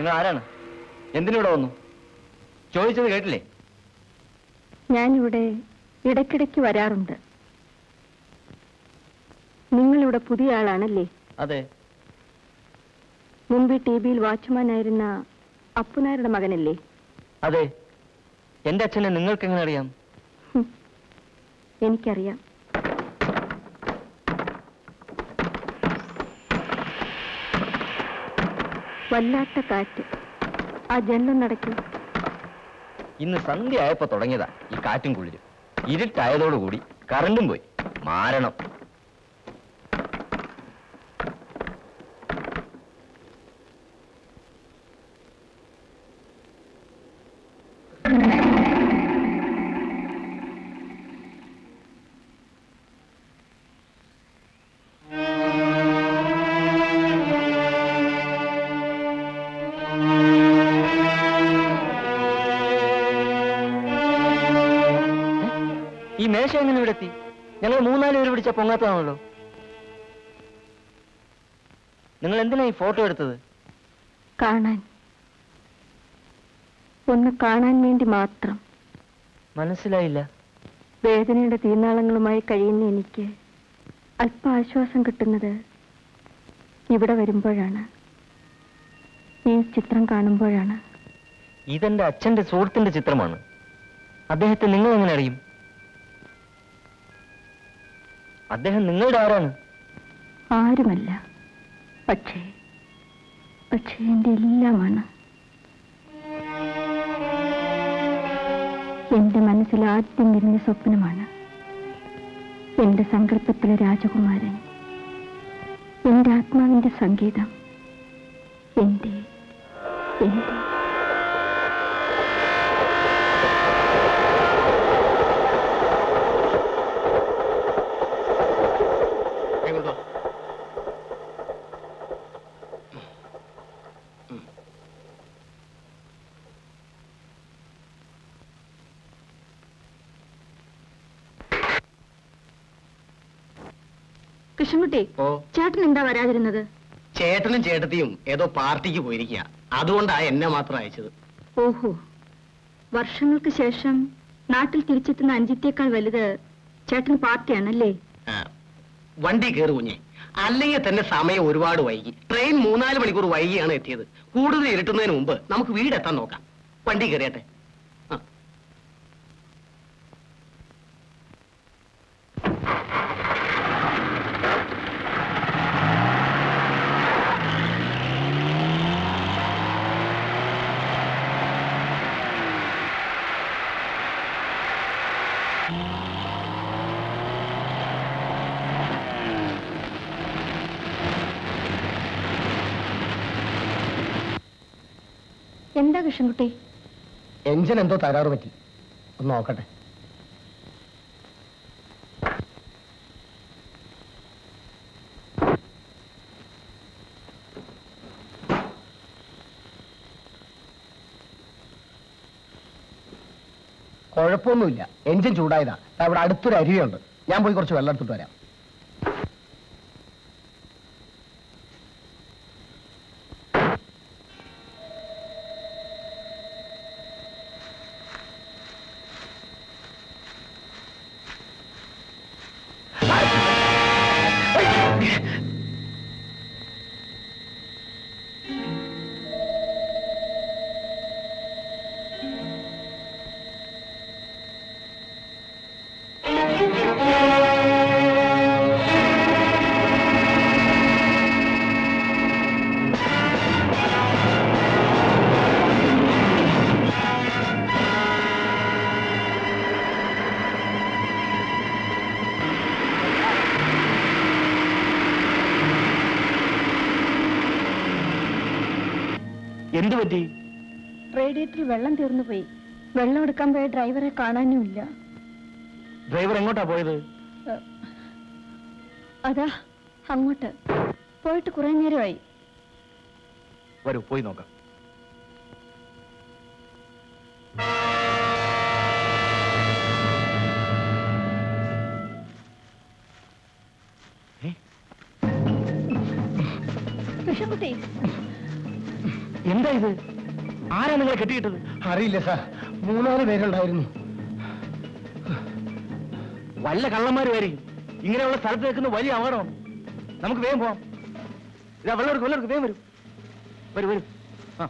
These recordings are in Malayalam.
നിങ്ങൾ ആരാണ് എന്തിനിവിടെ വന്നു ചോദിച്ചത് കേട്ടില്ലേ ഞാനിവിടെ ഇടയ്ക്കിടയ്ക്ക് വരാറുണ്ട് നിങ്ങളിവിടെ പുതിയ ആളാണല്ലേ അതെ മുമ്പ് ടി വിയിൽ വാച്ച്മാനായിരുന്ന അപ്പുനാരുടെ മകനല്ലേ അതെ എന്റെ അച്ഛനെ നിങ്ങൾക്ക് എങ്ങനെ അറിയാം ഹും. എനിക്കറിയാം വല്ലാത്ത കാറ്റ് ആ ജനലം നടക്കും ഇന്ന് സന്ധ്യ ആയപ്പോ തുടങ്ങിയതാ ഈ കാറ്റും കുളിരും ഇരുട്ടായതോടുകൂടി കറണ്ടും പോയി മാരണം ഈ മേശ എങ്ങനെ ഇവിടെ എത്തി ഞങ്ങൾ മൂന്നാല് പേര് പിടിച്ച പൊങ്ങാത്തതാണല്ലോ നിങ്ങൾ എന്തിനാ ഈ ഫോട്ടോ എടുത്തത് കാണാൻ ഒന്ന് കാണാൻ വേണ്ടി മാത്രം മനസ്സിലായില്ല വേദനയുടെ തീനാളങ്ങളുമായി കഴിയുന്ന എനിക്ക് അല്പ ആശ്വാസം കിട്ടുന്നത് ഇവിടെ വരുമ്പോഴാണ് ഈ ചിത്രം കാണുമ്പോഴാണ് ഇതെന്റെ അച്ഛന്റെ സുഹൃത്തിന്റെ ചിത്രമാണ് അദ്ദേഹത്തെ നിങ്ങൾ എങ്ങനെ അറിയും അദ്ദേഹം നിങ്ങളുടെ ആരാണ് ആരുമല്ല പക്ഷേ പക്ഷേ എൻ്റെ എല്ലാമാണ് എന്റെ മനസ്സിൽ ആദ്യം വരുന്ന സ്വപ്നമാണ് എന്റെ സങ്കല്പത്തിലെ രാജകുമാരൻ എന്റെ ആത്മാവിന്റെ സംഗീതം എന്റെ എന്റെ എങ്ങോട്ടോ കൃഷ്ണൻകുട്ടി ഓ ചേട്ടൻ എന്താ വരാതിരുന്നത് ചേട്ടനും ചേട്ടത്തിയും ഏതോ പാർട്ടിക്ക് പോയിരിക്കുക അതുകൊണ്ടാ എന്നെ മാത്രം അയച്ചത് ഓഹോ വർഷങ്ങൾക്ക് ശേഷം നാട്ടിൽ തിരിച്ചെത്തുന്ന അഞ്ചിത്തേക്കാൾ വലുത് ചേട്ടൻ പാർട്ടിയാണല്ലേ ആ, വണ്ടി കയറി കുഞ്ഞെ അല്ലെങ്കിൽ തന്നെ സമയം ഒരുപാട് വൈകി ട്രെയിൻ മൂന്നാല് മണിക്കൂർ വൈകിയാണ് എത്തിയത് കൂടുതൽ ഇരുട്ടുന്നതിന് മുമ്പ് നമുക്ക് വീടെത്താൻ നോക്കാം വണ്ടി കയറിയട്ടെ ആ എന്താ കൃഷ്ണൻകുട്ടി എഞ്ചിൻ എന്തോ തകരാറ് പറ്റി ഒന്ന് നോക്കട്ടെ കുഴപ്പമൊന്നുമില്ല എഞ്ചിൻ ചൂടായതാ ദാ ഇവിടെ അടുത്തൊരു അരുവിയുണ്ട് ഞാൻ പോയി കുറച്ച് വെള്ളം എടുത്തിട്ട് വരാം എന്തു പറ്റി റേഡിയേറ്ററിൽ വെള്ളം തീർന്നു പോയി വെള്ളം എടുക്കാൻ പോയ ഡ്രൈവറെ കാണാനുമില്ല ഡ്രൈവർ എങ്ങോട്ടാ പോയത് അതാ അങ്ങോട്ട് പോയിട്ട് കുറെ നേരമായി വരൂ പോയി നോക്കാം കൃഷ്ണൻകുട്ടി എന്താ ഇത് ആരാ നിങ്ങളെ കെട്ടിയിട്ടത് അറിയില്ല സാർ മൂന്നാല് പേരുണ്ടായിരുന്നു വല്ല കള്ളന്മാരുമായിരിക്കും ഇങ്ങനെയുള്ള സ്ഥലത്ത് നിൽക്കുന്ന വലിയ അപകടമാണ് നമുക്ക് വേഗം പോവാം ഇതാ വെള്ളം എടുക്കും വെള്ളം എടുക്കും വേഗം വരും വരും വരും ആ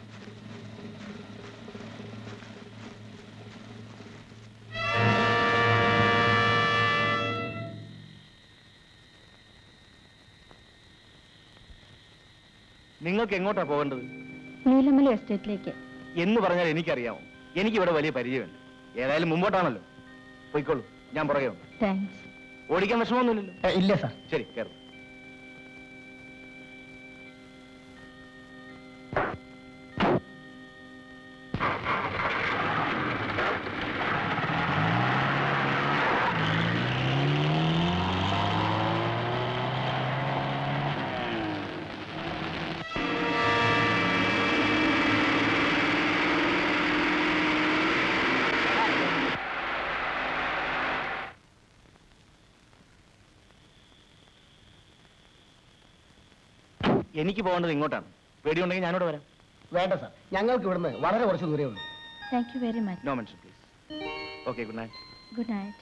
നിങ്ങൾക്ക് എങ്ങോട്ടാ പോകേണ്ടത് നീലമല എസ്റ്റേറ്റിലേക്ക് എന്ന് പറഞ്ഞാൽ എനിക്കറിയാമോ എനിക്കിവിടെ വലിയ പരിചയമുണ്ട് ഏതായാലും മുമ്പോട്ടാണല്ലോ പോയിക്കോളൂ ഞാൻ പുറകെ ഉണ്ട് താങ്ക്സ് ഓടിക്കാൻ വിഷമമൊന്നുമില്ലല്ലോ ഇല്ല സാർ ശരി കയറും എനിക്ക് പോകേണ്ടത് ഇങ്ങോട്ടാണ് പേടിയുണ്ടെങ്കിൽ ഞാനിവിടെ വരാം വേണ്ട സാർ ഞങ്ങൾക്ക് ഇവിടുന്ന് വളരെ കുറച്ച് ദൂരേ ഉള്ളൂ thank you very much no mention please okay good night good night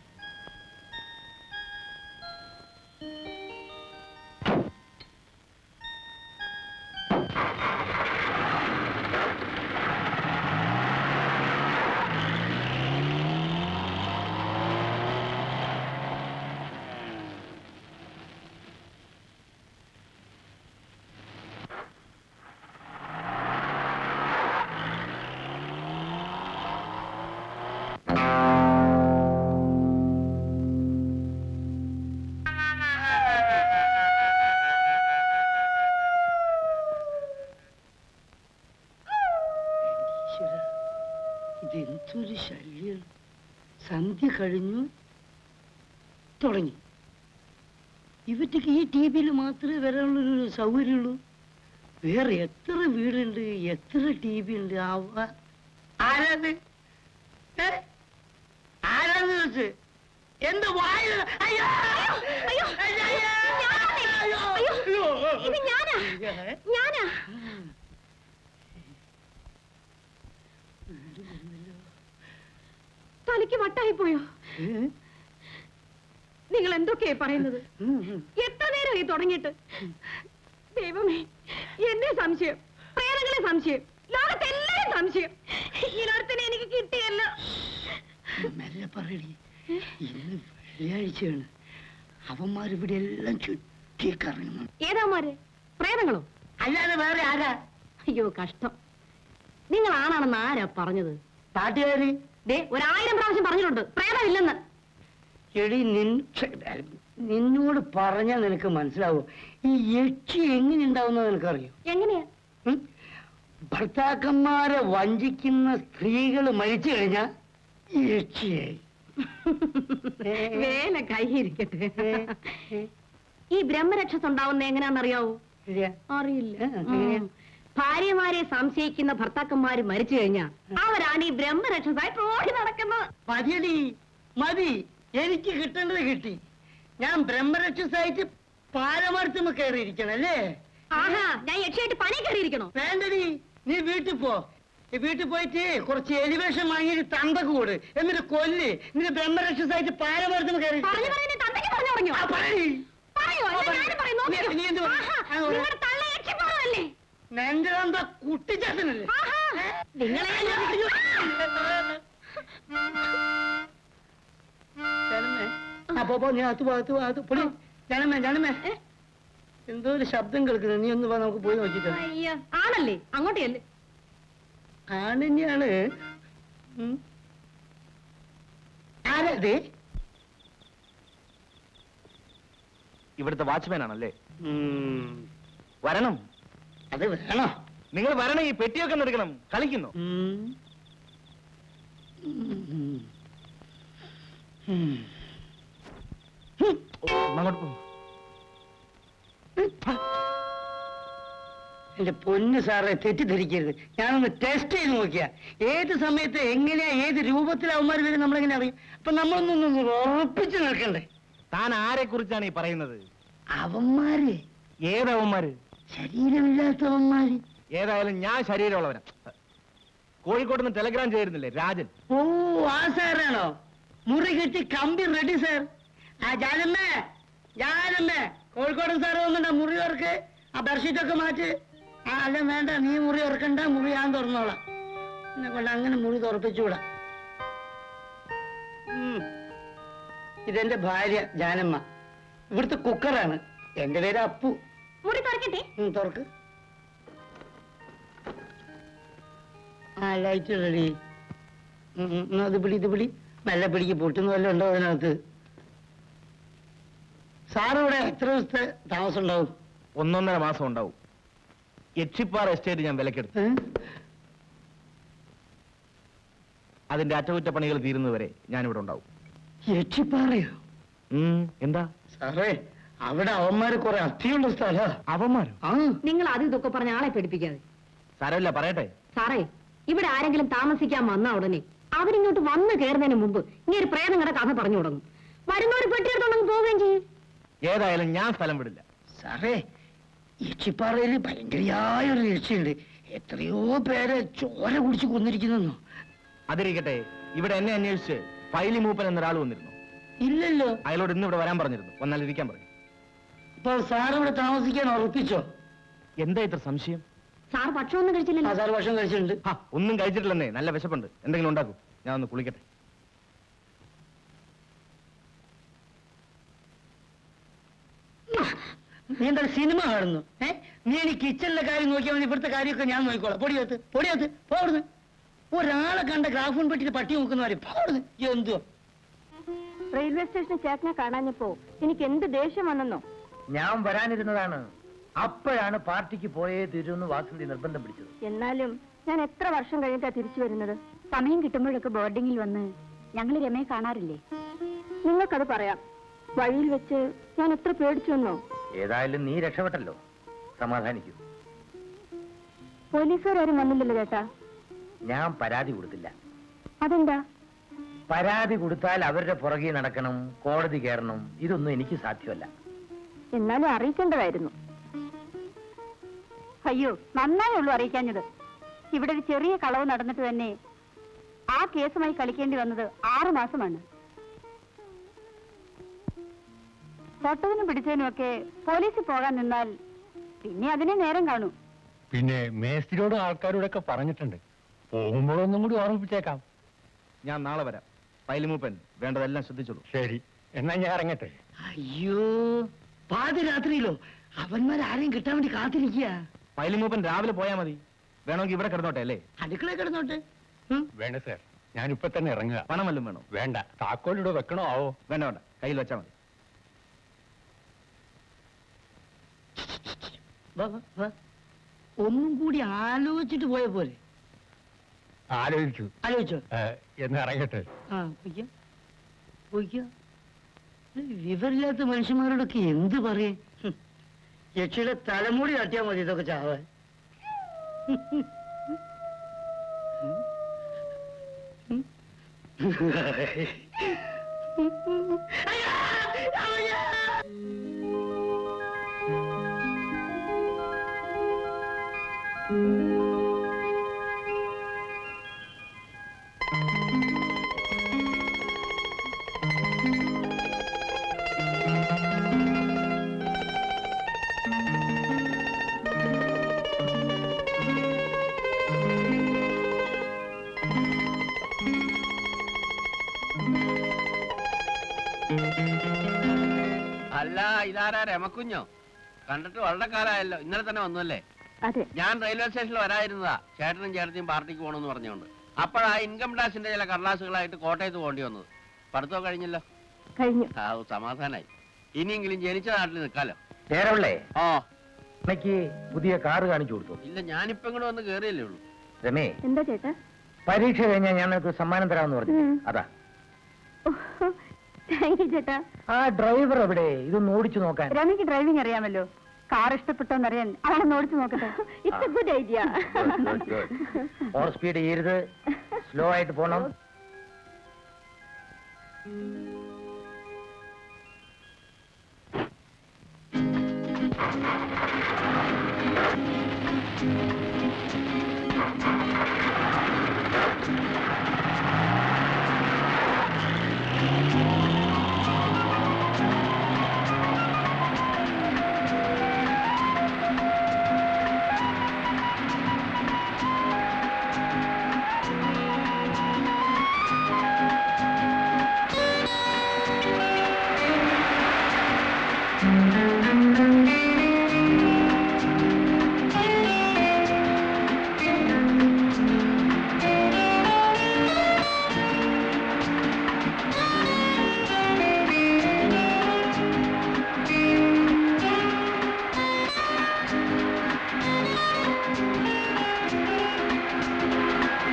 ഇതെന്തൊരു ശല്യം സന്ധ്യ കഴിഞ്ഞു തുടങ്ങി ഇവറ്റക്ക് ഈ ടി വിയിൽ മാത്രമേ വരാനുള്ളൊരു സൗകര്യമുള്ളൂ വേറെ എത്ര വീടുണ്ട് എത്ര ടി വി ഉണ്ട് അവ ആരാത് ഏ? ആരാന്ന് വെച്ച് എന്റെ വായ അയ്യോ അയ്യോ, അയ്യോ, ഞാനാണേ. അയ്യോ, അയ്യോ, ഇത് ഞാനാ. ഏ? ഞാനാ തലയ്ക്ക് വട്ടായി പോയോ ഏ? നിങ്ങൾ എന്തൊക്കെയാ പറയുന്നത് ഉം, ഉം. എത്ര നേരമായി തുടങ്ങിയിട്ട് ദൈവമേ എന്നെ സംശയം പ്രേതങ്ങളെ സംശയം ലോകത്തെല്ലാരും സംശയം ഇതിനടുത്തിനെ എനിക്ക് കിട്ടിയല്ലോ മെല്ലെ പറയടി ഇന്ന് വെള്ളിയാഴ്ചയാണ് അവന്മാർ ഇവിടെ എല്ലാം ചുറ്റി കറങ്ങുന്നു ഏതാമാര് പ്രേതങ്ങളോ അല്ലാതെ വേറെ ആരാ അയ്യോ കഷ്ടം നിങ്ങൾ ആണാണെന്ന് ആരാ പറഞ്ഞത് നാട്ടുകാര് ദേ ഒരായിരം പ്രാവശ്യം പറഞ്ഞിട്ടുണ്ട് പ്രേതമില്ലെന്ന് എടി നിൻ ഛെ, നിന്നോട് പറഞ്ഞാൽ നിനക്ക് മനസ്സിലാവും ഈ യക്ഷി എങ്ങനെ ഉണ്ടാവുന്നത് നിനക്കറിയോ എങ്ങനെയാ ഉം? ഭർത്താക്കന്മാരെ വഞ്ചിക്കുന്ന സ്ത്രീകൾ മരിച്ചു കഴിഞ്ഞാൽ യക്ഷിയായി ഏ. വേല കൈയിരിക്കട്ടെ ഏ, ഏ. ഈ ബ്രഹ്മരക്ഷസ് ഉണ്ടാവുന്ന എങ്ങനെയാണെന്നറിയാവോ ഇല്ല. അറിയില്ല ഏ, എങ്ങനെയാ? ഉം. ഭാര്യമാരെ സംശയിക്കുന്ന ഭർത്താക്കന്മാര് മരിച്ചു കഴിഞ്ഞാ അവരാണ് ഈ ബ്രഹ്മരക്ഷസായിട്ട് ഓടി നടക്കുന്നത് മതിയടി മതി എനിക്ക് കിട്ടേണ്ടത് കിട്ടി ഞാൻ ബ്രഹ്മരക്ഷസായിട്ട് പാരമർത്തുമ്പോ കയറിയിരിക്കണം അല്ലേ ആഹാ ഞാൻ യക്ഷിയായിട്ട് പണി കയറിയിരിക്കണോ വേണ്ടടി നീ വീട്ടിൽ പോ നീ വീട്ടിൽ പോയിട്ട് കുറച്ച് എലിവേഷൻ വാങ്ങിയിട്ട് തന്തക്ക് കൂട് എന്നിട്ട് കൊല്ല് എന്നിട്ട് ബ്രഹ്മരക്ഷസായിട്ട് പാരമർത്തുമ്പോ കയറി പറഞ്ഞു പറയുന്നത് തന്തയ്ക്ക് പറഞ്ഞു തുടങ്ങിയോ ആ, പറയടി. പറയോ ആ, പറ. ഞാനും പറയും നോക്കിക്കോ. നീ- നീ എന്ത് പറയും? ആഹാ, ആ, പറ. നിങ്ങളുടെ തള്ള യക്ഷി പോകല്ലേ നിന്റെ തന്ത കുട്ടിച്ചാത്തനല്ലേ ആഹാ നിങ്ങളെ ജനമേ അപ്പൊ പോ നീ അകത്ത് പോ അകത്ത് പോ അകത്ത് പൊടി ജനമേ ജനമേ എന്തോ ഒരു ശബ്ദം കേൾക്കുന്നത് നീ ഒന്ന് വാ നമുക്ക് പോയി നോക്കിട്ടോ അയ്യോ ആണല്ലേ അങ്ങോട്ടേ അല്ലേ ആണെന്നെയാണ് ഉം. ആരത് ഇവിടുത്തെ വാച്ച്മാൻ ആണല്ലേ ഉം. വരണം അത് വേണോ നിങ്ങൾ വരണം ഈ പെട്ടിയൊക്കെ ഒന്ന് എടുക്കണം കളിക്കുന്നു ഉം. ഉം. ഉം. ഓ, അങ്ങോട്ട് പോ. എന്റെ പൊന്ന് സാറേ തെറ്റിദ്ധരിക്കരുത് ഞാനൊന്ന് ടെസ്റ്റ് ചെയ്ത് നോക്കിയ ഏത് സമയത്ത് എങ്ങനെയാ ഏത് രൂപത്തിൽ അവന്മാർ വരും നമ്മളെങ്ങനെ അറിയും അപ്പൊ നമ്മളൊന്നൊന്ന് ഉറപ്പിച്ച് നിൽക്കണ്ടേ താൻ ആരെ കുറിച്ചാണ് ഈ പറയുന്നത് അവന്മാര് ഏതവന്മാര് ശരീരമില്ലാത്തവന്മാര് ഏതായാലും ഞാൻ ശരീരമുള്ളവനാ കോഴിക്കോട് നിന്ന് ടെലഗ്രാം ചെയ്തിരുന്നില്ലേ രാജൻ ഓ ആ സാറാണോ മുറി കെട്ടി കമ്പി റെഡി സാർ ആ ജാനമ്മേ ജാനമ്മേ കോഴിക്കോട് സാറ് വന്നിട്ടുണ്ടോ മുറി ഓർക്ക് ആ ബെഡ്ഷീറ്റ് ഒക്കെ മാറ്റി ആ അല്ല വേണ്ട നീ മുറി ഓർക്കണ്ട മുറി ഞാൻ തുറന്നോളാം എന്നെ കൊണ്ട് അങ്ങനെ മുറി തുറപ്പിച്ചുകൂടാ ഉം. ഇതെന്റെ ഭാര്യ ജാനമ്മ ഇവിടുത്തെ കുക്കറാണ് എന്റെ പേര് അപ്പു മുറി തുറക്കട്ടെ ഉം, തുറക്ക് ആ ലൈറ്റ് റെഡി അത് പിടി ഇത് പിടി മെല്ലെ പിടിക്ക് പൊട്ടുന്ന വല്ലതും ഉണ്ടോ അതിനകത്ത് സാറ് ഇവിടെ എത്ര ദിവസത്തെ താമസം ഉണ്ടാവും ഒന്നൊന്നര മാസം ഉണ്ടാവും എച്ചിപ്പാറ എസ്റ്റേറ്റ് ഞാൻ വിലക്കെടുത്തു ഏ? അതിന്റെ അറ്റകുറ്റപ്പണികൾ തീരുന്നതുവരെ ഞാനിവിടെ ഉണ്ടാവും യക്ഷിപ്പാറയോ ഉം, എന്താ സാറേ അവിടെ അവന്മാര് കുറെ അസ്ഥിയുള്ള സ്ഥല അവന്മാരോ ആ നിങ്ങൾ അത് ഇതൊക്കെ പറഞ്ഞ ആളെ പേടിപ്പിക്കാതെ സാരമില്ല പറയട്ടെ സാറേ ഇവിടെ ആരെങ്കിലും താമസിക്കാൻ വന്ന ഉടനെ അവരിങ്ങോട്ട് വന്ന് കയറുന്നതിന് മുമ്പ് ഇങ്ങനെ ഒരു പ്രേതങ്ങളുടെ കഥ പറഞ്ഞു തുടങ്ങും വരുന്നവർ പെട്ടിയെടുത്തോണ്ടങ്ങ് പോവുകയും ചെയ്യും ഏതായാലും ഞാൻ സ്ഥലം വിടില്ല സാറേ യക്ഷിപ്പാറയിൽ ഭയങ്കരയായ ഒരു യക്ഷിയുണ്ട് എത്രയോ പേരെ ചോര കുടിച്ച് കൊന്നിരിക്കുന്നു അതിരിക്കട്ടെ ഇവിടെ എന്നെ അന്വേഷിച്ച് ഫൈലി മൂപ്പൻ എന്നൊരാൾ വന്നിരുന്നു ഇല്ലല്ലോ അയാളോട് ഇന്ന് ഇവിടെ വരാൻ പറഞ്ഞിരുന്നു വന്നാൽ ഇരിക്കാൻ പറഞ്ഞു ഇപ്പൊ സാർ ഇവിടെ താമസിക്കാൻ ഉറപ്പിച്ചോ എന്താ ഇത്ര സംശയം സാർ ഭക്ഷണമൊന്നും ആ കഴിച്ചില്ലല്ലോ സാർ ഭക്ഷണം കഴിച്ചിട്ടുണ്ട് ഹാ, ഒന്നും കഴിച്ചിട്ടില്ലെന്നേ നല്ല വിശപ്പുണ്ട് എന്തെങ്കിലും ഉണ്ടാക്കൂ ഞാൻ ഒന്ന് കുളിക്കട്ടെ നീ എന്താ സിനിമ കാണുന്നു ഏ നീ ഇനി കിച്ചണിലെ കാര്യം നോക്കിയാൽ മതി ഇവിടുത്തെ കാര്യമൊക്കെ ഞാൻ നോക്കിക്കോളാം പൊടിയത്ത് പൊടിയത്ത് പോടുന്നു ഒരാളെ കണ്ട ഗ്രാഫോൺ പെട്ടിട്ട് പട്ടി നോക്കുന്നവരെ പോടുന്നു എന്തോ റെയിൽവേ സ്റ്റേഷനിൽ ചേട്ടനെ കാണാഞ്ഞപ്പോ എനിക്ക് എന്ത് ദേഷ്യം വന്നെന്നോ ഞാൻ വരാനിരുന്നതാണ് അപ്പോഴാണ് പാർട്ടിക്ക് പോയേ തീരുമെന്ന് വാസന്തി നിർബന്ധം പിടിച്ചത് എന്നാലും ഞാൻ എത്ര വർഷം കഴിഞ്ഞിട്ടാ തിരിച്ചു വരുന്നത് സമയം കിട്ടുമ്പോഴൊക്കെ ബോർഡിങ്ങിൽ വന്ന് ഞങ്ങൾ രമയെ കാണാറില്ലേ നിങ്ങൾക്കത് പറയാം വഴിയിൽ വെച്ച് ഞാൻ എത്ര പേടിച്ചു വന്നോ ഏതായാലും നീ രക്ഷപ്പെട്ടല്ലോ സമാധാനിക്കൂ പോലീസുകാരും വന്നില്ലല്ലോ ചേട്ടാ ഞാൻ പരാതി കൊടുത്തില്ല അതെന്താ പരാതി കൊടുത്താൽ അവരുടെ പുറകെ നടക്കണം കോടതി കയറണം ഇതൊന്നും എനിക്ക് സാധ്യമല്ല എന്നാലും അറിയിക്കേണ്ടതായിരുന്നു അയ്യോ നന്നായി ഉള്ളൂ അറിയിക്കാഞ്ഞത് ഇവിടെ ഒരു ചെറിയ കളവ് നടന്നിട്ട് തന്നെ ആ കേസുമായി കളിക്കേണ്ടി വന്നത് ആറു മാസമാണ് തൊട്ടതിനും പിടിച്ചതിനും ഒക്കെ പോലീസിൽ പോകാൻ നിന്നാൽ പിന്നെ അതിനെ നേരം കാണൂ പിന്നെ മേസ്തിരിയോടും ആൾക്കാരോടൊക്കെ പറഞ്ഞിട്ടുണ്ട് പോകുമ്പോഴൊന്നും കൂടി ഓർമ്മിപ്പിച്ചേക്കാം ഞാൻ നാളെ വരാം ഫൈലി മൂപ്പൻ വേണ്ടതെല്ലാം ശ്രദ്ധിച്ചോളൂ ശരി എന്നാ ഞാൻ ഇറങ്ങട്ടെ അയ്യോ പാതിരാത്രിയിലോ അവന്മാർ ആരെയും കിട്ടാൻ വേണ്ടി കാത്തിരിക്കുക ഫൈലി മൂപ്പൻ രാവിലെ പോയാൽ മതി വേണമെങ്കിൽ ഇവിടെ കിടന്നോട്ടെ അല്ലേ അടുക്കള കിടന്നോട്ടെ ഉം. വേണ്ട സാർ ഞാനിപ്പൊ തന്നെ ഇറങ്ങുക പണം വല്ലതും വേണോ വേണ്ട താക്കോലിവിടെ വെക്കണോ ആവോ വേണ്ട വേണ്ട കയ്യിൽ വെച്ചാൽ മതി വാ, വാ, വാ. ഒന്നും കൂടി ആലോചിച്ചിട്ട് പോയ പോലെ ആലോചിച്ചു ആലോചിച്ചോ ഏ, എന്നാ ഇറങ്ങട്ടെ ആ പൊയ്ക്കോ പൊയ്ക്കോ ഇത് വിവരമില്ലാത്ത മനുഷ്യന്മാരോടൊക്കെ എന്ത് പറയേ ഹും. യക്ഷിയുടെ തലമുടി തട്ടിയാൽ മതി ഇതൊക്കെ ചാവാൻ അല്ല ഇതാരാ രമക്കുഞ്ഞോ കണ്ടിട്ട് വളരെ കാലമായല്ലോ ഇന്നലെ തന്നെ വന്നല്ലേ അതെ ഞാൻ റെയിൽവേ സ്റ്റേഷനിൽ വരാതിരുന്നതാ ചേട്ടനും ചേട്ടത്തിയും പാർട്ടിക്ക് പോകണമെന്ന് പറഞ്ഞുകൊണ്ട് അപ്പോഴാ ഇൻകം ടാക്സിന്റെ ചില കടലാസുകളായിട്ട് കോട്ടയത്ത് പോകേണ്ടി വന്നത് പഠിത്തം കഴിഞ്ഞല്ലോ കഴിഞ്ഞു ആ ഓ, സമാധാനായി ഇനിയെങ്കിലും ജനിച്ച നാട്ടിൽ നിൽക്കാലോ നേരമുള്ളേ ഓ അമ്മയ്ക്ക് പുതിയ കാറ് കാണിച്ചു കൊടുത്തു ഇല്ല ഞാനിപ്പോ ഇങ്ങോട്ട് വന്ന് കേറിയല്ലേ ഉള്ളൂ രമേ എന്താ ചേട്ടാ പരീക്ഷ കഴിഞ്ഞാൽ ഞാൻ നിനക്ക് സമ്മാനം തരാമെന്ന് പറഞ്ഞു ഉം. അതാ താങ്ക് യു ചേട്ടാ ആ ഡ്രൈവർ എവിടെ ഇതൊന്ന് ഓടിച്ചു നോക്കാൻ രമയ്ക്ക് ഡ്രൈവിംഗ് അറിയാമല്ലോ കാർ ഇഷ്ടപ്പെട്ടോന്നറിയാൻ അവളൊന്ന് ഓടിച്ചു നോക്കട്ടെ it's a good idea over speed ചെയ്യരുത് സ്ലോ ആയിട്ട് പോണം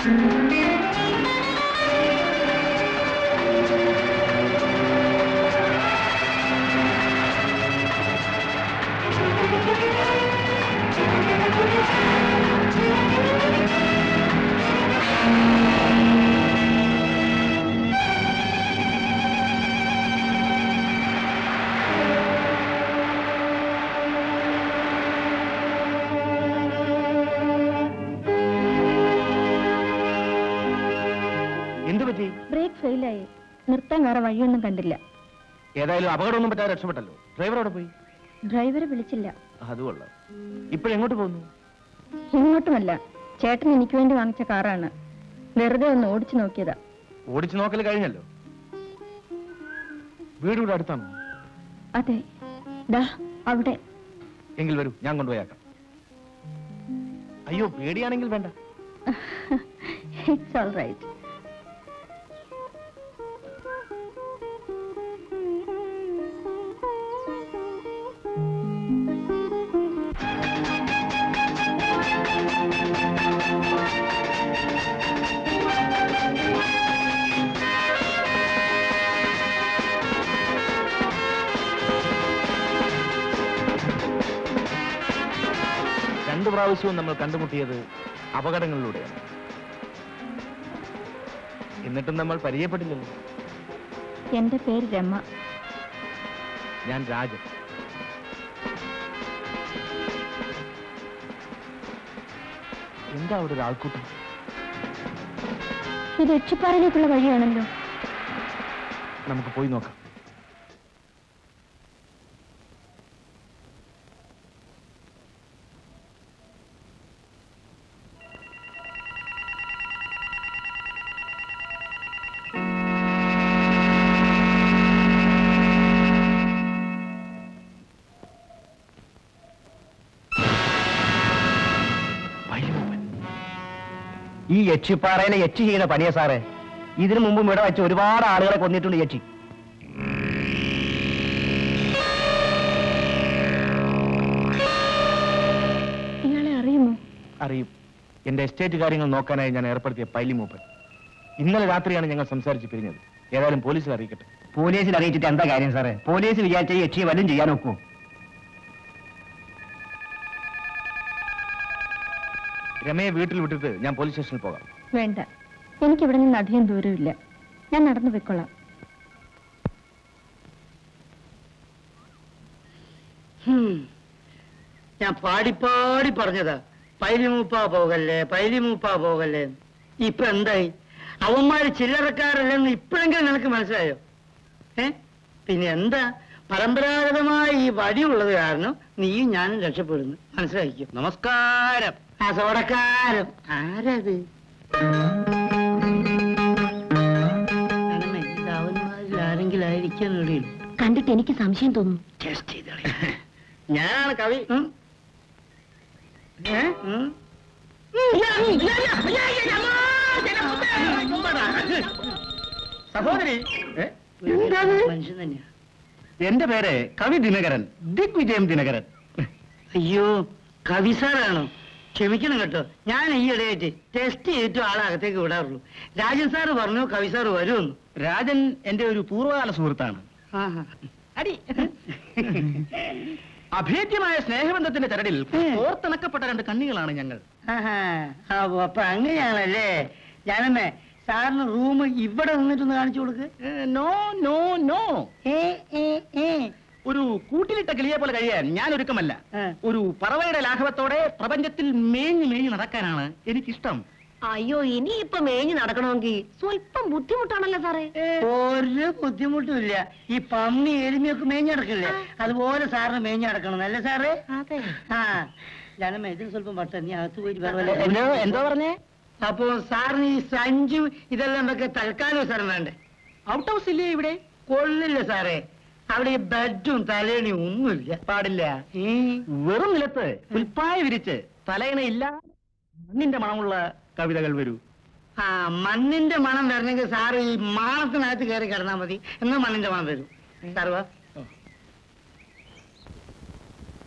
എന്തു പറ്റി ബ്രേക്ക് ഫെയിലായി നിർത്താൻ വേറെ വഴിയൊന്നും കണ്ടില്ല ഏതായാലും അപകടമൊന്നും പറ്റാതെ രക്ഷപ്പെട്ടല്ലോ ഡ്രൈവർ അവിടെ പോയി ഡ്രൈവറെ വിളിച്ചില്ല അത് കൊള്ളാം ഇപ്പോഴെങ്ങോട്ട് പോകുന്നു ഇങ്ങോട്ടുമല്ല ചേട്ടൻ എനിക്ക് വേണ്ടി വാങ്ങിച്ച കാറാണ് വെറുതെ ഒന്ന് ഓടിച്ചു നോക്കിയതാ ഓടിച്ചു നോക്കൽ കഴിഞ്ഞല്ലോ വീട് ഇവിടെ അടുത്താണ് അതെ ദാ അവിടെ എങ്കിൽ വരൂ ഞാൻ കൊണ്ടുപോയാക്കാം അയ്യോ പേടിയാണെങ്കിൽ വേണ്ട ഇറ്റ്സ് ഓൾ റൈറ്റ് രണ്ടു പ്രാവശ്യവും നമ്മൾ കണ്ടുമുട്ടിയത് അപകടങ്ങളിലൂടെയാണ് എന്നിട്ടും നമ്മൾ പരിചയപ്പെട്ടില്ലല്ലോ എന്റെ പേര് രമ ഞാൻ രാജൻ എന്താ അവിടെ ഒരു ആൾക്കൂട്ടം ഇത് എച്ചിപ്പാറയിലേക്കുള്ള വഴിയാണല്ലോ നമുക്ക് പോയി നോക്കാം വൈലോപ്പൻ. ഈ യക്ഷിപ്പാറയിലെ യക്ഷി ചെയ്യുന്ന പണിയ സാറേ ഇതിനു മുമ്പും ഇവിടെ വെച്ച് ഒരുപാട് ആളുകളെ കൊന്നിട്ടുണ്ട് യക്ഷി ഇയാളെ അറിയുമോ അറിയും എന്റെ എസ്റ്റേറ്റ് കാര്യങ്ങൾ നോക്കാനായി ഞാൻ ഏർപ്പെടുത്തിയ പൈലി മൂപ്പൻ ഇന്നലെ രാത്രിയാണ് ഞങ്ങൾ സംസാരിച്ച് പിരിഞ്ഞത് ഏതായാലും പോലീസിൽ അറിയിക്കട്ടെ പോലീസിൽ അറിയിച്ചിട്ട് എന്താ കാര്യം സാറേ പോലീസ് വിചാരിച്ച ഈ യക്ഷിയെ വല്ലതും ചെയ്യാൻ നോക്കൂ രമയെ വീട്ടിൽ വിട്ടിട്ട് ഞാൻ പോലീസ് സ്റ്റേഷനിൽ പോകാം വേണ്ട എനിക്കിവിടെ നിന്ന് അധികം ദൂരമില്ല ഞാൻ നടന്നു പോയിക്കൊള്ളാം ഹും. ഞാൻ പാടിപ്പാടി പറഞ്ഞതാ പൈലിമൂപ്പ പോകല്ലേ പൈലിമൂപ്പ പോകല്ലേ ഇപ്പൊ എന്തായി അവന്മാര് ചില്ലറക്കാരല്ലെന്ന് ഇപ്പോഴെങ്കിലും നിനക്ക് മനസ്സിലായോ ഏ പിന്നെ എന്താ പരമ്പരാഗതമായ ഈ വടിയുള്ളത് കാരണം നീയും ഞാനും രക്ഷപ്പെടുന്നു മനസ്സിലാക്കിയോ നമസ്കാരം ആ സോടക്കാരൻ ആരത് അനമ്മേ, ഇത് അവന്മാരിൽ ആരെങ്കിലും ആയിരിക്കാൻ ഇടയിൽ കണ്ടിട്ട് എനിക്ക് സംശയം തോന്നുന്നു ടെസ്റ്റ് ചെയ്തോളെ ഞാനാണ് കവി ഉം. ഏ? ഉം. സഹോദരി മനുഷ്യൻ തന്നെയാ എന്റെ പേര് കവി ദിനകരൻ ദിഗ്വിജയം ദിനകരൻ അയ്യോ കവി സാറാണോ ക്ഷമിക്കണം കേട്ടോ ഞാൻ ഈ ഇടയായിട്ട് ടെസ്റ്റ് ചെയ്തിട്ടും ആളകത്തേക്ക് വിടാറുള്ളൂ രാജൻ സാറ് പറഞ്ഞു കവി സാറ് വരുമെന്ന് രാജൻ എന്റെ ഒരു പൂർവ്വകാല സുഹൃത്താണ് ആഹാ. അടി അഭേദ്യമായ സ്നേഹബന്ധത്തിന്റെ ചരടിൽ ഓർത്തിണക്കപ്പെട്ട രണ്ട് കണ്ണികളാണ് ഞങ്ങൾ ആഹാ. ആ, ഓ, അപ്പൊ അങ്ങനെയാണല്ലേ ഞാനമ്മേ സാറിന് റൂം ഇവിടെ നിന്നിട്ടൊന്ന് കാണിച്ചു കൊടുക്ക് നോ നോ നോ ഏ ഏ ഏ ഒരു കൂട്ടിലിട്ട കിളിയെ പോലെ കഴിയാൻ ഞാൻ ഒരുക്കമല്ല ആ. ഒരു പറവയുടെ ലാഘവത്തോടെ പ്രപഞ്ചത്തിൽ മേഞ്ഞു മേഞ്ഞു നടക്കാനാണ് എനിക്കിഷ്ടം അയ്യോ ഇനിയിപ്പൊ മേഞ്ഞു നടക്കണമെങ്കിൽ സ്വല്പം ബുദ്ധിമുട്ടാണല്ലോ സാറേ ഒരു ബുദ്ധിമുട്ടുമില്ല ഈ പന്നി എരുമിയൊക്കെ മേഞ്ഞടക്കില്ലേ അതുപോലെ സാറിന് മേഞ്ഞടക്കണം അല്ലേ സാറേ അതെ ആ ഞാനമ്മ ഇതിന് സ്വല്പം പട്ട നീ അകത്ത് പോയിട്ട് വേറെ വല്ല- എന്തോ എന്തോ പറഞ്ഞേ അപ്പോ സാറിന് ഈ സഞ്ചും ഇതെല്ലാം ഒക്കെ തൽക്കാലം സാറിന് വേണ്ടേ ഔട്ട് ഹൗസ് ഇല്ലേ ഇവിടെ കൊള്ളില്ല സാറേ അവിടെ ഈ ബെഡും തലേണിയും ഒന്നുമില്ല പാടില്ല ഏ? വെറും നിലത്ത് പുൽപ്പായ വിരിച്ച് തലയിണയില്ല മണ്ണിന്റെ മണമുള്ള കവിതകൾ വരൂ ആ മണ്ണിന്റെ മണം വരണമെങ്കിൽ സാറ് ഈ മാണത്തിനകത്ത് കയറി കിടന്നാൽ മതി എന്നാ മണ്ണിന്റെ മണം വരും സാറ് വാ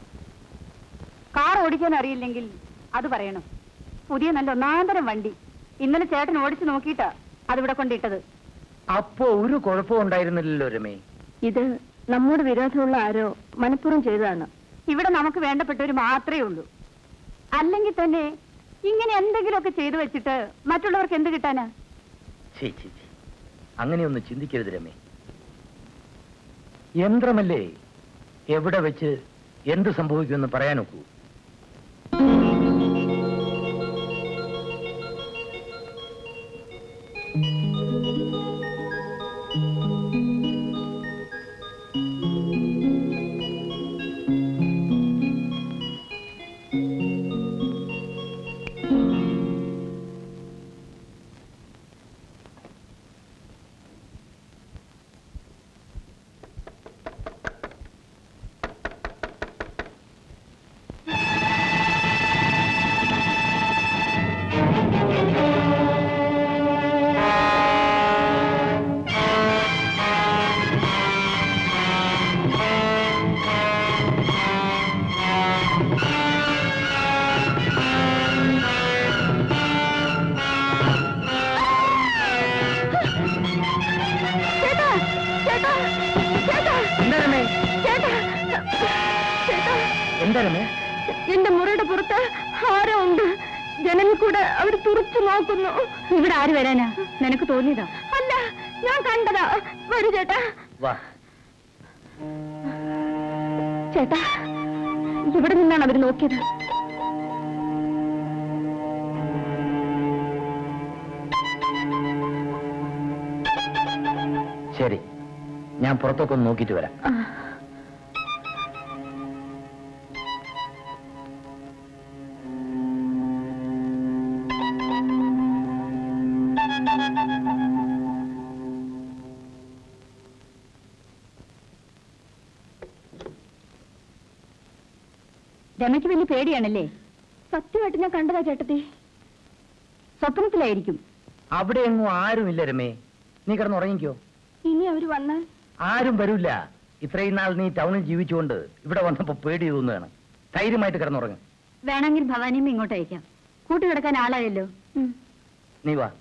കാർ ഓടിക്കാൻ അറിയില്ലെങ്കിൽ അത് പറയണം പുതിയ നല്ല ഒന്നാന്തരം വണ്ടി ഇന്നലെ ചേട്ടൻ ഓടിച്ചു നോക്കിയിട്ടാ അതിവിടെ കൊണ്ടിട്ടത് അപ്പോ ഒരു കുഴപ്പവും ഉണ്ടായിരുന്നില്ലല്ലോ രമേ ഇത് നമ്മോട് വിരോധമുള്ള ആരോ മനഃപൂർവ്വം ചെയ്തതാണ് ഇവിടെ നമുക്ക് വേണ്ടപ്പെട്ടവർ മാത്രമേ ഉള്ളൂ അല്ലെങ്കിൽ തന്നെ ഇങ്ങനെ എന്തെങ്കിലുമൊക്കെ ചെയ്തു വെച്ചിട്ട് മറ്റുള്ളവർക്ക് എന്ത് കിട്ടാനാ ഛേ, ഛേ, ഛേ. അങ്ങനെയൊന്നും ചിന്തിക്കരുത് രമേ യന്ത്രമല്ലേ എവിടെ വെച്ച് എന്ത് സംഭവിക്കുമെന്ന് പറയാനൊക്കൂ ചേട്ടാ ചേട്ടാ ചേട്ടാ എന്താ രമേ ചേട്ടാ ചേട്ടാ എന്താ രമേ എന്റെ മുറിയുടെ പുറത്ത് ആരോ ഉണ്ട് ജനലിൽ കൂടെ അവർ തുറച്ചു നോക്കുന്നു ഇവിടെ ആര് വരാനാ നിനക്ക് തോന്നിയതാ അല്ല ഞാൻ കണ്ടതാ വരൂ ചേട്ടാ വാ ചേട്ടാ ഇവിടെ നിന്നാണ് അവർ നോക്കിയത് ശരി ഞാൻ പുറത്തൊക്കെ ഒന്ന് നോക്കിയിട്ട് വരാം ആ. രമയ്ക്ക് വലിയ പേടിയാണല്ലേ സത്യമായിട്ട് ഞാൻ കണ്ടതാ ചേട്ടത്തി സ്വപ്നത്തിലായിരിക്കും അവിടെ എങ്ങും ആരുമില്ല രമേ നീ കിടന്ന് ഉറങ്ങിക്കോ ഇനി അവര് വന്നാൽ ആരും വരില്ല ഇത്രയും നാൾ നീ ടൗണിൽ ജീവിച്ചുകൊണ്ട് ഇവിടെ വന്നപ്പോ പേടി തോന്നുകയാണ് ധൈര്യമായിട്ട് കിടന്നുറങ്ങ് വേണമെങ്കിൽ ഭവാനിയും ഇങ്ങോട്ട് അയക്കാം കൂട്ടുകിടക്കാൻ ആളായല്ലോ നീ വാ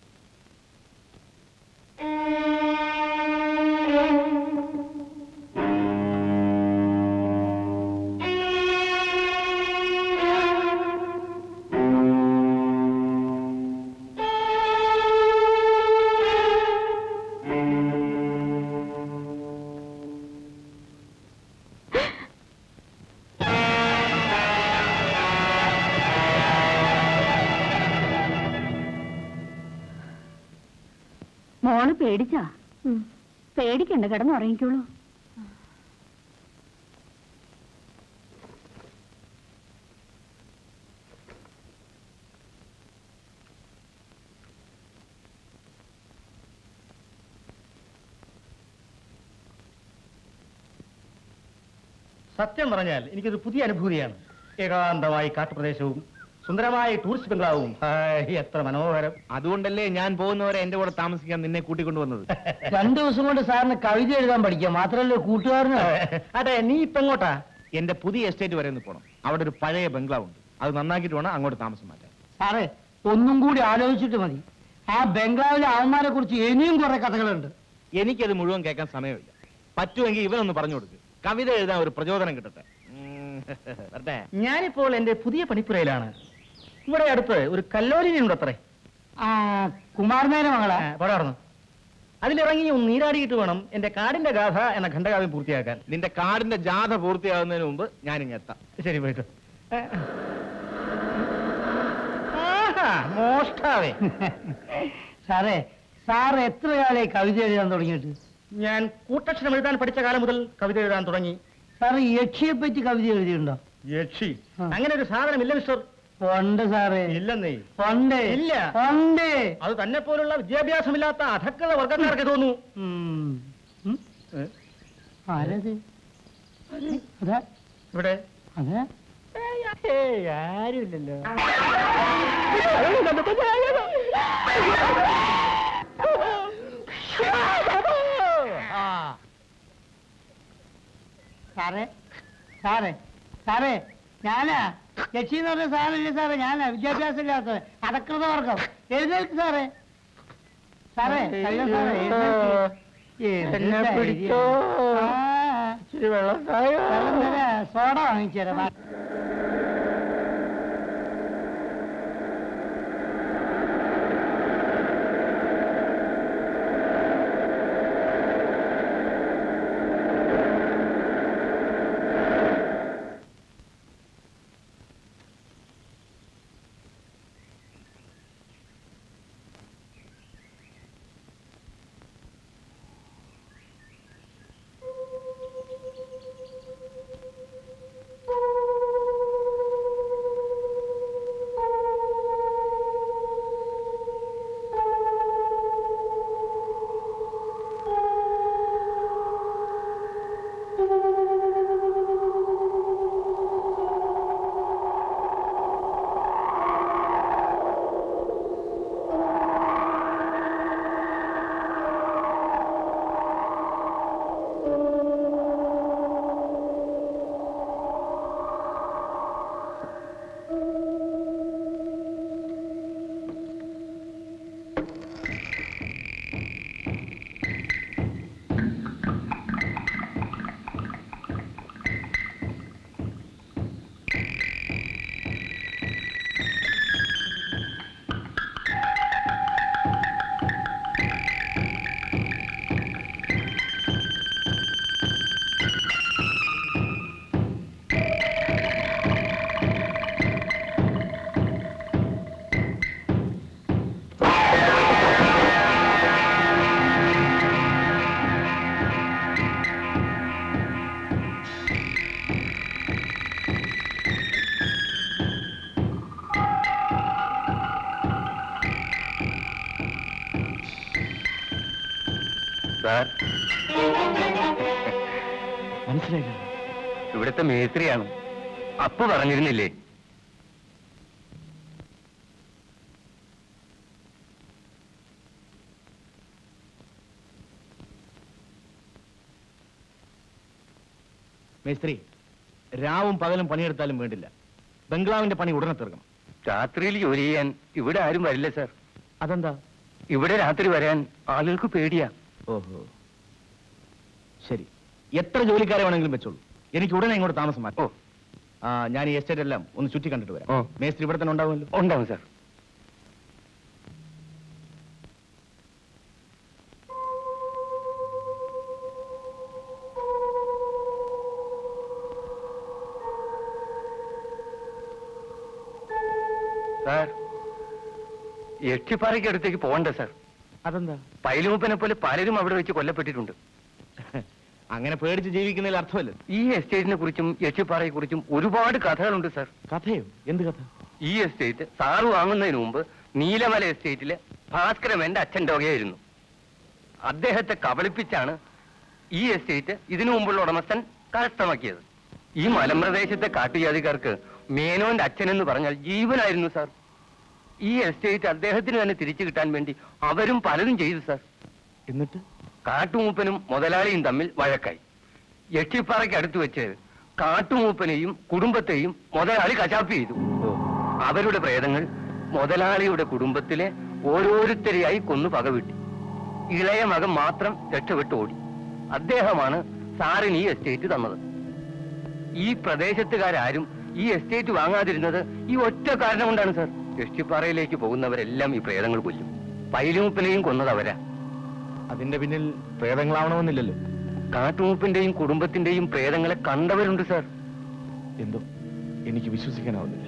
മോള് പേടിച്ചാ പേടിക്കണ്ട കിടന്നുറങ്ങിക്കോളൂ സത്യം പറഞ്ഞാൽ എനിക്കൊരു പുതിയ അനുഭൂതിയാണ് ഏകാന്തമായി കാട്ടുപ്രദേശവും സുന്ദരമായ ടൂറിസ്റ്റ് ബംഗ്ലാവും ഹായ്, എത്ര മനോഹരം അതുകൊണ്ടല്ലേ ഞാൻ പോകുന്നവരെ എന്റെ കൂടെ താമസിക്കാൻ നിന്നെ കൂട്ടിക്കൊണ്ടുവന്നത് രണ്ടു ദിവസം കൊണ്ട് സാറിന് കവിത എഴുതാൻ പഠിക്കാം മാത്രമല്ല കൂട്ടുകാരന് അതെ നീ ഇപ്പൊ എങ്ങോട്ടാ എന്റെ പുതിയ എസ്റ്റേറ്റ് വരെ ഒന്ന് പോണം അവിടെ ഒരു പഴയ ബംഗ്ലാവ് ഉണ്ട് അത് നന്നാക്കിയിട്ട് വേണം അങ്ങോട്ട് താമസം മാറ്റാൻ സാറേ ഒന്നും കൂടി ആലോചിച്ചിട്ട് മതി ആ ബംഗ്ലാവിലെ അവന്മാരെ കുറിച്ച് ഇനിയും കുറെ കഥകളുണ്ട് എനിക്കത് മുഴുവൻ കേൾക്കാൻ സമയമില്ല പറ്റുമെങ്കിൽ ഇവനൊന്ന് പറഞ്ഞു കൊടുക്ക് കവിത എഴുതാൻ ഒരു പ്രചോദനം കിട്ടട്ടെ ഉം, വരട്ടെ ഞാനിപ്പോൾ എന്റെ പുതിയ പണിപ്പുരയിലാണ് ഇവിടെ അടുത്ത് ഒരു കല്ലോലിനി ഉണ്ട് അത്രേ ആ കുമാരനേരെ മകളാ പടർന്നു അതിലിറങ്ങി ഒന്ന് നീരാടിയിട്ട് വേണം എന്റെ കാടിന്റെ ഗാഥ എന്ന ഖണ്ഡകാവ്യം പൂർത്തിയാക്കാൻ നിന്റെ കാടിന്റെ ജാഥ പൂർത്തിയാകുന്നതിന് മുമ്പ് ഞാനിങ്ങ് എത്താം ശരി പോയിട്ട് ഏ. ആഹാ, മോഷ്ടാവേ സാറേ സാർ എത്ര കാലമായി കവിത എഴുതാൻ തുടങ്ങിയിട്ട് ഞാൻ കൂട്ടക്ഷരം എഴുതാൻ പഠിച്ച കാലം മുതൽ കവിത എഴുതാൻ തുടങ്ങി സാറ് യക്ഷിയെ പറ്റി കവിത എഴുതിയിട്ടുണ്ടോ യക്ഷി ആ. അങ്ങനെ ഒരു സാധനമില്ല മിസ്റ്റർ ഉണ്ട് സാറേ ഇല്ലെന്നേ ഉണ്ട് ഇല്ല. ഉണ്ട് അത് തന്നെ പോലുള്ള വിദ്യാഭ്യാസമില്ലാത്ത അധക്കത വർഗക്കാർക്ക് തോന്നുന്നു ഉം. ഉം? ഏ? ആരത് അതാ ഇവിടെ അതെ ഏയ്, ആരുമില്ലല്ലോ സാറേ സാറേ സാറേ ഞാനാ യക്ഷി എന്ന് പറഞ്ഞ സാറല്ലേ സാറേ ഞാനാ വിദ്യാഭ്യാസം ഇല്ലാത്ത അധകൃത വർഗം എഴുന്നേൽക്ക് സാറേ സാറേ അല്ല സാറേ എഴുന്നേൽക്ക്. എന്ത് എന്നെ ധൈര്യം. പിടിച്ചോ. ആ, ഇച്ചിരി വെള്ളം തായോ. വെള്ളം തരാം. സോഡ വാങ്ങിച്ചേരാ സാർ മനസ്സിലായില്ല ഇവിടുത്തെ മേസ്ത്രിയാണ് അപ്പു പറഞ്ഞിരുന്നില്ലേ മേസ്ത്രി രാവും പകലും പണിയെടുത്താലും വേണ്ടില്ല ബംഗ്ലാവിന്റെ പണി ഉടനെ തീർക്കണം രാത്രിയിൽ ജോലി ചെയ്യാൻ ഇവിടെ ആരും വരില്ല സാർ അതെന്താ ഇവിടെ രാത്രി വരാൻ ആളുകൾക്ക് പേടിയാ ഓഹോ ശരി എത്ര ജോലിക്കാരെ വേണമെങ്കിലും വെച്ചോളൂ എനിക്ക് ഉടനെ ഇങ്ങോട്ട് താമസം ഓ മാറ്റും ആ ഞാൻ ഈ എസ്റ്റേറ്റ് എല്ലാം ഒന്ന് ചുറ്റി കണ്ടിട്ട് വരാം ഓ. മേസ്ത്രി ഇവിടെ തന്നെ ഉണ്ടാവുമല്ലോ ഉണ്ടാവും സാർ സാർ യക്ഷിപ്പാറയ്ക്ക് അടുത്തേക്ക് പോകണ്ട സാർ അതെന്താ പൈലുമുപ്പനെ പോലെ പലരും അവിടെ വെച്ച് കൊല്ലപ്പെട്ടിട്ടുണ്ട് അങ്ങനെ പേടിച്ച് ജീവിക്കുന്നതിൽ അർത്ഥമല്ല ഈ എസ്റ്റേറ്റിനെ കുറിച്ചും യക്ഷിപ്പാറയെ കുറിച്ചും ഒരുപാട് കഥകളുണ്ട് സാർ കഥയോ എന്ത് കഥ ഈ എസ്റ്റേറ്റ് സാറ് വാങ്ങുന്നതിന് മുമ്പ് നീലമല എസ്റ്റേറ്റിലെ ഭാസ്കരം എന്റെ അച്ഛൻ്റെ വകയായിരുന്നു അദ്ദേഹത്തെ കബളിപ്പിച്ചാണ് ഈ എസ്റ്റേറ്റ് ഇതിനു മുമ്പുള്ള ഉടമസ്ഥൻ കരസ്ഥമാക്കിയത് ഈ മലമ്പ്രദേശത്തെ കാട്ടുജാതിക്കാർക്ക് മേനോന്റെ അച്ഛൻ എന്ന് പറഞ്ഞാൽ ജീവനായിരുന്നു സാർ ഈ എസ്റ്റേറ്റ് അദ്ദേഹത്തിന് തന്നെ തിരിച്ചു കിട്ടാൻ വേണ്ടി അവരും പലതും ചെയ്തു സാർ എന്നിട്ട് കാട്ടുമൂപ്പനും മുതലാളിയും തമ്മിൽ വഴക്കായി യക്ഷിപ്പാറയ്ക്ക് അടുത്ത് വെച്ച് കാട്ടുമൂപ്പനെയും കുടുംബത്തെയും മുതലാളി കശാപ്പ് ചെയ്തു അവരുടെ പ്രേതങ്ങൾ മുതലാളിയുടെ കുടുംബത്തിലെ ഓരോരുത്തരെയായി കൊന്നു പകവിട്ടി ഇളയ മകൻ മാത്രം രക്ഷപ്പെട്ടു ഓടി അദ്ദേഹമാണ് സാറിന് ഈ എസ്റ്റേറ്റ് തന്നത് ഈ പ്രദേശത്തുകാരും ഈ എസ്റ്റേറ്റ് വാങ്ങാതിരുന്നത് ഈ ഒറ്റ കാരണം കൊണ്ടാണ് സാർ യക്ഷിപ്പാറയിലേക്ക് പോകുന്നവരെല്ലാം ഈ പ്രേതങ്ങൾ കൊല്ലും പൈലുമുപ്പനെയും കൊന്നത് അവരാ അതിന്റെ പിന്നിൽ പ്രേതങ്ങളാവണമെന്നില്ലല്ലോ കാട്ടുമൂപ്പിന്റെയും കുടുംബത്തിന്റെയും പ്രേതങ്ങളെ കണ്ടവരുണ്ട് സാർ എന്തോ എനിക്ക് വിശ്വസിക്കാനാവുന്നില്ല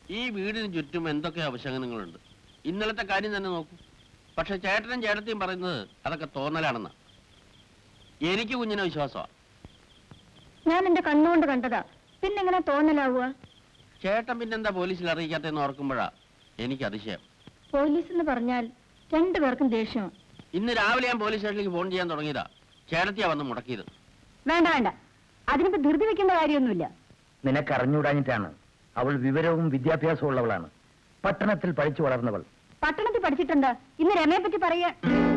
ഈ വീടിന് ചുറ്റും എന്തൊക്കെ അവശകനങ്ങളുണ്ട് ഇന്നലത്തെ കാര്യം തന്നെ നോക്കൂ പക്ഷെ ചേട്ടനും ചേട്ടത്തിയും പറയുന്നത് അതൊക്കെ തോന്നലാണെന്നാ എനിക്ക് കുഞ്ഞിനെ വിശ്വാസമാണ് ഞാൻ എന്റെ കണ്ണുകൊണ്ട് കണ്ടതാ പിന്നെങ്ങനെ തോന്നലാവുക ചേട്ടൻ പിന്നെന്താ പോലീസിൽ അറിയിക്കാത്തെന്ന് ഓർക്കുമ്പോഴാ എനിക്ക് അതിശയം പോലീസ് എന്ന് പറഞ്ഞാൽ രണ്ടുപേർക്കും ദേഷ്യമാണ് ഇന്ന് രാവിലെ ഞാൻ പോലീസ് സ്റ്റേഷനിലേക്ക് ഫോൺ ചെയ്യാൻ തുടങ്ങിയതാ ചേട്ടത്തിയാ വന്ന് മുടക്കിയത് വേണ്ട വേണ്ട അതിനിപ്പോ ധൃതി വെക്കേണ്ട കാര്യമൊന്നുമില്ല നിനക്കറിഞ്ഞൂടാഞ്ഞിട്ടാണ് അവൾ വിവരവും വിദ്യാഭ്യാസവും ഉള്ളവളാണ് പട്ടണത്തിൽ പഠിച്ചു വളർന്നവൾ പട്ടണത്തിൽ പഠിച്ചിട്ടുണ്ട് ഇന്ന് രമയെ പറ്റി പറയാ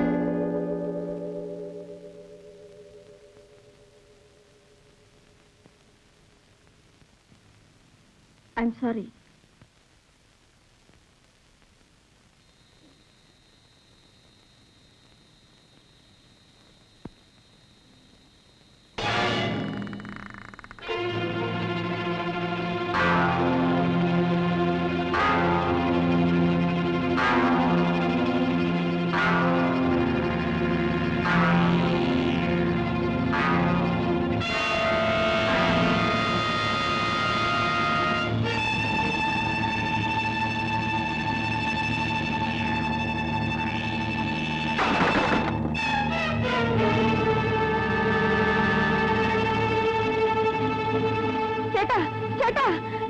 ഐ എം സോറി ചേട്ടാ ചേട്ടാ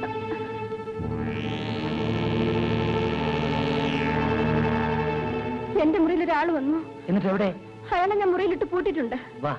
എന്റെ മുറിയിൽ ഒരാൾ വന്നു എന്നിട്ട് എവിടെ അയാളെ ഞാൻ മുറിയിലിട്ട് പൂട്ടിയിട്ടുണ്ട് വാ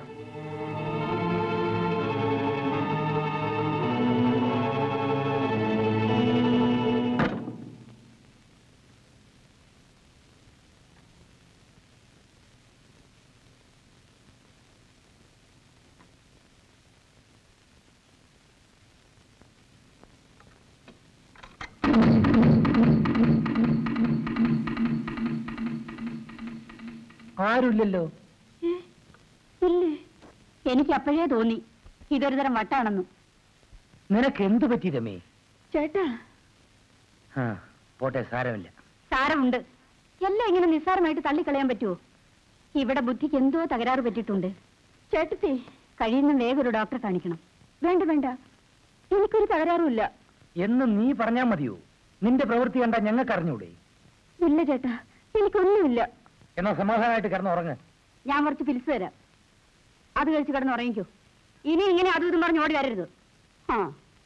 ആരുമില്ലല്ലോ ഇല്ലേ എനിക്ക് അപ്പോഴേ തോന്നി ഇതൊരു തരം വട്ടാണെന്ന് നിനക്ക് എന്തു പറ്റി രമേ ചേട്ടാ ആ പോട്ടെ സാരമില്ല സാരമുണ്ട് എല്ലാം ഇങ്ങനെ നിസ്സാരമായിട്ട് തള്ളിക്കളയാൻ പറ്റുമോ ഇവിടെ ബുദ്ധിക്ക് എന്തോ തകരാറ് പറ്റിയിട്ടുണ്ട് ചേട്ടത്തി കഴിയുന്ന വേഗം ഒരു ഡോക്ടറെ കാണിക്കണം വേണ്ട വേണ്ട എനിക്കൊരു തകരാറുമില്ല എന്ന് നീ പറഞ്ഞാ മതിയോ നിന്റെ പ്രവൃത്തി കണ്ടാ ഞങ്ങൾക്ക് അറിഞ്ഞൂടെ ഇല്ല ചേട്ടാ എനിക്കൊന്നുമില്ല എന്നാ സമാധാനമായിട്ട് കിടന്ന് ഉറങ്ങ് ഞാൻ കുറച്ച് പിലിസ് തരാം അത് കഴിച്ച് കിടന്ന് ഉറങ്ങിക്കോ ഇനി ഇങ്ങനെ അതും ഇതും പറഞ്ഞ് ഓടി വരരുത് ആ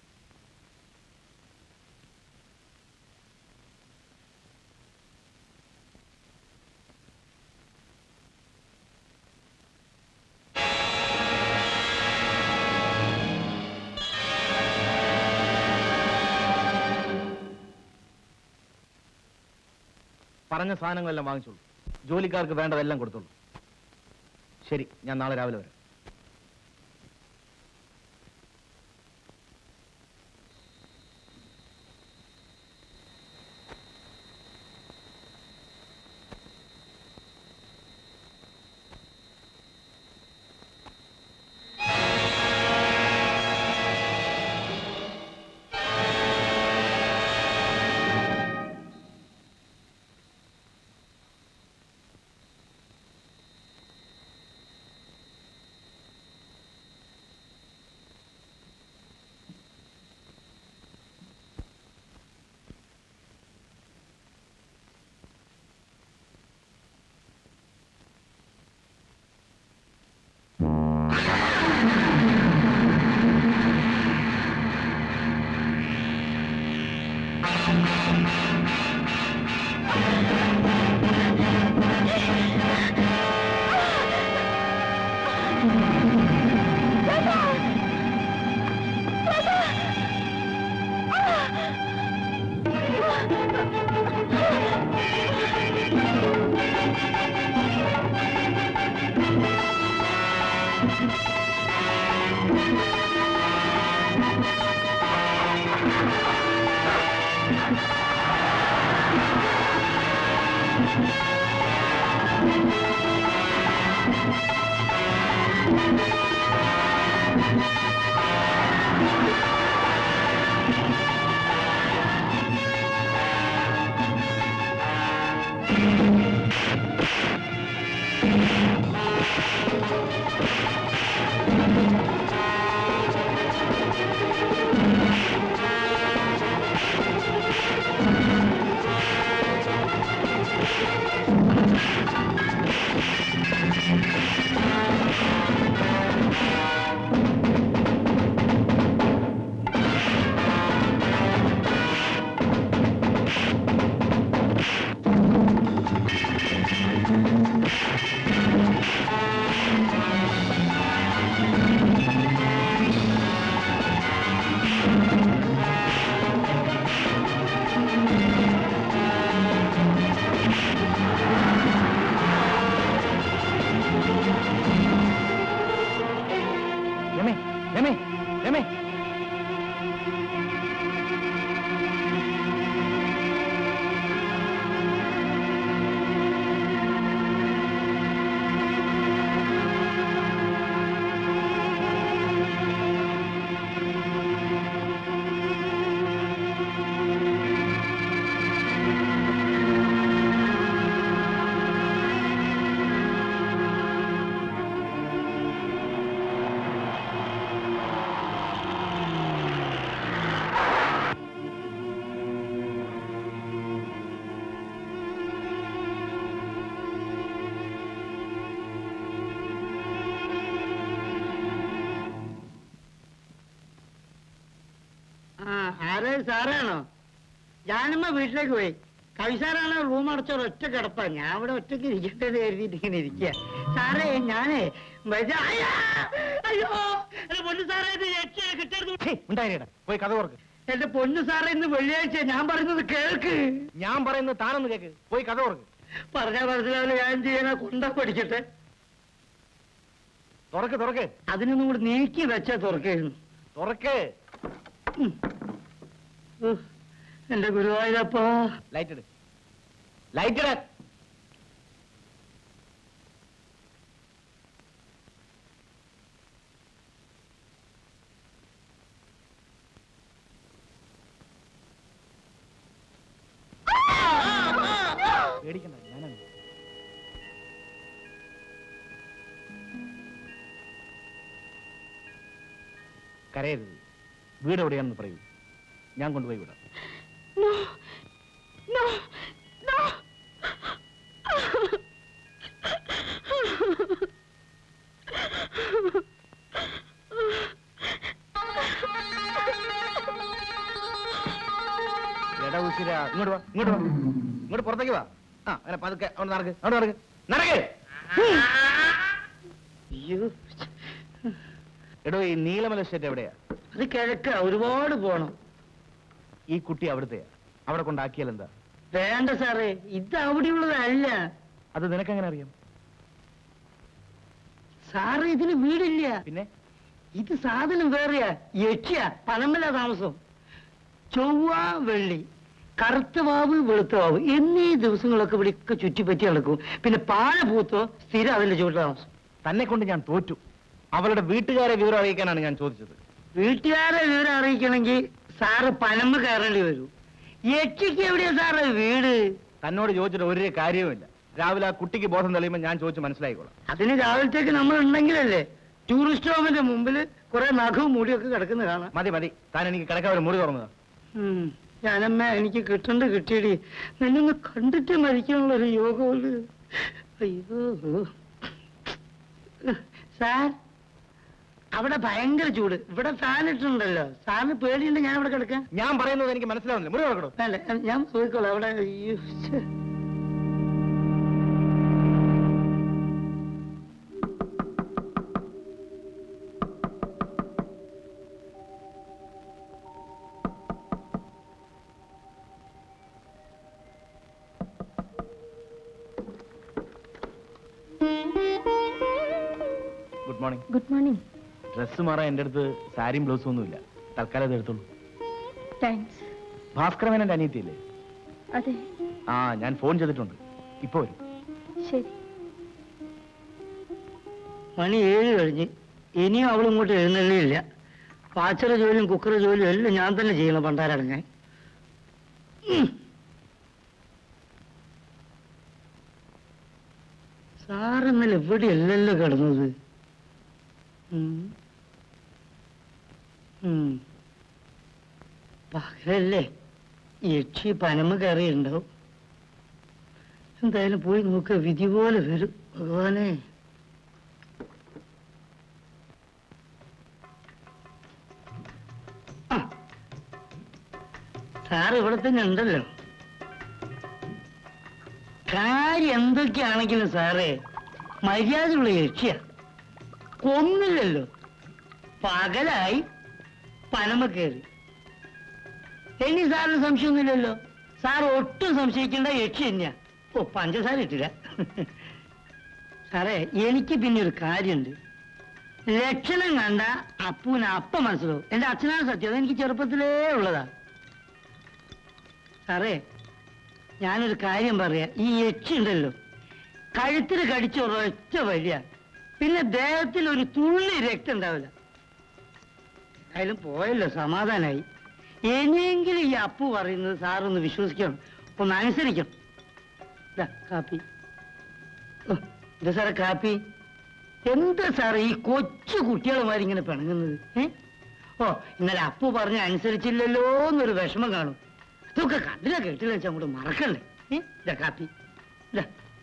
പറഞ്ഞ സാധനങ്ങളെല്ലാം വാങ്ങിച്ചോളൂ ജോലിക്കാർക്ക് വേണ്ടതെല്ലാം കൊടുത്തോളൂ ശരി ഞാൻ നാളെ രാവിലെ വരാം ആ സാറാണോ ഞാനമ്മ വീട്ടിലേക്ക് പോയി കവിസാറാണ് റൂം അടച്ച ഒറ്റ കിടപ്പാ ഞാൻ ഇവിടെ ഒറ്റയ്ക്ക് ഇരിക്കട്ടെ കരുതിയിട്ട് ഇങ്ങനെ ഇരിക്കുക സാറേ ഞാനേ വൈദ്യ- അയ്യാ! അയ്യോ എന്റെ പൊന്നു സാറേ ഇത് യക്ഷിയെ കിട്ടരുത് ഉണ്ടായിരടാ പോയി കഥ ഓർക്ക് എന്റെ പൊന്നു സാറേ ഇന്ന് വെള്ളിയാഴ്ച ഞാൻ പറയുന്നത് കേൾക്ക് ഞാൻ പറയുന്നത് താനൊന്ന് കേക്ക് പോയി കഥ ഓർക്ക് പറഞ്ഞാൽ മനസ്സിലാവില്ല ഞാൻ എന്ത് ചെയ്യാനാ കൊണ്ടാ പഠിക്കട്ടെ തുറക്ക് തുറക്ക് അതിനൊന്നും കൂടി നീക്കി വെച്ചാ തുറക്കായിരുന്നു തുറക്ക് ഉം. ഉഹ്. എന്റെ ഗുരുവായൂരപ്പാ ലൈറ്റ് ഇട് ലൈറ്റ് ഇടാൻ പേടിക്കണ്ട ഞാനാണ് കരയരുത് വീട് എവിടെയാണെന്ന് പറയൂ ഞാൻ കൊണ്ടുപോയി വിടാം No, no, no. എടാ ഉശിര ഇങ്ങോട്ട് വാ ഇങ്ങോട്ട് വാ ഇങ്ങോട്ട് പുറത്തേക്ക് വാ ആ അങ്ങനെ പതുക്കെ അവിടെ നടക്ക് അവിടെ നടക്ക് നടക്ക് അയ്യോ എടോ ഈ നീലമല സ്റ്റേറ്റ് എവിടെയാ അത് കിഴക്ക ഒരുപാട് പോണം ഈ കുട്ടി അവിടുത്തെയാ അവിടെ കൊണ്ടാക്കിയാൽ എന്താ വേണ്ട സാറേ ഇത് അവിടെയുള്ളതല്ല അത് നിനക്കെങ്ങനെ അറിയാം സാറ് ഇതിന് വീടില്ല പിന്നെ ഇത് സാധനം വേറെയാ യക്ഷിയ പനമല താമസം ചൊവ്വ വെള്ളി കറുത്ത വാവ് വെളുത്ത വാവ് എന്നീ ദിവസങ്ങളൊക്കെ ഇവിടെയൊക്കെ ചുറ്റിപ്പറ്റി നടക്കും പിന്നെ പാഴ പൂത്തോ സ്ഥിരം അതിന്റെ ചുവട്ടിൽ താമസം തന്നെ കൊണ്ട് ഞാൻ തോറ്റു അവളുടെ വീട്ടുകാരെ വിവരം അറിയിക്കാനാണ് ഞാൻ ചോദിച്ചത് വീട്ടുകാരെ വിവരം അറിയിക്കണമെങ്കിൽ സാറ് പനമ്പ് കയറേണ്ടി വരൂ യക്ഷിക്ക് എവിടെയാ സാറ് വീട് തന്നോട് ചോദിച്ചിട്ട് ഒരു കാര്യവുമില്ല രാവിലെ ആ കുട്ടിക്ക് ബോധം തെളിയുമ്പോൾ ഞാൻ ചോദിച്ച് മനസ്സിലായിക്കോളാം അതിന് രാവിലത്തേക്ക് നമ്മൾ ഉണ്ടെങ്കിലല്ലേ ടൂറിസ്റ്റ് ഹോമിന്റെ മുമ്പിൽ കുറെ നഖവും മുടിയൊക്കെ കിടക്കുന്ന കാണാം മതി മതി താൻ എനിക്ക് കിടക്കാൻ ഒരു മുറി തുറന്നതാ ഉം. ഞാനമ്മ എനിക്ക് കിട്ടണ്ട് കിട്ടിയടി നിന്നൊന്ന് കണ്ടിട്ട് മരിക്കാനുള്ള ഒരു യോഗമുള്ളു അയ്യോ സാർ അവിടെ ഭയങ്കര ചൂട് ഇവിടെ ഫാൻ ഇട്ടുണ്ടല്ലോ സാറിന് പേടിയുണ്ട് ഞാൻ അവിടെ കിടക്കാം ഞാൻ പറയുന്നത് എനിക്ക് മനസ്സിലാവുന്നില്ല മുറി തുറക്കടോ വേണ്ട ഞാൻ പോയിക്കോളാം അവിടെ അയ്യോ ഛെ. Good morning good morning dress മാറാൻ എൻ്റെ അടുത്ത് സാരിയും ബ്ലൗസും ഒന്നുമില്ല തൽക്കാലം അത് എടുത്തോളൂ താങ്ക്സ് ഭാസ്കരമേനന്റെ അനിയത്തിയില്ലേ അതെ ആ ഞാൻ ഫോൺ ചെയ്തിട്ടുണ്ട് ഇപ്പൊ വരും ശരി മണി ഏഴ് കഴിഞ്ഞ് ഇനിയും അവൾ ഇങ്ങോട്ട് എഴുന്നള്ളിയില്ല പാച്ചറ ജോലിയും കുക്കറ ജോലിയും എല്ലാം ഞാൻ തന്നെ ചെയ്യണം പണ്ടാരടങ്ങാൻ സാറിന്നലെ എവിടെയല്ലല്ലോ കിടന്നത് ഉം. ഉം. പകലല്ലേ യക്ഷി പനമ കയറിയിട്ടുണ്ടാവും എന്തായാലും പോയി നോക്കുക വിധി പോലെ വരും ഭഗവാനെ ആ. സാർ ഇവിടെ തന്നെ ഉണ്ടല്ലോ കാര്യം എന്തൊക്കെയാണെങ്കിലും സാറേ മര്യാദയുള്ള യക്ഷിയ കൊന്നില്ലല്ലോ പകലായി പനമ കയറി ഇനി സാറിന് സംശയമൊന്നുമില്ലല്ലോ സാർ ഒട്ടും സംശയിക്കേണ്ട യക്ഷി തന്നെയാ ഓ പഞ്ചസാര ഇട്ടില്ല സാറേ എനിക്ക് പിന്നെ ഒരു കാര്യമുണ്ട് ലക്ഷണം കണ്ട അപ്പൂന് അപ്പം മനസ്സിലാവും എന്റെ അച്ഛനാണ് സത്യം അതെനിക്ക് ചെറുപ്പത്തിലേ ഉള്ളതാ സാറേ ഞാനൊരു കാര്യം പറയാ ഈ യക്ഷി ഉണ്ടല്ലോ കഴുത്തിൽ കടിച്ച ഒരൊറ്റ വലിയ പിന്നെ ദേഹത്തിൽ ഒരു തുള്ളി രക്തം ഉണ്ടാവില്ല അതിലും പോയല്ലോ സമാധാനായി ഇനിയെങ്കിലും ഈ അപ്പു പറയുന്നത് സാറൊന്ന് വിശ്വസിക്കണം ഒന്ന് അനുസരിക്കണം ദാ, കാപ്പി ഓ, ഇത് സാറേ കാപ്പി എന്താ സാറേ ഈ കൊച്ചു കുട്ടികളുമാരി ഇങ്ങനെ പിണങ്ങുന്നത് ഏ ഓ ഇന്നലെ അപ്പു പറഞ്ഞ അനുസരിച്ചില്ലല്ലോ എന്നൊരു വിഷമം കാണും ഇതൊക്കെ കണ്ടില്ല കേട്ടില്ല വെച്ചാൽ അങ്ങോട്ട് മറക്കണ്ടേ ഏ ഇതാ കാപ്പി ഇതാ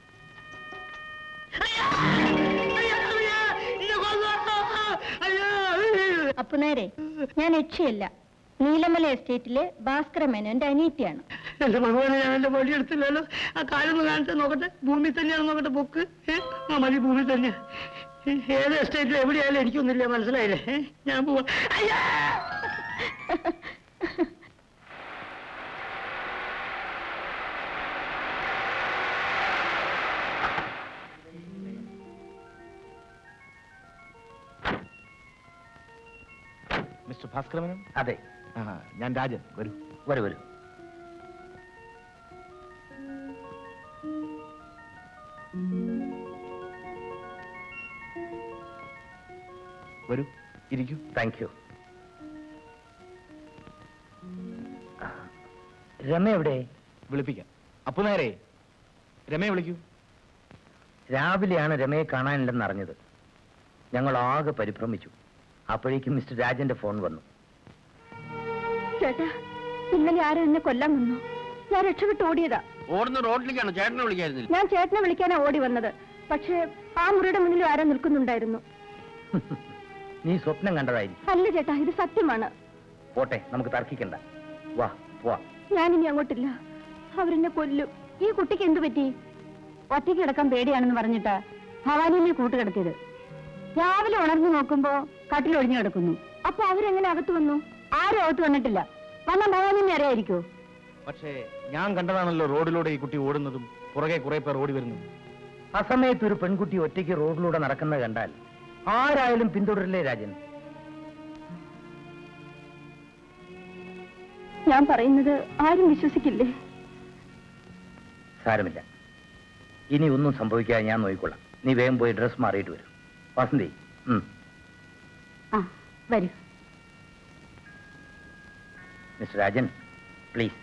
അയ്യോ! അയ്യോ! അയ്യോ! എന്നെ കൊന്നു! അയ്യോ! അപ്പൊ നേരെ ഞാൻ യക്ഷിയല്ല നീലമല എസ്റ്റേറ്റിലെ ഭാസ്കര മേനോന്റെ അനീറ്റിയാണ് എന്റെ ഭഗവാനെ ഞാൻ എന്റെ വഴി എടുത്തില്ലല്ലോ ആ കാലൊന്ന് കാണിച്ചാൽ നോക്കട്ടെ ഭൂമി തന്നെയാണ് നോക്കട്ടെ ബുക്ക് ഏ? ആ മതി ഭൂമി തന്നെ ഏത് എസ്റ്റേറ്റിൽ എവിടെയായാലും എനിക്കൊന്നുമില്ല മനസ്സിലായില്ലേ ഏ? ഞാൻ പോവാ അയ്യാ മിസ്റ്റർ ഭാസ്കരമനും അതെ ആ ഞാൻ രാജൻ വരൂ വരൂ വരൂ വരൂ ഇരിക്കൂ താങ്ക് യു രമ എവിടെ വിളിപ്പിക്കാം അപ്പൊ നേരെ രമയെ വിളിക്കൂ രാവിലെയാണ് രമയെ കാണാനില്ലെന്ന് അറിഞ്ഞത് ഞങ്ങൾ ആകെ പരിഭ്രമിച്ചു അപ്പോഴേക്കും മിസ്റ്റർ രാജന്റെ ഫോൺ വന്നു ചേട്ടാ ഇന്നലെ ആരും എന്നെ കൊല്ലാൻ വന്നു ഞാൻ രക്ഷപ്പെട്ട് ഓടിയതാ ഓടുന്ന റോഡിലേക്കാണ് ചേട്ടനെ വിളിക്കായിരുന്നില്ല ഞാൻ ചേട്ടനെ വിളിക്കാനാ ഓടി വന്നത് പക്ഷേ ആ മുറിയുടെ മുന്നിൽ ആരോ നിൽക്കുന്നുണ്ടായിരുന്നു നീ സ്വപ്നം കണ്ടതായിരിക്കും അല്ല ചേട്ടാ ഇത് സത്യമാണ് പോട്ടെ നമുക്ക് തർക്കിക്കണ്ട വാ പോവാ ഞാനിനി അങ്ങോട്ടില്ല അവരെന്നെ കൊല്ലും ഈ കുട്ടിക്ക് എന്തു പറ്റി ഒറ്റയ്ക്ക് കിടക്കാൻ പേടിയാണെന്ന് പറഞ്ഞിട്ടാ ഭവാനിനെ കൂട്ടുകിടത്തിയത് രാവിലെ ഉണർന്നു നോക്കുമ്പോ കട്ടിലൊഴിഞ്ഞു കിടക്കുന്നു അപ്പൊ അവരെങ്ങനെ അകത്ത് വന്നു ആരും അകത്ത് വന്നിട്ടില്ല വന്ന ഭവാനിനെ അറിയായിരിക്കോ പക്ഷേ ഞാൻ കണ്ടതാണല്ലോ റോഡിലൂടെ ഈ കുട്ടി ഓടുന്നതും പുറകെ കുറെ പേർ ഓടി വരുന്നതും ആ സമയത്ത് ഒരു പെൺകുട്ടി ഒറ്റയ്ക്ക് റോഡിലൂടെ നടക്കുന്നത് കണ്ടാൽ ആരായാലും പിന്തുടരില്ലേ രാജൻ ഞാൻ പറയുന്നത് ആരും വിശ്വസിക്കില്ലേ സാരമില്ല ഇനി ഒന്നും സംഭവിക്കാതെ ഞാൻ നോക്കിക്കൊള്ളാം നീ വേഗം പോയി ഡ്രസ് മാറിയിട്ട് വരും വസന്തി ഉം. ആ വരൂ Mr Rajan please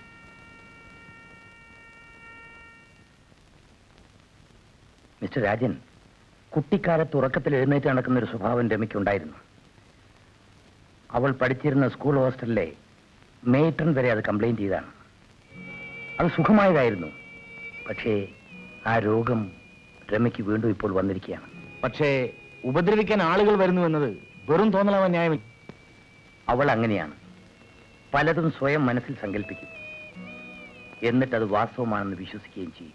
Mr Rajan കുട്ടിക്കാലത്ത് ഉറക്കത്തിൽ എഴുന്നേറ്റ് നടക്കുന്ന ഒരു സ്വഭാവം രമയ്ക്കുണ്ടായിരുന്നു അവൾ പഠിച്ചിരുന്ന സ്കൂൾ ഹോസ്റ്റലിലെ മേട്രൺ വരെ അത് കംപ്ലൈന്റ് ചെയ്താണ് അത് സുഖമായതായിരുന്നു പക്ഷേ ആ രോഗം രമയ്ക്ക് വീണ്ടും ഇപ്പോൾ വന്നിരിക്കുകയാണ് പക്ഷേ ഉപദ്രവിക്കാൻ ആളുകൾ വരുന്നു എന്നത് വെറും തോന്നലാവാൻ ന്യായമില്ല അവൾ അങ്ങനെയാണ് പലതും സ്വയം മനസ്സിൽ സങ്കല്പിക്കും എന്നിട്ട് അത് വാസ്തവമാണെന്ന് വിശ്വസിക്കുകയും ചെയ്യും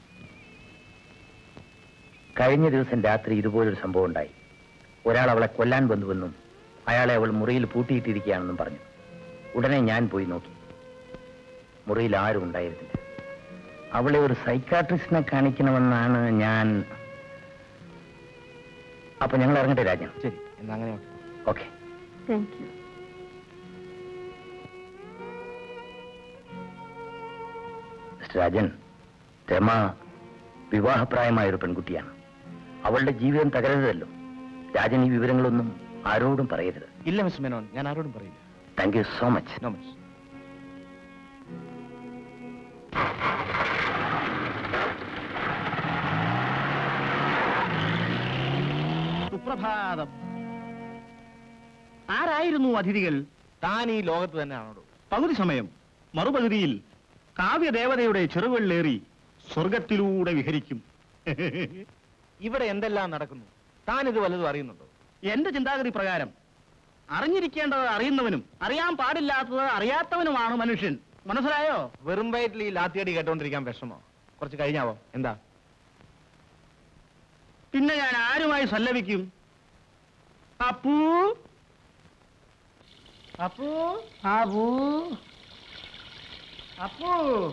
കഴിഞ്ഞ ദിവസം രാത്രി ഇതുപോലൊരു സംഭവം ഉണ്ടായി ഒരാൾ അവളെ കൊല്ലാൻ വന്നുവെന്നും അയാളെ അവൾ മുറിയിൽ പൂട്ടിയിട്ടിരിക്കുകയാണെന്നും പറഞ്ഞു ഉടനെ ഞാൻ പോയി നോക്കി മുറിയിൽ ആരും ഉണ്ടായിരുന്നില്ല അവളെ ഒരു സൈക്കാട്രിസ്റ്റിനെ കാണിക്കണമെന്നാണ് ഞാൻ അപ്പൊ ഞങ്ങൾ ഇറങ്ങട്ടെ രാജൻ ശരി എന്നാ അങ്ങനെ ആവട്ടെ. Okay thank you Mr Rajan Rama വിവാഹപ്രായമായ ഒരു പെൺകുട്ടിയാണ് അവളുടെ ജീവിതം തകരരുതല്ലോ രാജൻ ഈ വിവരങ്ങളൊന്നും ആരോടും പറയരുത് ഇല്ല മിസ്റ്റർ മേനോൻ ഞാൻ ആരോടും പറയില്ല thank you so much no much സുപ്രഭാതം ആരായിരുന്നു അതിഥികൾ താൻ ഈ ലോകത്ത് തന്നെയാണോ പകുതി സമയം മറുപകുതിയിൽ കാവ്യദേവതയുടെ ചെറുകളിലേറി സ്വർഗത്തിലൂടെ വിഹരിക്കും ഇവിടെ എന്തെല്ലാം നടക്കുന്നു താൻ ഇത് വല്ലതും അറിയുന്നുണ്ടോ എന്റെ ചിന്താഗതി പ്രകാരം അറിഞ്ഞിരിക്കേണ്ടത് അറിയുന്നവനും അറിയാൻ പാടില്ലാത്തത് അറിയാത്തവനുമാണ് മനുഷ്യൻ മനസ്സിലായോ വെറും വയറ്റിൽ ഈ ലാത്തിയടി കേട്ടോണ്ടിരിക്കാൻ വിഷമോ കുറച്ച് കഴിഞ്ഞാവോ എന്താ പിന്നെ ഞാൻ ആരുമായി സല്ലപിക്കും അപ്പൂ അപ്പൂ അപ്പൂ അപ്പൂ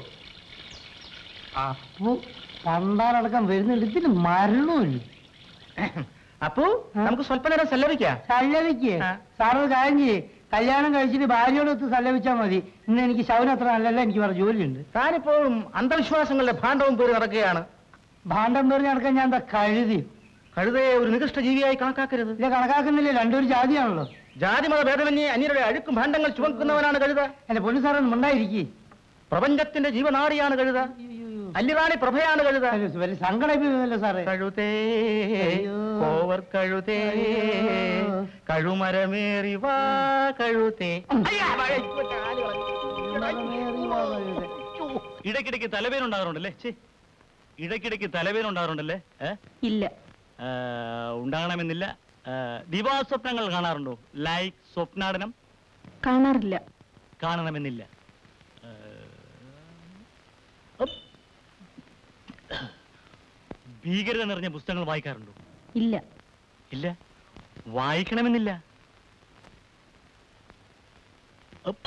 അപ്പൂ കണ്ടാലടക്കം വരുന്നുണ്ട് ഇതിന് മരണമില്ല അപ്പൂ നമുക്ക് സ്വല്പ നേരം സല്ലപിക്കാം സല്ലപിക്ക് ആ. സാറൊരു കാര്യം ചെയ്യ് കല്യാണം കഴിച്ചിട്ട് ഭാര്യയോടൊത്ത് സല്ലപിച്ചാൽ മതി ഇന്ന് എനിക്ക് ശവനം അത്ര നല്ലല്ല എനിക്ക് വേറെ ജോലിയുണ്ട് താനിപ്പോഴും അന്ധവിശ്വാസങ്ങളുടെ ഭാണ്ഡവും പേര് നടക്കുകയാണ് ഭാണ്ഡം പേര് നടക്കാൻ ഞാൻ എന്താ കഴുതി കഴുതയെ ഒരു നികൃഷ്ട ജീവിയായി കണക്കാക്കരുത് ഇല്ല കണക്കാക്കുന്നില്ല രണ്ടൊരു ജാതിയാണല്ലോ ജാതിമത ഭേദമന്യേ അന്യരുടെ അഴുക്കും ഭാണ്ഡങ്ങൾ ചുമക്കുന്നവനാണ് കഴുത എന്റെ പൊന്നു സാറേ ഒന്ന് മിണ്ടായിരിക്കേ പ്രപഞ്ചത്തിന്റെ ജീവനാടിയാണ് കഴുത അല്ലിറാണി പ്രഭയാണ് കഴുത വലിയ സങ്കടമല്ലോ സാറേ കഴുതേ അയ്യോ. കോവർ കഴുതേ അയ്യോ. കഴുമരമേറി വാ കഴുതേ അയ്യാ, വാ, ഇങ്ങോട്ട് ആല് കളഞ്ഞു. ഇടയ്ക്കിടയ്ക്ക് തലവേദന ഉണ്ടാകാറുണ്ടല്ലേ ഛേ ഇടയ്ക്കിടയ്ക്ക് തലവേദന ഉണ്ടാകാറുണ്ടല്ലേ ഏ? ഇല്ല ആ, ഉണ്ടാകണമെന്നില്ല ആ, ദിവാസ്വപ്നങ്ങൾ കാണാറുണ്ടോ ലൈക്ക് സ്വപ്നാടനം കാണാറില്ല കാണണമെന്നില്ല ആ, ഉപ്പ്. ഭീകരത നിറഞ്ഞ പുസ്തകങ്ങൾ വായിക്കാറുണ്ടോ ഇല്ല ഇല്ല വായിക്കണമെന്നില്ല ഉപ്പ്.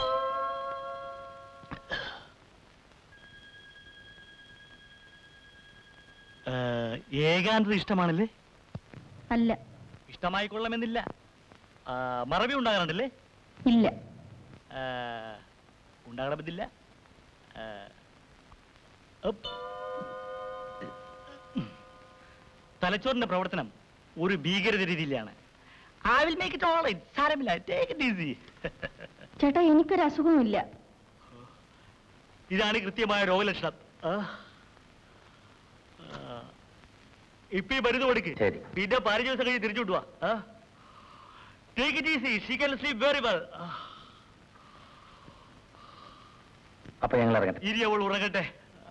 ആ, ഏകാന്തത ഇഷ്ടമാണല്ലേ അല്ല ഇഷ്ടമായി കൊള്ളണമെന്നില്ല ആ, മറവി ഉണ്ടാകാറുണ്ടല്ലേ ഇല്ല ആ, ഉണ്ടാകണമെന്നില്ല ആ, ഉപ്പ്. തലച്ചോറിന്റെ പ്രവർത്തനം ഒരു ഭീകരത രീതിയിലാണ് I will make it all സാരമില്ല ടേക്ക് ഇറ്റ് ഈസി ചേട്ടാ എനിക്കൊരു അസുഖമില്ല ഇതാണ് കൃത്യമായ രോഗലക്ഷണം ആ. ആ. ഇപ്പൊ ഈ മരുന്ന് കൊടുക്ക് ശരി. പിന്നെ പതിനഞ്ച് ദിവസം കഴിഞ്ഞ് തിരിച്ചു വിട്ടുവാ take it easy she can sleep very well അപ്പൊ ഞങ്ങൾ ഇറങ്ങട്ടെ ഇനി അവൾ ഉറങ്ങട്ടെ ആ.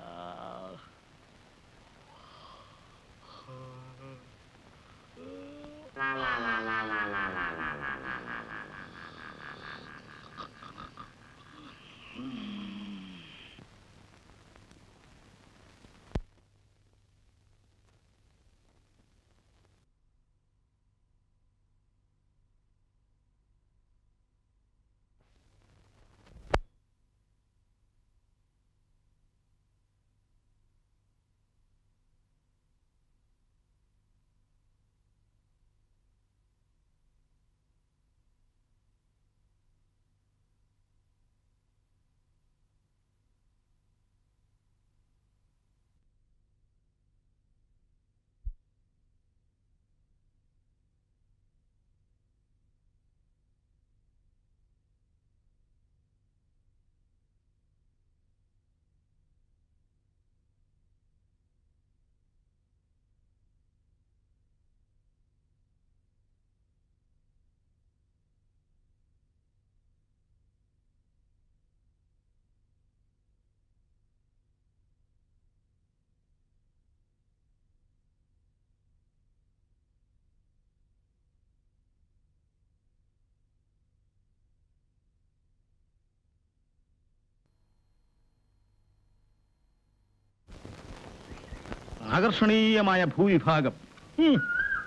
ആകർഷണീയമായ ഭൂവിഭാഗം ഉം.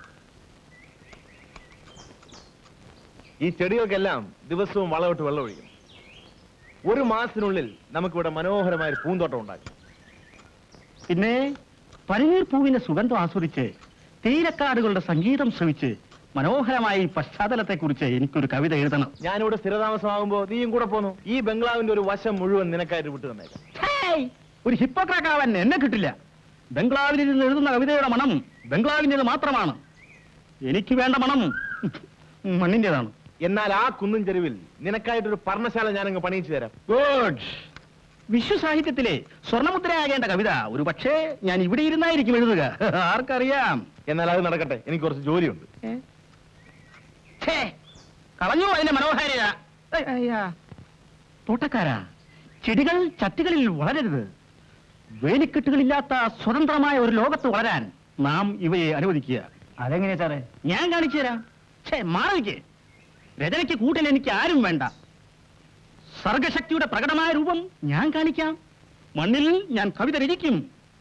ഈ ചെടികൾക്കെല്ലാം ദിവസവും വളമിട്ട് വെള്ളം ഒഴിക്കും ഒരു മാസത്തിനുള്ളിൽ നമുക്കിവിടെ മനോഹരമായ ഒരു പൂന്തോട്ടം ഉണ്ടാക്കും പിന്നെ പനിനീർ പൂവിന്റെ സുഗന്ധം ആസ്വദിച്ച് തീരക്കാടുകളുടെ സംഗീതം ശ്രവിച്ച് മനോഹരമായ ഈ പശ്ചാത്തലത്തെ കുറിച്ച് എനിക്കൊരു കവിത എഴുതണം ഞാനിവിടെ സ്ഥിരതാമസമാകുമ്പോ നീയും കൂടെ പോന്നു ഈ ബംഗ്ലാവിന്റെ ഒരു വശം മുഴുവൻ നിനക്കായിട്ട് വിട്ടു തന്നേക്കാം ഛേയ്! ഒരു ഹിപ്പോക്രാക്കാവൻ എന്നെ കിട്ടില്ല ബംഗ്ലാവിൽ ഇരുന്ന് എഴുതുന്ന കവിതയുടെ മണം ബംഗ്ലാവിൻ്റെത് മാത്രമാണ് എനിക്ക് വേണ്ട മണം മണ്ണിൻ്റെതാണ് എന്നാൽ ആ കുന്നിൻ ചെരുവിൽ നിനക്കായിട്ടൊരു പർണശാല ഞാനങ്ങ് പണിയിച്ചു തരാം ഗുഡ് വിശ്വസാഹിത്യത്തിലെ സ്വർണമുദ്രയാകേണ്ട കവിത ഒരു പക്ഷേ ഞാൻ ഇവിടെ ഇരുന്നായിരിക്കും എഴുതുക ആർക്കറിയാം എന്നാൽ അത് നടക്കട്ടെ എനിക്ക് കുറച്ച് ജോലിയുണ്ട് ഛേ, കളഞ്ഞു അതിന്റെ മനോഹാരിത ഏയ്, അയ്യാ. തോട്ടക്കാരാ ചെടികൾ ചട്ടികളിൽ വളരരുത് വേലിക്കെട്ടുകളില്ലാത്ത സ്വതന്ത്രമായ ഒരു ലോകത്ത് വളരാൻ നാം ഇവയെ അനുവദിക്കുക അതെങ്ങനെയാ സാറേ ഞാൻ കാണിച്ചു തരാം ഛേ മാറിക്ക് രചനയ്ക്ക് കൂട്ടിൽ എനിക്ക് ആരും വേണ്ട സർഗശക്തിയുടെ പ്രകടമായ രൂപം ഞാൻ കാണിക്കാം മണ്ണിൽ ഞാൻ കവിത രചിക്കും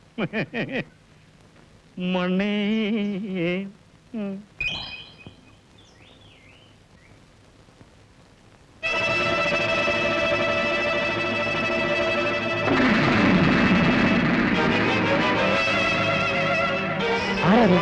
മണ്ണേ ഉം. ആരാത്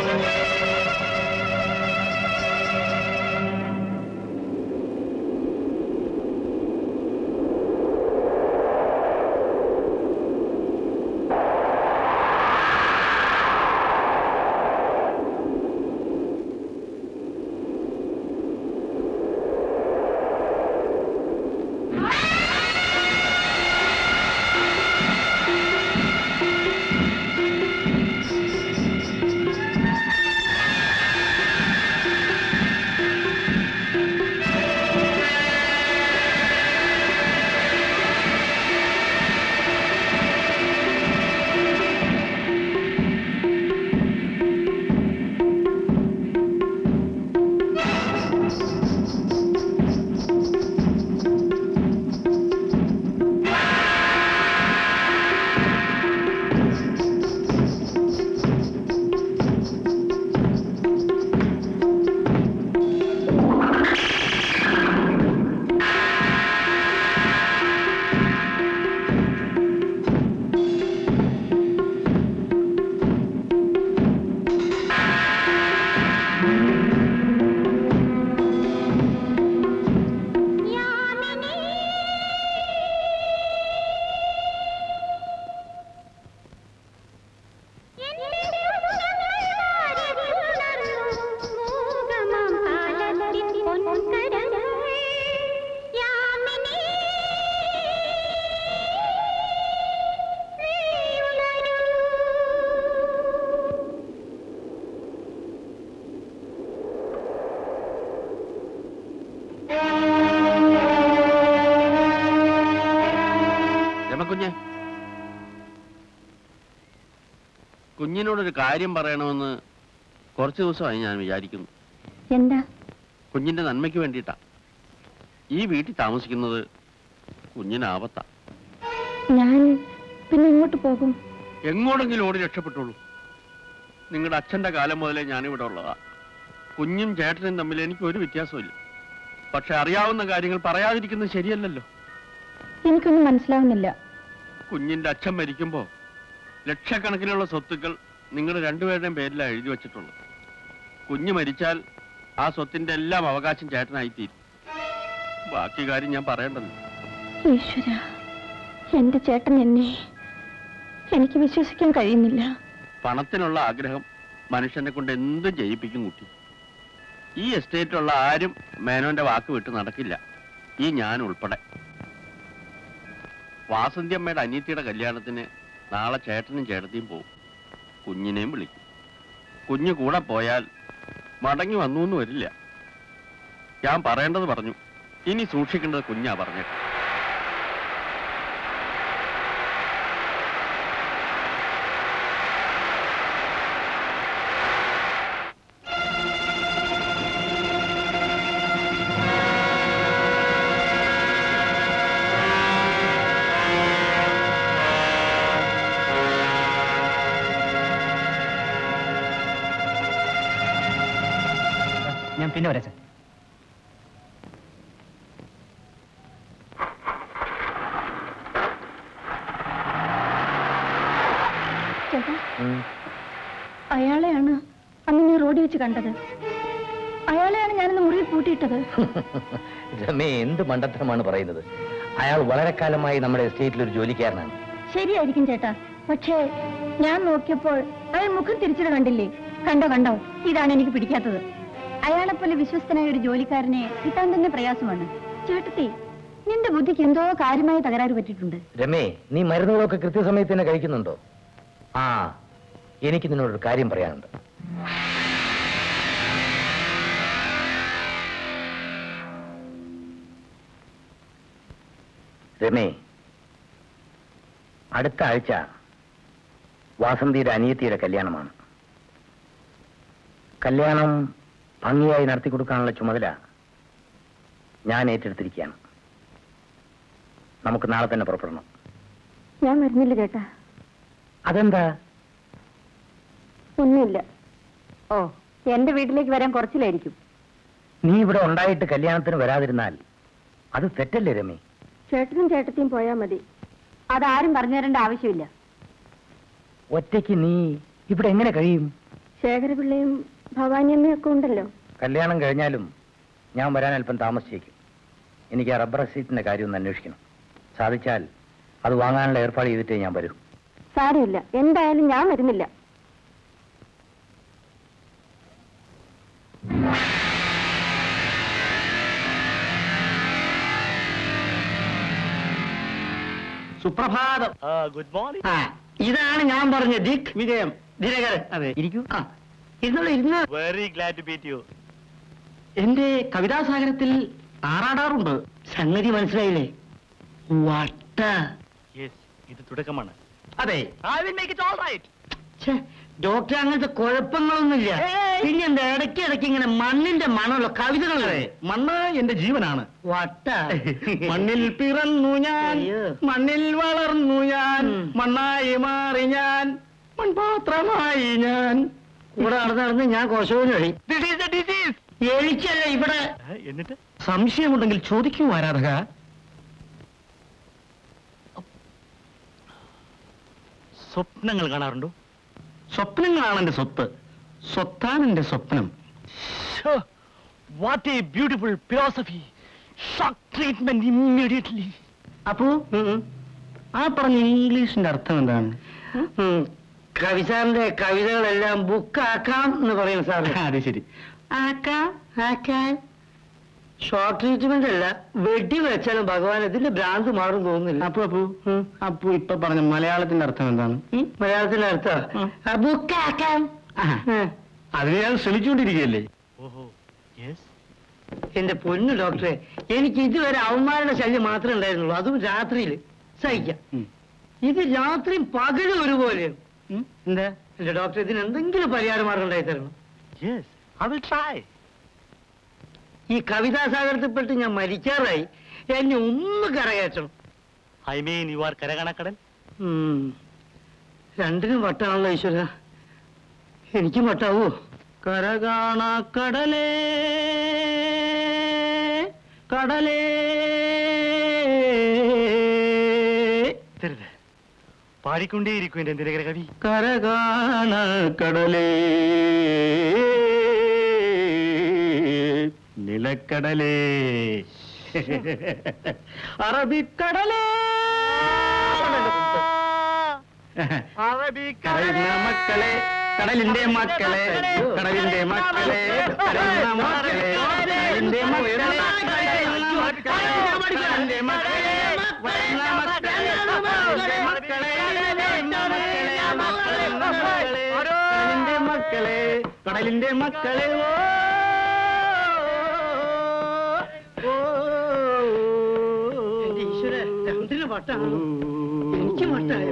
കുഞ്ഞിനോടൊരു കാര്യം പറയണമെന്ന് കുറച്ച് ദിവസമായി ഞാൻ വിചാരിക്കുന്നു എന്താ കുഞ്ഞിന്റെ നന്മയ്ക്ക് വേണ്ടിയിട്ടാ ഈ വീട്ടിൽ താമസിക്കുന്നത് കുഞ്ഞിന് ആപത്താ ഞാൻ പിന്നെ ഇങ്ങോട്ട് പോകും എങ്ങോടെങ്കിലും ഓടി രക്ഷപ്പെട്ടുള്ളൂ നിങ്ങളുടെ അച്ഛന്റെ കാലം മുതലേ ഞാനിവിടെ ഉള്ളതാ കുഞ്ഞും ചേട്ടനും തമ്മിൽ എനിക്ക് ഒരു വ്യത്യാസമില്ല പക്ഷെ അറിയാവുന്ന കാര്യങ്ങൾ പറയാതിരിക്കുന്നത് ശരിയല്ലല്ലോ എനിക്കൊന്നും മനസ്സിലാവുന്നില്ല കുഞ്ഞിന്റെ അച്ഛൻ മരിക്കുമ്പോ ലക്ഷക്കണക്കിനുള്ള സ്വത്തുക്കൾ നിങ്ങളുടെ രണ്ടുപേരുടെയും പേരിലാണ് എഴുതി വെച്ചിട്ടുള്ളത് കുഞ്ഞ് മരിച്ചാൽ ആ സ്വത്തിന്റെ എല്ലാം അവകാശം ചേട്ടനായി തീരും ബാക്കി കാര്യം ഞാൻ പറയണ്ടല്ലോ ഈശ്വര എന്റെ ചേട്ടൻ എന്നെ എനിക്ക് വിശ്വസിക്കാൻ കഴിയുന്നില്ല പണത്തിനുള്ള ആഗ്രഹം മനുഷ്യനെ കൊണ്ട് എന്തും ചെയ്യിപ്പിക്കും കുട്ടി ഈ എസ്റ്റേറ്റിലുള്ള ആരും മേനോന്റെ വാക്ക് വിട്ട് നടക്കില്ല ഈ ഞാൻ ഉൾപ്പെടെ വാസന്തി അമ്മയുടെ അനിയത്തിയുടെ കല്യാണത്തിന് നാളെ ചേട്ടനും ചേട്ടത്തിയും പോകും കുഞ്ഞിനെയും വിളിക്കും കുഞ്ഞ് കൂടെ പോയാൽ മടങ്ങി വന്നു എന്ന് വരില്ല ഞാൻ പറയേണ്ടത് പറഞ്ഞു ഇനി സൂക്ഷിക്കേണ്ടത് കുഞ്ഞാ പറഞ്ഞത് ഞാൻ പിന്നെ വരാം സാർ ചേട്ടാ അയാളെയാണ് അന്ന് ഞാൻ റോഡിൽ വെച്ച് കണ്ടത് അയാളെയാണ് ഞാനിന്ന് മുറിയിൽ പൂട്ടിയിട്ടത് രമേ എന്ത് മണ്ടത്തരമാണ് പറയുന്നത് അയാൾ വളരെ കാലമായി നമ്മുടെ എസ്റ്റേറ്റിൽ ഒരു ജോലിക്കാരനാണ് ശരിയായിരിക്കും ചേട്ടാ പക്ഷേ ഞാൻ നോക്കിയപ്പോൾ അയാൾ മുഖം തിരിച്ചിട്ട് കണ്ടില്ലേ കണ്ടോ കണ്ടോ ഇതാണ് എനിക്ക് പിടിക്കാത്തത് അയാളെപ്പോലെ വിശ്വസ്തനായ ഒരു ജോലിക്കാരനെ കിട്ടാൻ തന്നെ പ്രയാസമാണ് ചേട്ടത്തി നിന്റെ ബുദ്ധിക്ക് എന്തോ കാര്യമായ തകരാറ് പറ്റിയിട്ടുണ്ട് രമേ നീ മരുന്നുകളൊക്കെ കൃത്യസമയത്ത് തന്നെ കഴിക്കുന്നുണ്ടോ ആ എനിക്ക് നിന്നോടൊരു കാര്യം പറയാനുണ്ട് രമേ അടുത്ത ആഴ്ച വാസന്തിയുടെ അനിയത്തിയുടെ കല്യാണമാണ് കല്യാണം ഭംഗിയായി നടത്തി കൊടുക്കാനുള്ള ചുമതല ഞാൻ ഏറ്റെടുത്തിരിക്കുകയാണ് നമുക്ക് നാളെ തന്നെ പുറപ്പെടണം ഞാൻ വരുന്നില്ല ചേട്ടാ അതെന്താ ഒന്നുമില്ല ഓ എന്റെ വീട്ടിലേക്ക് വരാൻ കുറച്ചിലായിരിക്കും നീ ഇവിടെ ഉണ്ടായിട്ട് കല്യാണത്തിന് വരാതിരുന്നാൽ അത് തെറ്റല്ലേ രമേ ചേട്ടനും ചേട്ടത്തിയും പോയാൽ മതി അതാരും പറഞ്ഞു തരേണ്ട ആവശ്യമില്ല ഒറ്റയ്ക്ക് നീ ഇവിടെ എങ്ങനെ കഴിയും ശേഖരപിള്ളയും ഭവാനിയമ്മയും ഒക്കെ ഉണ്ടല്ലോ കല്യാണം കഴിഞ്ഞാലും ഞാൻ വരാൻ അല്പം താമസിച്ചേക്കും എനിക്ക് ആ റബ്ബർ സീറ്റിന്റെ കാര്യം ഒന്ന് അന്വേഷിക്കണം സാധിച്ചാൽ അത് വാങ്ങാനുള്ള ഏർപ്പാട് ചെയ്തിട്ടേ ഞാൻ വരൂ സാരമില്ല എന്തായാലും ഞാൻ വരുന്നില്ല സുപ്രഭാതം ഗുഡ് മോർണിംഗ് ആ ഇതാണ് ഞാൻ പറഞ്ഞ ദിക് വിജയം ദിനകരൻ അതെ ഇരിക്കൂ ആ ഇരുന്നോളൂ ഇരുന്ന് very glad to meet you എന്റെ കവിതാസാഗരത്തിൽ ആറാടാറുണ്ട് സംഗതി മനസ്സിലായില്ലേ വട്ട യെസ് ഇത് തുടക്കമാണ് അതെ I will make it all right ഛേ, ഡോക്ടർ അങ്ങനത്തെ കുഴപ്പങ്ങളൊന്നുമില്ല പിന്നെ എന്താ ഇടയ്ക്ക് ഇടയ്ക്ക് ഇങ്ങനെ മണ്ണിന്റെ മണമല്ലോ കവിതകളല്ലേ മണ്ണ് എന്റെ ജീവനാണ് വട്ട മണ്ണിൽ പിറന്നു ഞാൻ അയ്യോ. മണ്ണിൽ വളർന്നു ഞാൻ ഉം. മണ്ണായി മാറി ഞാൻ മൺപാത്രമായി ഞാൻ കൂടെ നടന്ന് നടന്ന് ഞാൻ കോശവും കഴി ദിസ് ഈസ് ദ ഡിസീസ് എഴിച്ചല്ല ഇവിടെ എന്നിട്ട് സംശയമുണ്ടെങ്കിൽ ചോദിക്കൂ ആരാധക സ്വപ്നങ്ങൾ കാണാറുണ്ടോ സ്വപ്നങ്ങളാണ് എന്റെ സ്വത്ത് സ്വത്താണ് എന്റെ സ്വപ്നം what a beautiful philosophy shock treatment immediately അപ്പോ ആ പറഞ്ഞ ഇംഗ്ലീഷിന്റെ അർത്ഥം എന്താണ് ഉം. കവിസാറിന്റെ കവിതകളെല്ലാം ബുക്കാക്കാം എന്ന് പറയുന്ന സാറ് അതെ ശരി ആക്കാം ആക്കാൻ ഷോർട്ട് ട്രീറ്റ്മെന്റ് അല്ല വെടി വെച്ചാലും ഭഗവാൻ ഇതിന്റെ ഭ്രാന്ത് മാറും തോന്നുന്നില്ല അപ്പു അപ്പു അപ്പു ഇപ്പൊ പറഞ്ഞ മലയാളത്തിന്റെ അർത്ഥം എന്താണ് ഉം? മലയാളത്തിന്റെ അർത്ഥം ഉം. ബുക്കാക്കാം ആഹാ. അതിന് ഞാൻ ശ്രമിച്ചുകൊണ്ടിരിക്കുകയല്ലേ ഓഹോ യെസ് എന്റെ പൊന്നു ഡോക്ടറെ എനിക്ക് ഇതുവരെ അവന്മാരുടെ ശല്യം മാത്രമേ ഉണ്ടായിരുന്നുള്ളൂ അതും രാത്രിയിൽ സഹിക്കാം ഉം. ഇത് രാത്രിയും പകലും ഒരുപോലെ ഉം? എന്താ അല്ല ഡോക്ടർ ഇതിന് എന്തെങ്കിലും പരിഹാര മാർഗം ഉണ്ടായി തരണം യെസ് ഐ വിൽ ട്രൈ ഈ കവിതാസാഗരത്തിൽപ്പെട്ട് ഞാൻ മരിക്കാറായി എന്നെ ഒന്ന് കരകയറ്റണം ഐ മീൻ യു ആർ കരകണക്കടൽ ഉം. രണ്ടിനും വട്ടാണല്ലോ ഈശ്വര എനിക്കും വട്ടാവോ കരകാണ കടലേ കടലേ പാടിക്കൊണ്ടേയിരിക്കും എന്റെ എന്തിനകര കവി കരകാണ കടലേ നിലക്കടലേ അറബിക്കടലേ കടലിന്റെ മക്കളെ കടലിന്റെ മക്കളെ കടലിന്റെ മക്കളെ കടലിന്റെ മക്കളെ കടലിന്റെ മക്കളെ കടലിന്റെ മക്കളെ കടലിന്റെ മക്കളെ കടലിന്റെ മക്കളെ കടലിന്റെ മക്കളെ ഓ ഓ, എന്റെ ഈശ്വര രണ്ടിനും വട്ടാണല്ലോ എനിക്ക് വട്ടായോ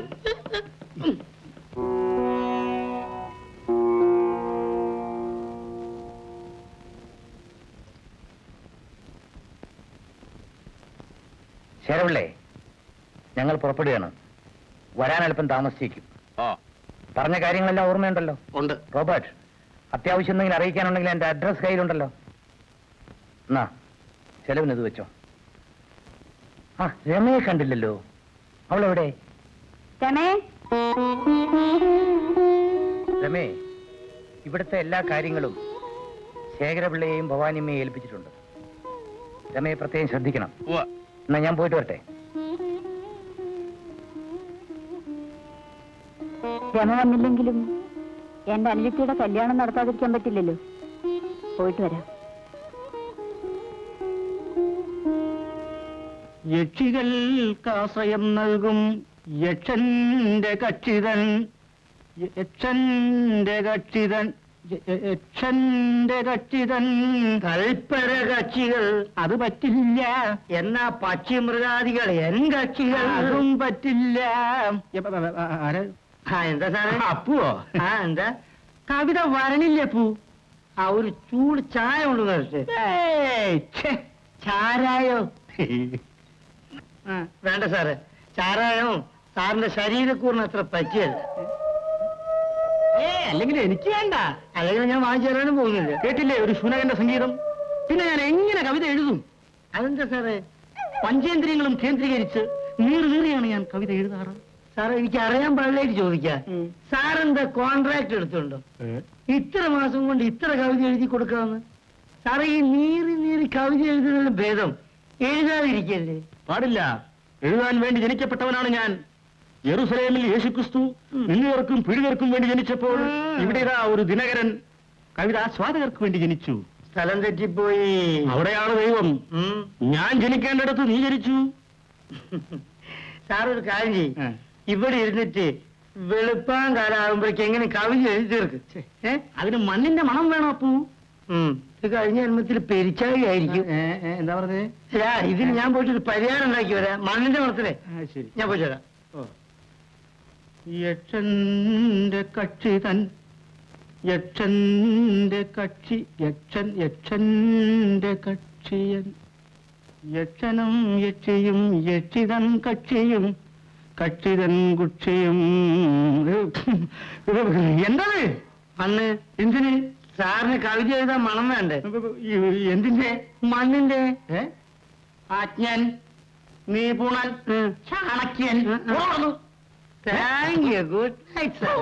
ശരവിള്ളേ ഞങ്ങൾ പുറപ്പെടുകയാണ് വരാൻ അല്പം താമസിച്ചേക്കും ആ പറഞ്ഞ കാര്യങ്ങളെല്ലാം ഓർമ്മയുണ്ടല്ലോ ഉണ്ട് റോബർട്ട് അത്യാവശ്യം എന്തെങ്കിലും അറിയിക്കാനുണ്ടെങ്കിൽ എന്റെ അഡ്രസ് കയ്യിലുണ്ടല്ലോ എന്നാ ചെലവിന് ഇത് വെച്ചോ ആ രമയെ കണ്ടില്ലല്ലോ അവളെവിടെ രമേ രമേ ഇവിടുത്തെ എല്ലാ കാര്യങ്ങളും ശേഖരപിള്ളയെയും ഭവാനിയമ്മയെ ഏൽപ്പിച്ചിട്ടുണ്ട് രമയെ പ്രത്യേകം ശ്രദ്ധിക്കണം ഉവ്വ എന്നാ ഞാൻ പോയിട്ട് വരട്ടെ രമ വന്നില്ലെങ്കിലും എന്റെ അനിയത്തിയുടെ കല്യാണം നടത്താതിരിക്കാൻ പറ്റില്ലല്ലോ പോയിട്ട് വരാം യക്ഷികൾക്കാശ്രയം നൽകും യക്ഷന്റെ കക്ഷിതൻ യക്ഷന്റെ കക്ഷിതൻ യക്ഷന്റെ കക്ഷിതൻ കൽപ്പര കക്ഷികൾ അത് പറ്റില്ല എന്നാ പക്ഷി മൃഗാദികൾ എൻ കക്ഷികൾ അതും പറ്റില്ല എപ്പ- എപ്പ- എപ്പ- ആര്? ആ എന്താ സാറേ അപ്പുവോ ആ എന്താ കവിത വരണില്ലേ അപ്പു ആ ഒരു ചൂട് ചായ കൊണ്ട് നിർത്ത് ഏയ്, ഛെ, ചാരായോ ആ, വേണ്ട സാറേ ചാരായം സാറിന്റെ ശരീരക്കൂറിന് അത്ര പറ്റിയല്ല ഏ അല്ലെങ്കിൽ എനിക്ക് വേണ്ട അല്ലെങ്കിൽ ഞാൻ വാങ്ങിച്ചു തരാനും പോകുന്നില്ല കേട്ടില്ലേ ഒരു ശുനകന്റെ സംഗീതം പിന്നെ ഞാൻ എങ്ങനെ കവിത എഴുതും അതെന്താ സാറേ പഞ്ചേന്ദ്രിയങ്ങളും കേന്ദ്രീകരിച്ച് നീറി നീറിയാണ് ഞാൻ കവിത എഴുതാറ് സാറേ എനിക്ക് അറിയാൻ പാടില്ലായിട്ട് ചോദിക്കാം സാറെന്താ കോൺട്രാക്ട് എടുത്തുണ്ടോ ഇത്ര മാസം കൊണ്ട് ഇത്ര കവിത എഴുതി കൊടുക്കാമെന്ന് സാറേ ഈ നീറി നീറി കവിത എഴുതുന്നതിന് ഭേദം എഴുതാതിരിക്കല്ലേ പാടില്ല എഴുതാൻ വേണ്ടി ജനിക്കപ്പെട്ടവനാണ് ഞാൻ യെറുസലേമിൽ യേശുക്രിസ്തു നിന്നുകർക്കും പിഴുകർക്കും വേണ്ടി ജനിച്ചപ്പോൾ ഇവിടെ ഇതാ ഒരു ദിനകരൻ കവിത ആസ്വാദകർക്ക് വേണ്ടി ജനിച്ചു സ്ഥലം തെറ്റിപ്പോയി അവിടെയാണ് ദൈവം ഉം. ഞാൻ ജനിക്കേണ്ടിടത്ത് നീ ജനിച്ചു സാർ ഒരു കാര്യം ചെയ്യും ആ. ഇവിടെ ഇരുന്നിട്ട് വെളുപ്പാൻ കാലാകുമ്പോഴേക്ക് എങ്ങനെ കവിത എഴുതി തീർക്ക് ഏ അതിന് മണ്ണിന്റെ മണം വേണം അപ്പൂ ഉം. ഇത് കഴിഞ്ഞ ജന്മത്തിൽ പെരിച്ചാഴി ആയിരിക്കും ഏ, ഏ, എന്താ പറഞ്ഞേ അല്ല ഇതിന് ഞാൻ പോയിട്ട് ഒരു പരിഹാരം ഉണ്ടാക്കി വരാം മണ്ണിന്റെ മണത്തിലെ ആ, ശരി ഞാൻ പോയിട്ട് വരാം യക്ഷന്റെ കക്ഷി തൻ യക്ഷന്റെ കക്ഷി യക്ഷൻ യക്ഷന്റെ കക്ഷിയൻ യക്ഷനും യക്ഷിയും യക്ഷിതൻ കക്ഷിയും കക്ഷിതൻ കുക്ഷിയും എന്താണ് മണ്ണ് എന്തിന് സാറിന് കവിത എഴുതാൻ മണം വേണ്ടേ എന്തിന്റെ മണ്ണിന്റെ ഏ? ആജ്ഞൻ നീപുണൻ ചാണക്യൻ ഓർന്നു. Thank you good night sir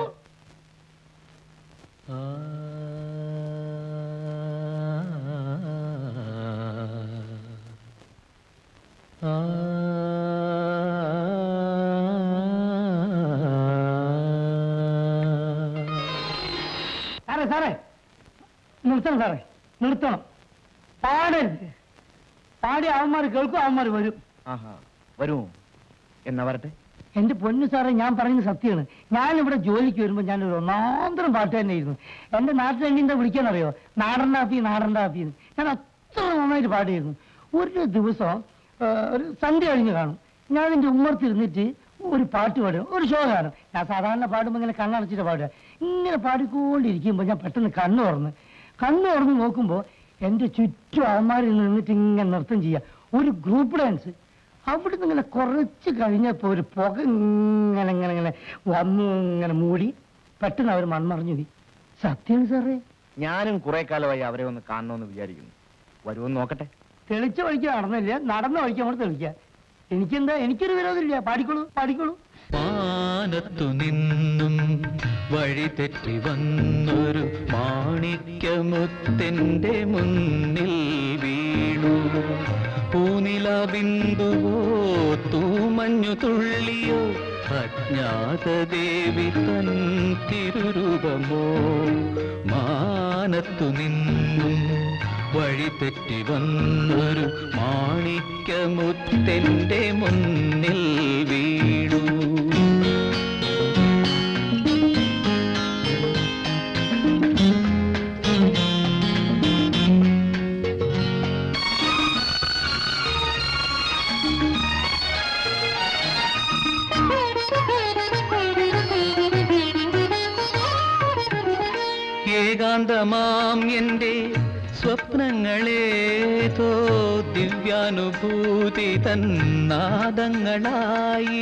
സാറേ സാറേ നിർത്തണം സാറേ നിർത്തണം പാടരുത് പാടി അവന്മാർ കേൾക്കും അവന്മാർ വരും ആഹാ വരൂ എന്നാ വരട്ടെ എന്റെ പൊന്നു സാറേ ഞാൻ പറയുന്നത് സത്യമാണ് ഞാൻ ഇവിടെ ജോലിക്ക് വരുമ്പോൾ ഞാൻ ഒരു ഒന്നാന്തരം പാട്ട് തന്നെയായിരുന്നു എന്റെ നാട്ടിൽ എന്നെ എന്താ വിളിക്കാന്നറിയോ നാടൻ കാപ്പി നാടൻ കാപ്പി എന്ന്. ഞാൻ അത്ര നന്നായിട്ട് പാടിയിരുന്നു ഒരു ദിവസം ആ, ഒരു സന്ധ്യ കഴിഞ്ഞ് കാണും ഞാൻ എന്റെ ഉമ്മർത്തിരുന്നിട്ട് ഒരു പാട്ട് പാടുക ഒരു ഷോ കാണും ഞാൻ സാധാരണ പാടുമ്പോൾ ഇങ്ങനെ കണ്ണടച്ചിട്ട് പാടുക ഇങ്ങനെ പാടിക്കൊണ്ടിരിക്കുമ്പോൾ ഞാൻ പെട്ടെന്ന് കണ്ണു തുറന്ന് കണ്ണു തുറന്ന് നോക്കുമ്പോൾ എൻ്റെ ചുറ്റും അവന്മാരിൽ നിന്നിട്ട് ഇങ്ങനെ നൃത്തം ചെയ്യുക ഒരു ഗ്രൂപ്പ് ഡാൻസ് അവിടുന്ന് ഇങ്ങനെ കുറച്ച് കഴിഞ്ഞപ്പോൾ ഒരു പുക ഇങ്ങനെ ഇങ്ങനെ ഇങ്ങനെ വന്നു ഇങ്ങനെ മൂടി പെട്ടെന്ന് അവർ മൺമറിഞ്ഞു പോയി സത്യം സാറേ ഞാനും കുറെ കാലമായി അവരെ ഒന്ന് കാണണമെന്ന് വിചാരിക്കുന്നു വരുമെന്ന് നോക്കട്ടെ തെളിച്ച വഴിക്ക് നടന്നില്ല നടന്ന വഴിക്ക് അങ്ങോട്ട് തെളിക്കുക എനിക്കെന്താ എനിക്കൊരു വിരോധമില്ല പാടിക്കോളൂ പാടിക്കോളൂ മാനത്തു നിന്നും വഴി തെറ്റി വന്നൊരു മാണിക്യമുത്തിന്റെ മുന്നിൽ വീണു പൂനില ബിന്ദുവോ തൂമഞ്ഞു തുള്ളിയോ അജ്ഞാത ദേവി തൻ തിരുരൂപമോ മാനത്തു നിന്നും വഴി തെറ്റി വന്നൊരു മാണിക്യമുത്തെന്റെ മുന്നിൽ വീണു ഏകാന്തമാം എൻ്റെ സ്വപ്നങ്ങളേതോ ദിവ്യാനുഭൂതി തന്നാദങ്ങളായി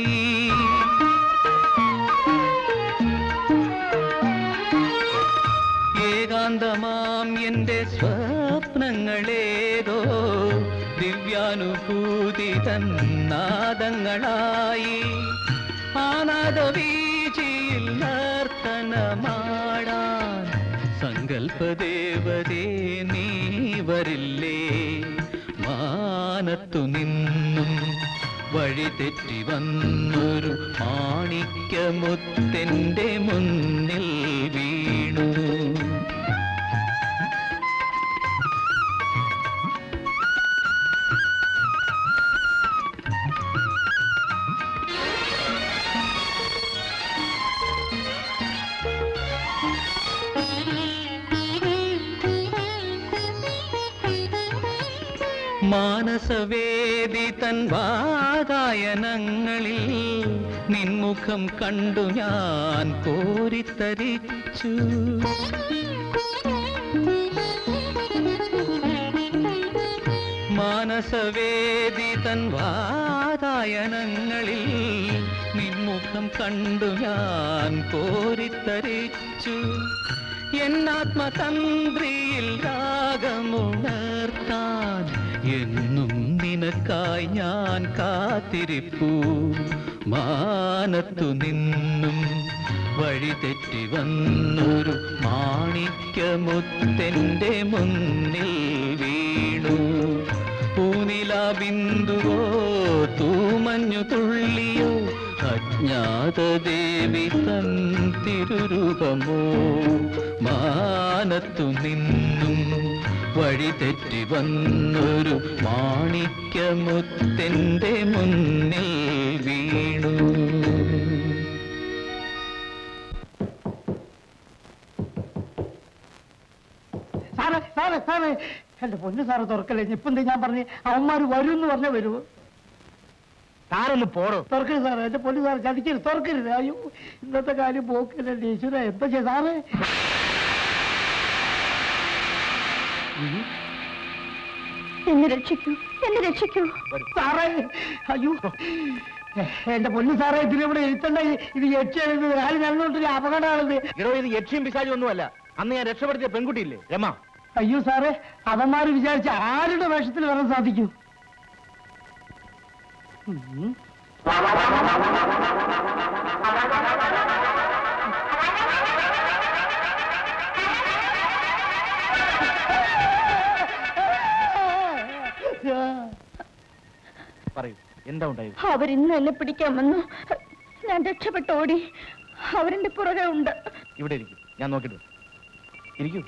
ഏകാന്തമാം എൻ്റെ സ്വപ്നങ്ങളേതോ ദിവ്യാനുഭൂതി തന്നാദങ്ങളായി ആനാദവീചിയിൽ നർത്തനമാടാൻ സങ്കൽപ്പദേവതേ നീ വരില്ലേ മാനത്തു നിന്നും വഴി തെറ്റി വന്നൊരു മാണിക്യമുത്തെന്റെ മുന്നിൽ വീണു മാനസവേദി തൻ വാതായനങ്ങളിൽ നിൻമുഖം കണ്ടു ഞാൻ കോരിത്തരിച്ചു മാനസവേദി തൻ വാതായനങ്ങളിൽ നിൻമുഖം കണ്ടു ഞാൻ കോരിത്തരിച്ചു എന്നാത്മതന്ത്രിയിൽ രാഗമുണർത്താൻ എന്നും നിനക്കായി ഞാൻ കാത്തിരിപ്പൂ മാനത്തു നിന്നും വഴി തെറ്റി വന്നൊരു മാണിക്യമുത്തെന്റെ മുന്നിൽ വീണു പൂനില ബിന്ദുവോ തൂമഞ്ഞു തുള്ളിയോ അജ്ഞാത ദേവി തൻ തിരുരൂപമോ മാനത്തു നിന്നും വഴി തെറ്റി വന്നൊരു മാണിക്യമുത്തെന്റെ മുന്നിൽ വീണു സാറേ സാറേ സാറേ എന്റെ പൊന്നു സാറ് തുറക്കല്ലേ ഇപ്പൊ എന്താ ഞാൻ പറഞ്ഞ് അവന്മാര് വരും എന്ന് പറഞ്ഞാ വരൂ താരൊന്ന് പോടോ തുറക്കരുത് സാറേ എന്റെ പൊന്നു സാറ് ചതിക്കരുത് തുറക്കരുത് അയ്യോ ഇന്നത്തെ കാര്യം പോക്കില്ല ഈശ്വര എന്താ ചെയ്യ സാറേ എന്നെ രക്ഷിക്കൂ എന്നെ രക്ഷിക്കൂ സാറേ അയ്യോ എന്റെ പൊന്നു സാറേ ഇതിനിവിടെ എഴുത്തണ്ട ഇത് യക്ഷി എഴുതുന്നത് കാലം നടന്നുകൊണ്ടൊരു അപകടമാണിത് ഇടോ ഇത് യക്ഷിയും പിശാചും ഒന്നുമല്ല അന്ന് ഞാൻ രക്ഷപ്പെടുത്തിയ പെൺകുട്ടിയില്ലേ രമ അയ്യോ സാറേ അവന്മാര് വിചാരിച്ച ആരുടെ വേഷത്തിൽ വരാൻ സാധിക്കൂ ഉം. പറയൂ എന്താ ഉണ്ടായത് അവരിന്ന് എന്നെ പിടിക്കാൻ വന്നു ഞാൻ രക്ഷപ്പെട്ട് ഓടി അവരെന്റെ പുറകെ ഉണ്ട് ഇവിടെ ഇരിക്കും ഞാൻ നോക്കിട്ട് വരാം. ഇരിക്കൂ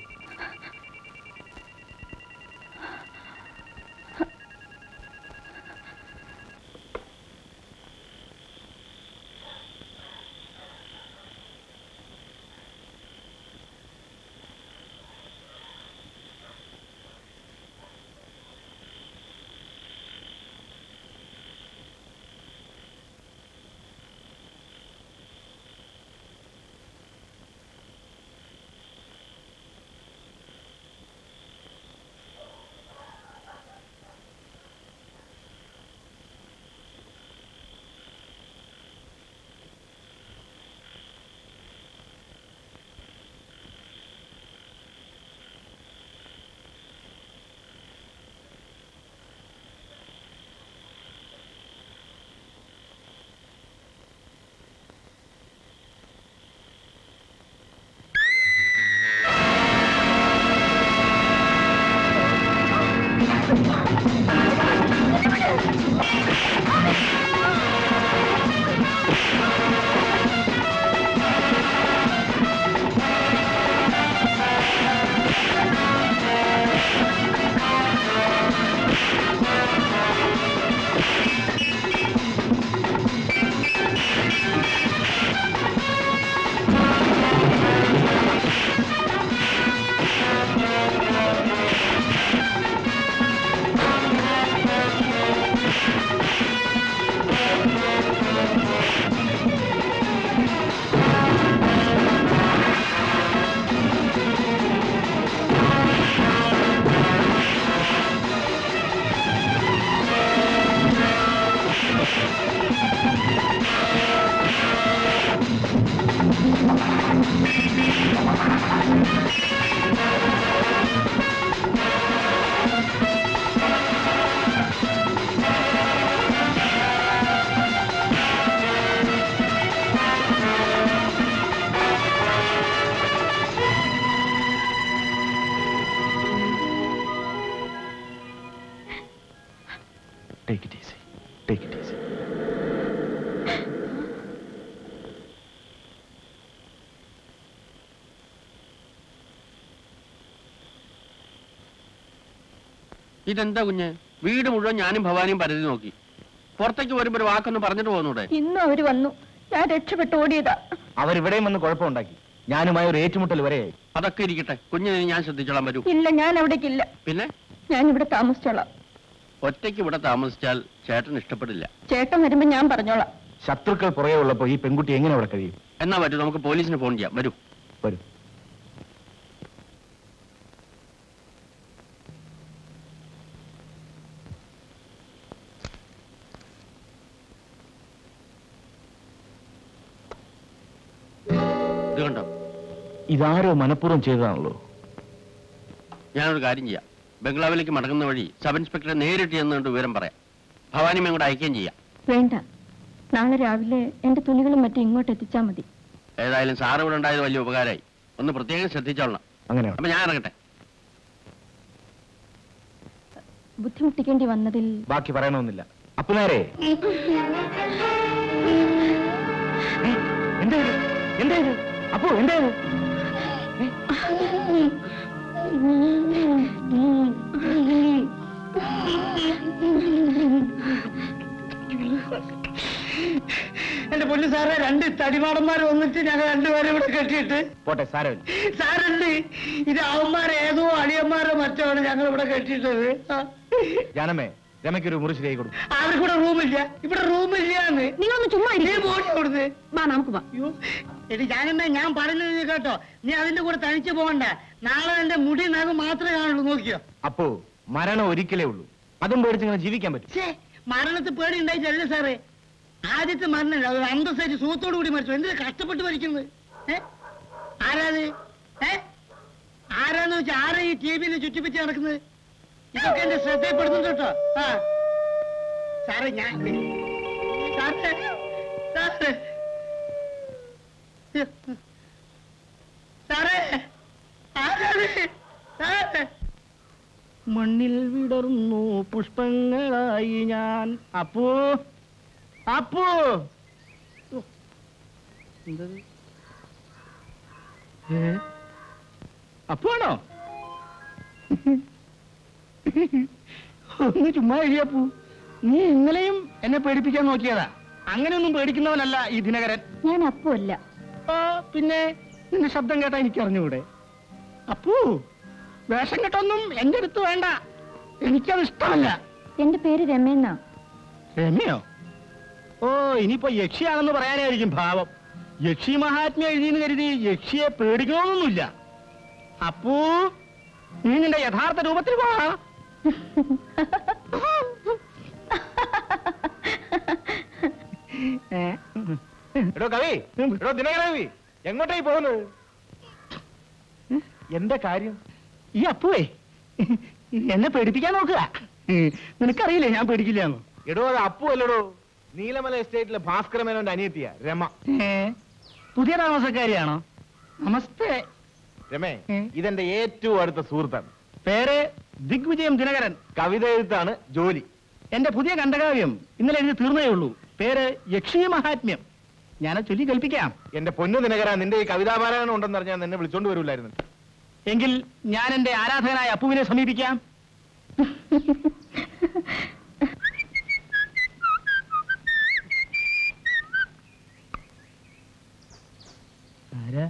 Take it easy. Take it easy. ഇതെന്താ കുഞ്ഞ് വീട് മുഴുവൻ ഞാനും ഭവാനിയും പരതി നോക്കി പുറത്തേക്ക് വരുമ്പോ ഒരു വാക്കൊന്ന് പറഞ്ഞിട്ട് പോന്നൂടെ ഇന്നും അവര് വന്നു ഞാൻ രക്ഷപ്പെട്ട് ഓടിയതാ അവരിവിടെയും വന്ന് കുഴപ്പമുണ്ടാക്കി ഞാനുമായി ഒരു ഏറ്റുമുട്ടൽ വരെയായി അതൊക്കെ ഇരിക്കട്ടെ കുഞ്ഞിനെ ഞാൻ ശ്രദ്ധിച്ചോളാൻ വരൂ ഇല്ല ഞാൻ അവിടേക്കില്ല പിന്നെ ഞാൻ ഇവിടെ താമസിച്ചോളാം ഒറ്റയ്ക്ക് ഇവിടെ താമസിച്ചാൽ ചേട്ടൻ ഇഷ്ടപ്പെടില്ല ചേട്ടൻ വരുമ്പോ ഞാൻ പറഞ്ഞോളാം ശത്രുക്കൾ പുറകെ ഉള്ളപ്പോ ഈ പെൺകുട്ടി എങ്ങനെ അവിടെ കഴിയും എന്നാ വരൂ നമുക്ക് പോലീസിന് ഫോൺ ചെയ്യാം വരൂ വരും ഇത് കണ്ടോ ഇതാരോ മനഃപൂർവ്വം ചെയ്തതാണല്ലോ ഞാനൊരു കാര്യം ചെയ്യാം ബംഗ്ലാവിലേക്ക് മടങ്ങുന്ന വഴി സബ് ഇൻസ്പെക്ടറെ നേരിട്ട് ചെന്നുകൊണ്ട് വിവരം പറയാം ഭവാനിയും കൂടെ അയക്കുകയും ചെയ്യാം വേണ്ട നാളെ രാവിലെ എന്റെ തുണികളും മറ്റും ഇങ്ങോട്ട് എത്തിച്ചാ മതി ഏതായാലും സാറ് ഇവിടെ ഉണ്ടായത് വലിയ ഉപകാരമായി ഒന്ന് പ്രത്യേകം ശ്രദ്ധിച്ചോളണം അങ്ങനെയാണ് അപ്പൊ ഞാൻ ഇറങ്ങട്ടെ ബുദ്ധിമുട്ടിക്കേണ്ടി വന്നതിൽ ബാക്കി പറയണമെന്നില്ല അപ്പൊ നേരെ എന്താ ഇത്? എന്താ ഇത്? അപ്പോ എന്താ ഇത്? എന്റെ പൊന്നു സാറേ രണ്ട് തടിമാടന്മാർ വന്നിട്ട് ഞങ്ങൾ രണ്ടുപേരും ഇവിടെ കെട്ടിയിട്ട് പോട്ടെ സാരമില്ല സാറുണ്ട് ഇത് അവന്മാർ ഏതോ അളിയന്മാരോ മറ്റോ ആണ് ഞങ്ങൾ ഇവിടെ കെട്ടിയിട്ടത് ആ. ജാനമ്മേ രമയ്ക്കൊരു മുറി ശരിയായി കൊടുക്കും അവർക്കിവിടെ റൂമില്ല ഇവിടെ റൂമില്ലാന്ന് നിങ്ങളൊന്ന് ചുമ്മാ നീ പോടി അവിടുന്ന് വാ നമുക്ക് വാ അയ്യോ എടി ഞാനെന്നാ ഞാൻ പറയുന്നത് നീ കേട്ടോ നീ അതിന്റെ കൂടെ തനിച്ച് പോകണ്ട നാളെ എന്റെ മുടി നഖം മാത്രമേ കാണുള്ളൂ നോക്കിയോ അപ്പോ മരണം ഒരിക്കലേ ഉള്ളൂ അതും പേടിച്ച് ഇങ്ങനെ ജീവിക്കാൻ പറ്റും ഛേ മരണത്തിൽ പേടി ഉണ്ടായിട്ടല്ല സാറേ ആദ്യത്തെ മരണം അത് അന്തസ്സായിട്ട് സുഖത്തോടു കൂടി മരിച്ചു എന്തിനാ കഷ്ടപ്പെട്ട് മരിക്കുന്നത് ഏ ആരാത് ഏ ആരാന്ന് വെച്ചാൽ ആരാ ഈ ടി വിയിൽ ചുറ്റിപ്പിച്ച് നടക്കുന്നത് ഇതൊക്കെ എന്റെ ശ്രദ്ധയിൽപ്പെടുന്നുണ്ട് കേട്ടോ ആ സാറേ ഞാൻ സാറേ സാറേ സാറേ ആരാത് സാറേ മണ്ണിൽ വിടർന്നു പുഷ്പങ്ങളായി ഞാൻ അപ്പൂ അപ്പൂ ഓ, എന്തത്? ഏ? അപ്പുവാണോ ഒന്ന് ചുമ്മാ എഴുതിയപ്പൂ നീ ഇന്നലെയും എന്നെ പേടിപ്പിക്കാൻ നോക്കിയതാ അങ്ങനെയൊന്നും പേടിക്കുന്നവനല്ല ഈ ദിനകരൻ ഞാൻ അപ്പുവല്ല ആ പിന്നെ നിന്റെ ശബ്ദം കേട്ടാ എനിക്ക് അറിഞ്ഞുകൂടെ അപ്പൂ വേഷം കെട്ടൊന്നും എന്റെ അടുത്ത് വേണ്ട എനിക്കത് ഇഷ്ടമല്ല എന്റെ പേര് രമേന്നാ രമ്യോ ഓ ഇനിയിപ്പോ യക്ഷിയാണെന്ന് പറയാനായിരിക്കും ഭാവം യക്ഷി മഹാത്മ്യ എഴുതിയെന്ന് കരുതി യക്ഷിയെ പേടിക്കണമെന്നൊന്നുമില്ല അപ്പൂ നീ നിന്റെ യഥാർത്ഥ രൂപത്തിൽ വാ ഏ? എടോ കവി എടോ ദിനകര കവി എങ്ങോട്ടായി പോകുന്നത് എന്താ കാര്യം ഈ അപ്പുവേ എന്നെ പേടിപ്പിക്കാൻ നോക്കുക നിനക്കറിയില്ലേ ഞാൻ പേടിക്കില്ലാന്ന് എടോ അത് അപ്പു അല്ലടോ നീലമല എസ്റ്റേറ്റിലെ ഭാസ്കര മേനോന്റെ അനിയത്തിയ രമ ഏ? പുതിയ താമസക്കാരിയാണോ നമസ്തേ രമേ ഏ? ഇതെന്റെ ഏറ്റവും അടുത്ത സുഹൃത്താണ് പേര് ദിഗ്വിജയം ദിനകരൻ കവിത എഴുത്താണ് ജോലി എന്റെ പുതിയ കണ്ടകാവ്യം ഇന്നലെ എഴുതി തീർന്നേ ഉള്ളൂ പേര് യക്ഷീ മഹാത്മ്യം ഞാനത് ചൊല്ലി കൽപ്പിക്കാം എന്റെ പൊന്നു ദിനകര നിന്റെ ഈ കവിതാപാരായണം ഉണ്ടെന്ന് അറിഞ്ഞാൽ നിന്നെ വിളിച്ചോണ്ട് വരൂലായിരുന്നു എങ്കിൽ ഞാൻ എന്റെ ആരാധകനായ അപ്പുവിനെ സമീപിക്കാം ആരാ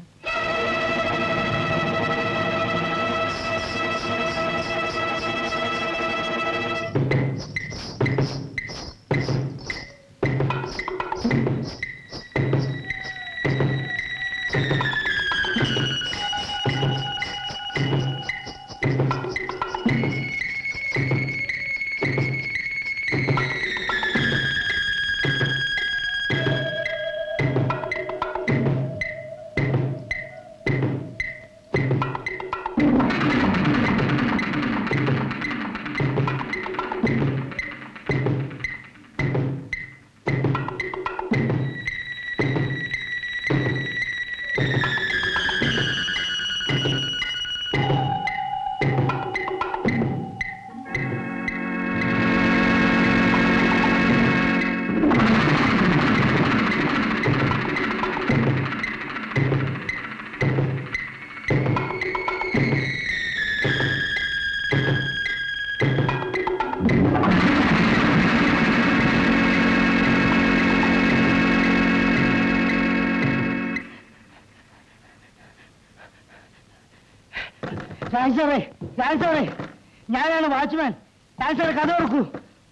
രാജ് സാറേ രാജ് സാറേ ഞാനാണ് വാച്ച്മാൻ രാജ് സാറേ കഥ ഓർക്കൂ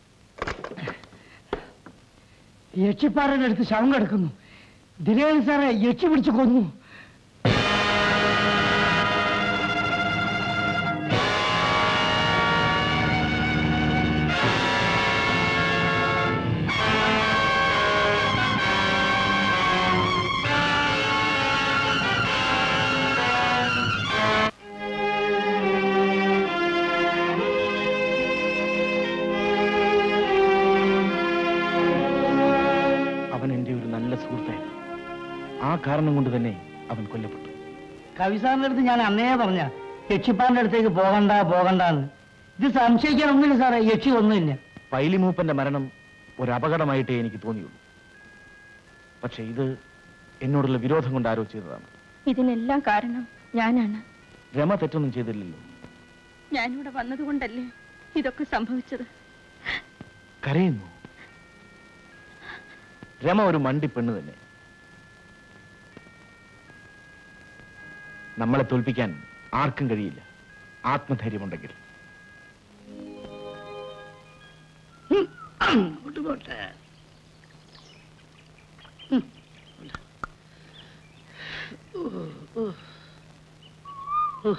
യക്ഷിപ്പാറയുടെ അടുത്ത് ശവം കിടക്കുന്നു ദിനേശൻ സാറെ യക്ഷി പിടിച്ച് കൊന്നു അവൻ എന്റെ ഒരു നല്ല സുഹൃത്തായിരുന്നു ആ കാരണം കൊണ്ട് തന്നെ അവൻ കൊല്ലപ്പെട്ടു കവിസാറിന്റെ അടുത്ത് ഞാൻ അന്നേ പറഞ്ഞ യക്ഷിപ്പാറിന്റെ അടുത്തേക്ക് പോകണ്ട പോകണ്ടെന്ന് ഇത് സംശയിക്കാൻ ഒന്നുമില്ല സാറേ യക്ഷി ഒന്നുമില്ല പൈലിമൂപ്പന്റെ മരണം ഒരു അപകടമായിട്ടേ എനിക്ക് തോന്നിയുള്ളൂ പക്ഷെ ഇത് എന്നോടുള്ള വിരോധം കൊണ്ട് ആരോ ചെയ്തതാണ് ഇതിനെല്ലാം കാരണം ഞാനാണ് രമ തെറ്റൊന്നും ചെയ്തില്ലല്ലോ ഞാനിവിടെ വന്നതുകൊണ്ടല്ലേ ഇതൊക്കെ സംഭവിച്ചത് കരയുന്നു രമ ഒരു മണ്ടി പെണ്ണ് തന്നെ നമ്മളെ തോൽപ്പിക്കാൻ ആർക്കും കഴിയില്ല ആത്മധൈര്യമുണ്ടെങ്കിൽ അങ്ങോട്ട് പോട്ടെ ഉം. ഓ, ഓ. ഓ.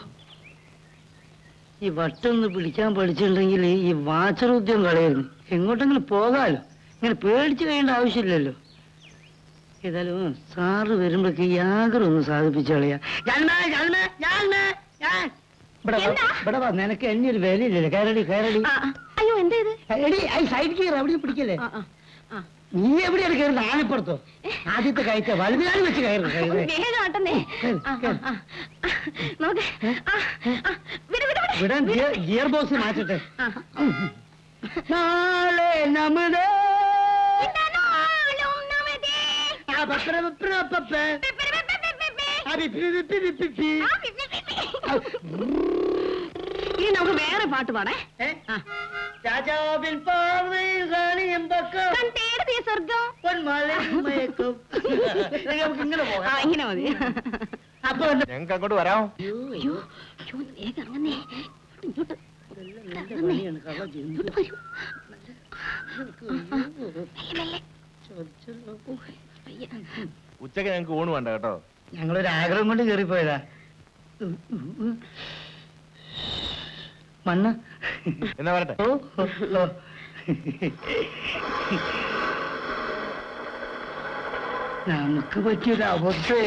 ഈ വട്ടൊന്ന് പിടിക്കാൻ പഠിച്ചിട്ടുണ്ടെങ്കിൽ ഈ വാച്ചറുദ്യം കളയുന്നു എങ്ങോട്ടെങ്കിലും പോകാലോ ഇങ്ങനെ പേടിച്ചു കഴിയേണ്ട ആവശ്യമില്ലല്ലോ ഏതായാലും സാറ് വരുമ്പോഴേക്ക് ഈ ആഗ്രഹം സാധിപ്പിച്ചു കളയാ ജാൻമേ, ജാൻമേ, ജാൻമേ, ജാൻ. ഇവിടെ വാ, എന്താ? ഇവിടെ വാ നിനക്ക് എന്നെ ഒരു വിലയില്ലല്ലോ കയറടി കയറടി ആ, ആ. അയ്യോ എന്താ ഇത് എടി ഐ സൈഡ് കയറി അവിടെ പിടിക്കല്ലേ ആ, ആ, ആ. നീ എവിടെയാണ് കയറുന്നത് ആനപ്പുറത്തോ ആദ്യത്തെ കയറ്റ വലുതുകാലം വെച്ച് കയറുന്നു കയറി വേഗം ആട്ടന്നേ കേറ്, ആ, കേറ്. ആ, ആ. നമുക്ക് ആ, ആ. വിട്, വിട്, വിട്. വിടാൻ ഗിയർ ഗിയർ ബോക്സ് മാറ്റട്ടെ ആ. നാളെ നമ്മുടെ ഇന്നാലും നമ്മതേ. ആ, പപ്പര, പപ്പര, പപ്പേ. പി, പി, പി, പി, പി, പി. ആ, പി, പി, പി, പി, പി, പി. ആ, പി, പി, പി, പി. ഇനി നമുക്ക് വേറെ പാട്ട് പാടേ ഏ? രാജാവിൻ പാർവയിൽ കാണിയും പക്കം കണ്ടേടതേ സ്വർഗം പൊന്മലയും മയക്കും ഇനി നമുക്ക് ഇങ്ങനെ ആ പോകാം ഇങ്ങനെ മതി അപ്പൊ ഞങ്ങൾക്ക് അങ്ങോട്ട് വരാം അയ്യോ അയ്യോ ഒന്ന് വേഗം അങ്ങനെ ഇങ്ങോട്ട് നല്ല പണിയാണ് കള്ള ചെയ്യുന്നത്. ഇങ്ങോട്ട് വരൂ മെല്ലെ, മെല്ലെ. ഓ, വയ്യ. ഉച്ചക്ക് ഞങ്ങൾക്ക് ഊണ് വേണ്ട കേട്ടോ ഞങ്ങളൊരു ആഗ്രഹം കൊണ്ട് കയറിപ്പോയതാ ഉം, ഉം, ഉം. മണ്ണ് എന്നാ വരട്ടെ ഓ, ഓ, ഓ. നമുക്ക് പറ്റിയൊരു അബദ്ധേ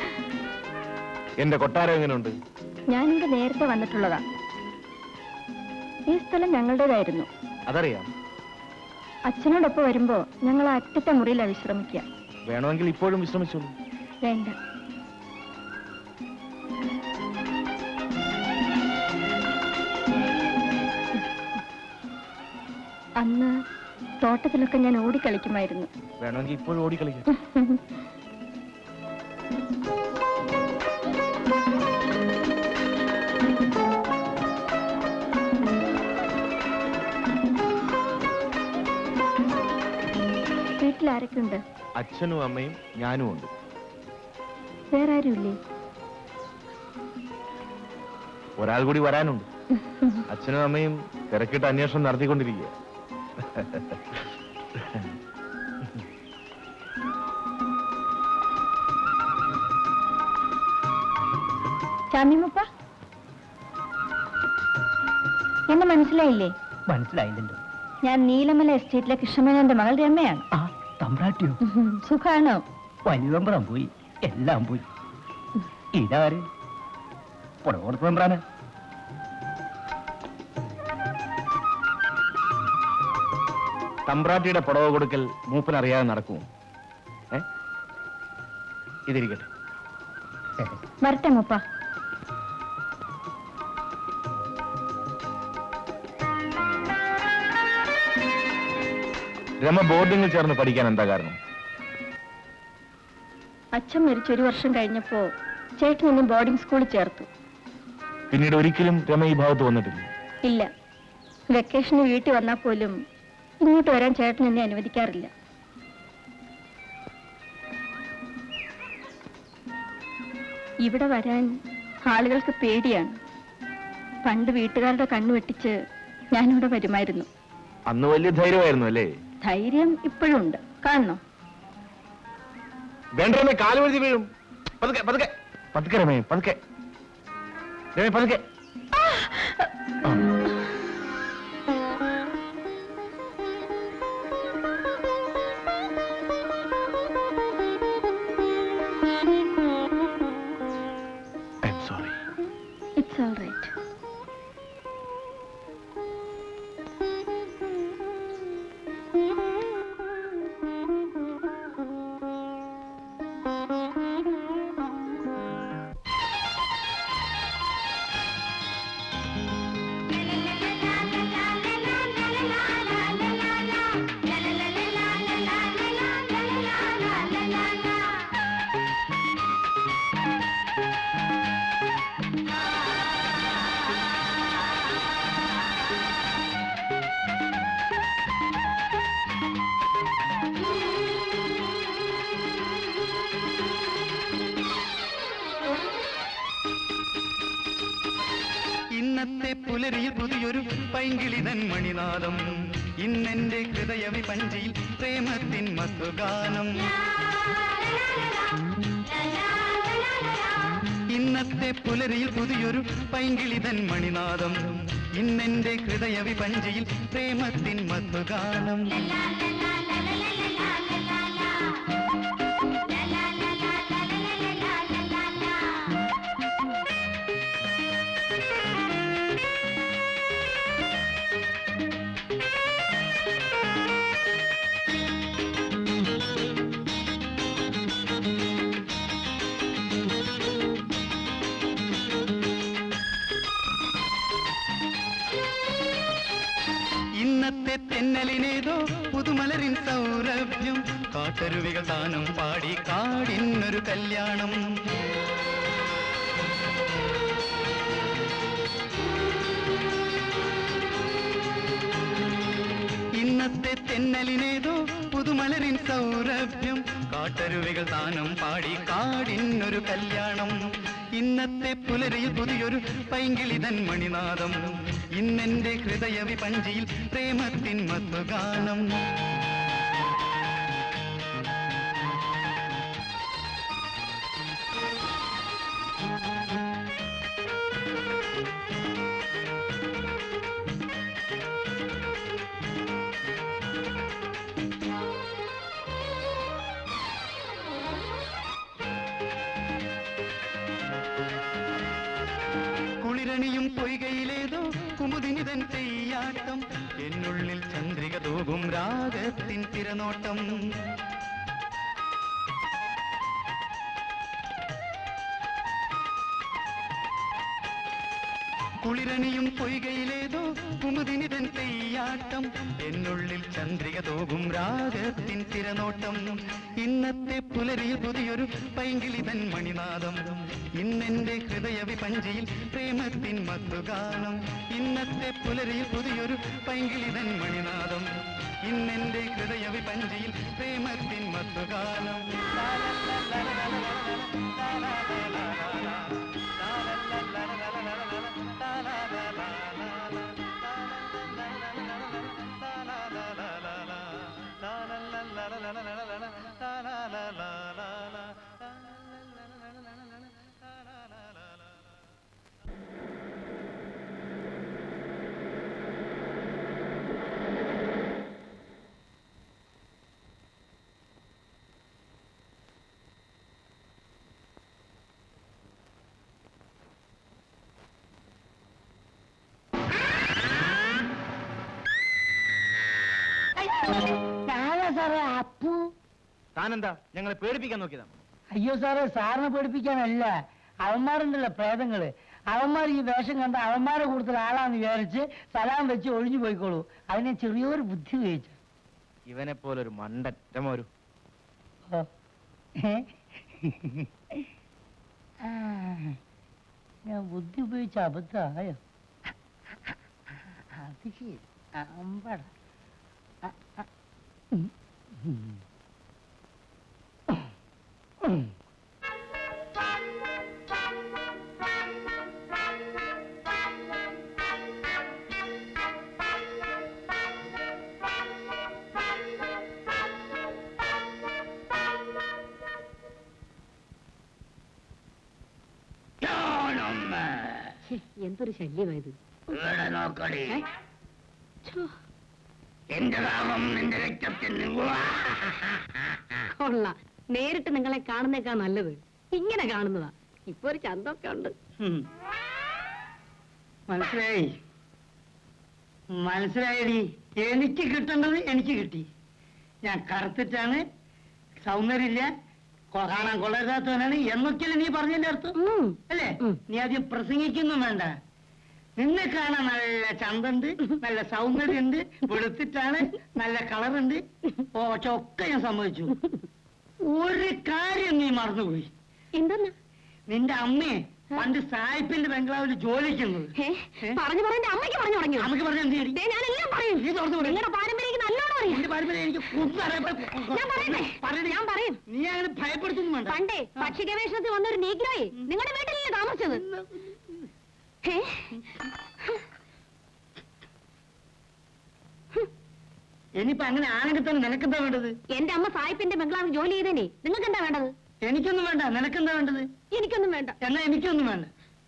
എന്റെ കൊട്ടാരം എങ്ങനെയുണ്ട് ഞാനിവിടെ നേരത്തെ വന്നിട്ടുള്ളതാ ഈ സ്ഥലം ഞങ്ങളുടേതായിരുന്നു അതറിയാം അച്ഛനോടൊപ്പം വരുമ്പോ ഞങ്ങൾ ആ അറ്റത്തെ മുറിയിലാണ് വിശ്രമിക്കുക വേണമെങ്കിൽ ഇപ്പോഴും വിശ്രമിച്ചോളൂ വേണ്ട അന്ന് തോട്ടത്തിലൊക്കെ ഞാൻ ഓടിക്കളിക്കുമായിരുന്നു വേണമെങ്കിൽ ഇപ്പോഴും ഓടിക്കളിക്കാം വീട്ടിൽ ആരൊക്കെയുണ്ട് അച്ഛനും അമ്മയും ഞാനും ഉണ്ട് വേറെ ആരുമില്ലേ ഒരാൾ കൂടി വരാനുണ്ട് അച്ഛനും അമ്മയും തിരക്കിട്ട് അന്വേഷണം നടത്തിക്കൊണ്ടിരിക്കുക ചാമിയമ്മപ്പ എന്നെ മനസ്സിലായില്ലേ മനസ്സിലായില്ലല്ലോ ഞാൻ നീലമല എസ്റ്റേറ്റിലെ കൃഷ്ണമേനോന്റെ മകൾ രമ്മയാണ് ആ തമ്പ്രാട്ടിയോ സുഖാണോ വലിയതമ്പ്രാൻ പോയി എല്ലാം പോയി ഇതാര് പുറകോടത്ത് തമ്പ്രാന് തമ്പ്രാട്ടിയുടെ പുടവ കൊടുക്കൽ മൂപ്പൻ അറിയാതെ നടക്കുമോ ഏ ഇതിരിക്കട്ടെ വരട്ടെ മുപ്പ രമ ബോർഡിങ്ങിൽ ചേർന്ന് പഠിക്കാൻ എന്താ കാരണം അച്ഛൻ മരിച്ച ഒരു വർഷം കഴിഞ്ഞപ്പോ ചേട്ടൻ എന്നെ ബോർഡിംഗ് സ്കൂളിൽ ചേർത്തു പിന്നീട് ഒരിക്കലും രമ ഈ ഭാഗത്ത് വന്നിട്ടില്ല ഇല്ല വെക്കേഷന് വീട്ടിൽ വന്നാൽ പോലും ഇങ്ങോട്ട് വരാൻ ചേട്ടൻ എന്നെ അനുവദിക്കാറില്ല ഇവിടെ വരാൻ ആളുകൾക്ക് പേടിയാണ് പണ്ട് വീട്ടുകാരുടെ കണ്ണു വെട്ടിച്ച് ഞാനിവിടെ വരുമായിരുന്നു അന്ന് വലിയ ധൈര്യമായിരുന്നു അല്ലേ ധൈര്യം ഇപ്പോഴും ഉണ്ട് കാണണോ വേണ്ട രമേ കാല് വഴുതി വീഴും പതുക്കെ പതുക്കെ പതുക്കെ രമേ പതുക്കെ രമേ പതുക്കെ ആ. I'm sorry. It's all right ഇന്നത്തെ പുലരിയിൽ പുതിയൊരു പൈങ്കിളിതൻ മണിനാദം ഇന്നെന്റെ ഹൃദയ വിപഞ്ചിയിൽ പ്രേമത്തിൻ മധുഗാനം ഇന്നത്തെ പുലരിയിൽ പുതിയൊരു പൈങ്കിളിതൻ മണിനാദം ഇന്നെന്റെ ഹൃദയ വിപഞ്ചിയിൽ പ്രേമത്തിൻ മധുഗാനം ഇന്നത്തെ തെന്നലിനേതോ പുതുമലരിൻ സൗരഭ്യം കാട്ടരുവികൾ താനം പാടി കാടിന്നൊരു കല്യാണം ഇന്നത്തെ തെന്നലിനേതോ പുതുമലരിൻ സൗരഭ്യം കാട്ടരുവികൾ താനം പാടി കാടിന്നൊരു കല്യാണം ഇന്നത്തെ പുലരിയിൽ പുതിയൊരു പൈങ്കിളിതൻ മണിനാദം ഇന്നെന്റെ ഹൃദയ വിപഞ്ചിയിൽ പ്രേമത്തിൻ മധുഗാനം കുളിരണിയും പൊയ്കയിലേതോ കുമുദിനിതൻ തെയ്യാട്ടം എന്നുള്ളിൽ ചന്ദ്രിക തൂകും രാഗത്തിൻ തിരനോട്ടം കുളിരണിയും പൊയ്കയിലേതോ കുമുദിനിതൻ തെയ്യാട്ടം എന്നുള്ളിൽ ചന്ദ്രിക തോകും രാഗത്തിൻ തിരനോട്ടം ഇന്നത്തെ പുലരിയിൽ പുതിയൊരു പൈങ്കിളിതൻ മണിനാദം ഇന്നെന്റെ ഹൃദയ വിപഞ്ചിയിൽ പ്രേമത്തിൻ മധുഗാനം ഇന്നത്തെ പുലരിയിൽ പുതിയൊരു പൈങ്കിളിതൻ മണിനാദം ഇന്നെന്റെ ഹൃദയ വിപഞ്ചിയിൽ പ്രേമത്തിൻ മധുഗാനം ഞാനാ സാറേ അപ്പു താനെന്താ ഞങ്ങളെ പേടിപ്പിക്കാൻ നോക്കിയതാ അയ്യോ സാറേ സാറിനെ പേടിപ്പിക്കാനല്ല അവന്മാരുണ്ടല്ലോ പ്രേതങ്ങള് അവന്മാർ ഈ വേഷം കണ്ട അവന്മാരെ കൂടുതൽ ആളാന്ന് വിചാരിച്ച് സലാം വെച്ച് ഒഴിഞ്ഞു പോയിക്കോളൂ അതിനെ ചെറിയൊരു ബുദ്ധി ഉപയോഗിച്ചു ഇവനെ പോലൊരു മണ്ടൻ രമോരു ഓ. ഏ? ആ, ഞാൻ ബുദ്ധി ഉപയോഗിച്ച അബദ്ധമായോ അത് ശരി അമ്പട ആ, ആ. ഉം. ഉം. ഉം. എന്തൊരു ശല്യമായത് ഇവിടെ നോക്കടി എന്റെ നാമം നിന്റെ രക്തത്തിൽ കൊള്ളാം നേരിട്ട് നിങ്ങളെ കാണുന്നേക്കാ നല്ലത് ഇങ്ങനെ കാണുന്നതാ ഇപ്പൊ ഒരു ചന്തൊക്കെ ഉണ്ട് ഉം. മനസ്സിലായി മനസ്സിലായടി എനിക്ക് കിട്ടേണ്ടത് എനിക്ക് കിട്ടി ഞാൻ കറുത്തിട്ടാണ് സൗന്ദര്യമില്ല കൊ- കാണാൻ കൊള്ളരുതാത്തവനാണ് എന്നൊക്കെയല്ലേ നീ പറഞ്ഞതിന്റെ അർത്ഥം ഉം. അല്ലേ ഉം. നീ ആദ്യം പ്രസംഗിക്കൊന്നും വേണ്ട നിന്നെ കാണാൻ നല്ല ചന്തണ്ട് നല്ല സൗന്ദര്യമുണ്ട് വെളുത്തിട്ടാണ് നല്ല കളറുണ്ട് ഓ ഒക്കെ ഞാൻ സമ്മതിച്ചു ഒരു കാര്യം നീ മറന്നുപോയി എന്തെന്നാ നിന്റെ അമ്മയെ പണ്ട് സായിപ്പിന്റെ ബംഗ്ലാവിൽ ജോലിക്കുന്നത് ഏ? പറഞ്ഞു പറഞ്ഞ അമ്മയ്ക്ക് പറഞ്ഞു തുടങ്ങിയോ നമുക്ക് പറഞ്ഞ എന്ത് ചെയ്യടി? ദേ, ഞാനെല്ലാം പറയും നീ തുറന്നു വിട്. നിങ്ങളുടെ പാരമ്പര്യം എനിക്ക് നല്ലോണം അറിയാം നിന്റെ പാരമ്പര്യം എനിക്ക് ഒന്നും അറിയാൻ ഞാൻ പറയട്ടെ പറയടി. ഞാൻ പറയും നീ അങ്ങനെ ഭയപ്പെടുത്തൊന്നും വേണ്ട പണ്ടേ പക്ഷി ഗവേഷണത്തിൽ വന്ന ഒരു നീഗ്രോയെ നിങ്ങളുടെ വീട്ടിലല്ലേ താമസിച്ചത് ഏ? ഇനിയിപ്പോ അങ്ങനെ ആണെങ്കിൽ തന്നെ നിനക്കെന്താ വേണ്ടത് എന്റെ അമ്മ സായിപ്പിന്റെ ബംഗ്ലാവിൽ ജോലി ചെയ്തേനെ നിങ്ങൾക്ക് എന്താ വേണ്ടത് എനിക്കൊന്നും വേണ്ട നിനക്കെന്താ വേണ്ടത് എനിക്കൊന്നും വേണ്ട എന്നാ എനിക്കൊന്നും വേണ്ട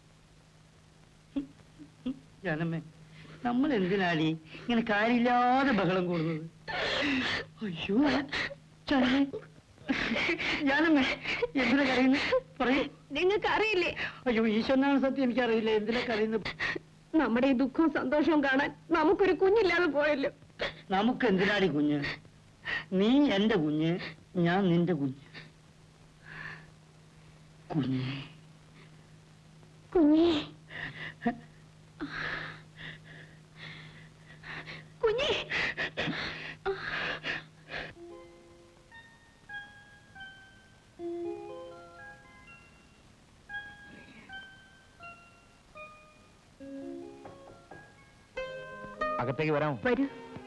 ജനമേ നമ്മൾ എന്തിനാടി ഇങ്ങനെ കാര്യമില്ലാതെ ബഹളം കൂടുന്നത് അയ്യോ ജനമേ ജാനമ്മേ എന്തിനാ കരയുന്നത് പറയൂ നിങ്ങൾക്ക് അറിയില്ലേ അയ്യോ ഈശ്വരനാണ് സത്യം എനിക്കറിയില്ല എന്തിനാ കരയുന്നത് നമ്മുടെ ഈ ദുഃഖവും സന്തോഷവും കാണാൻ നമുക്കൊരു കുഞ്ഞില്ലാതെ പോയല്ലോ നമുക്ക് എന്തിനാടി കുഞ്ഞ് നീ എന്റെ കുഞ്ഞ് ഞാൻ നിന്റെ കുഞ്ഞ് കുഞ്ഞ് കുഞ്ഞേ കുഞ്ഞേ അകത്തേക്ക് വരാമോ വരൂ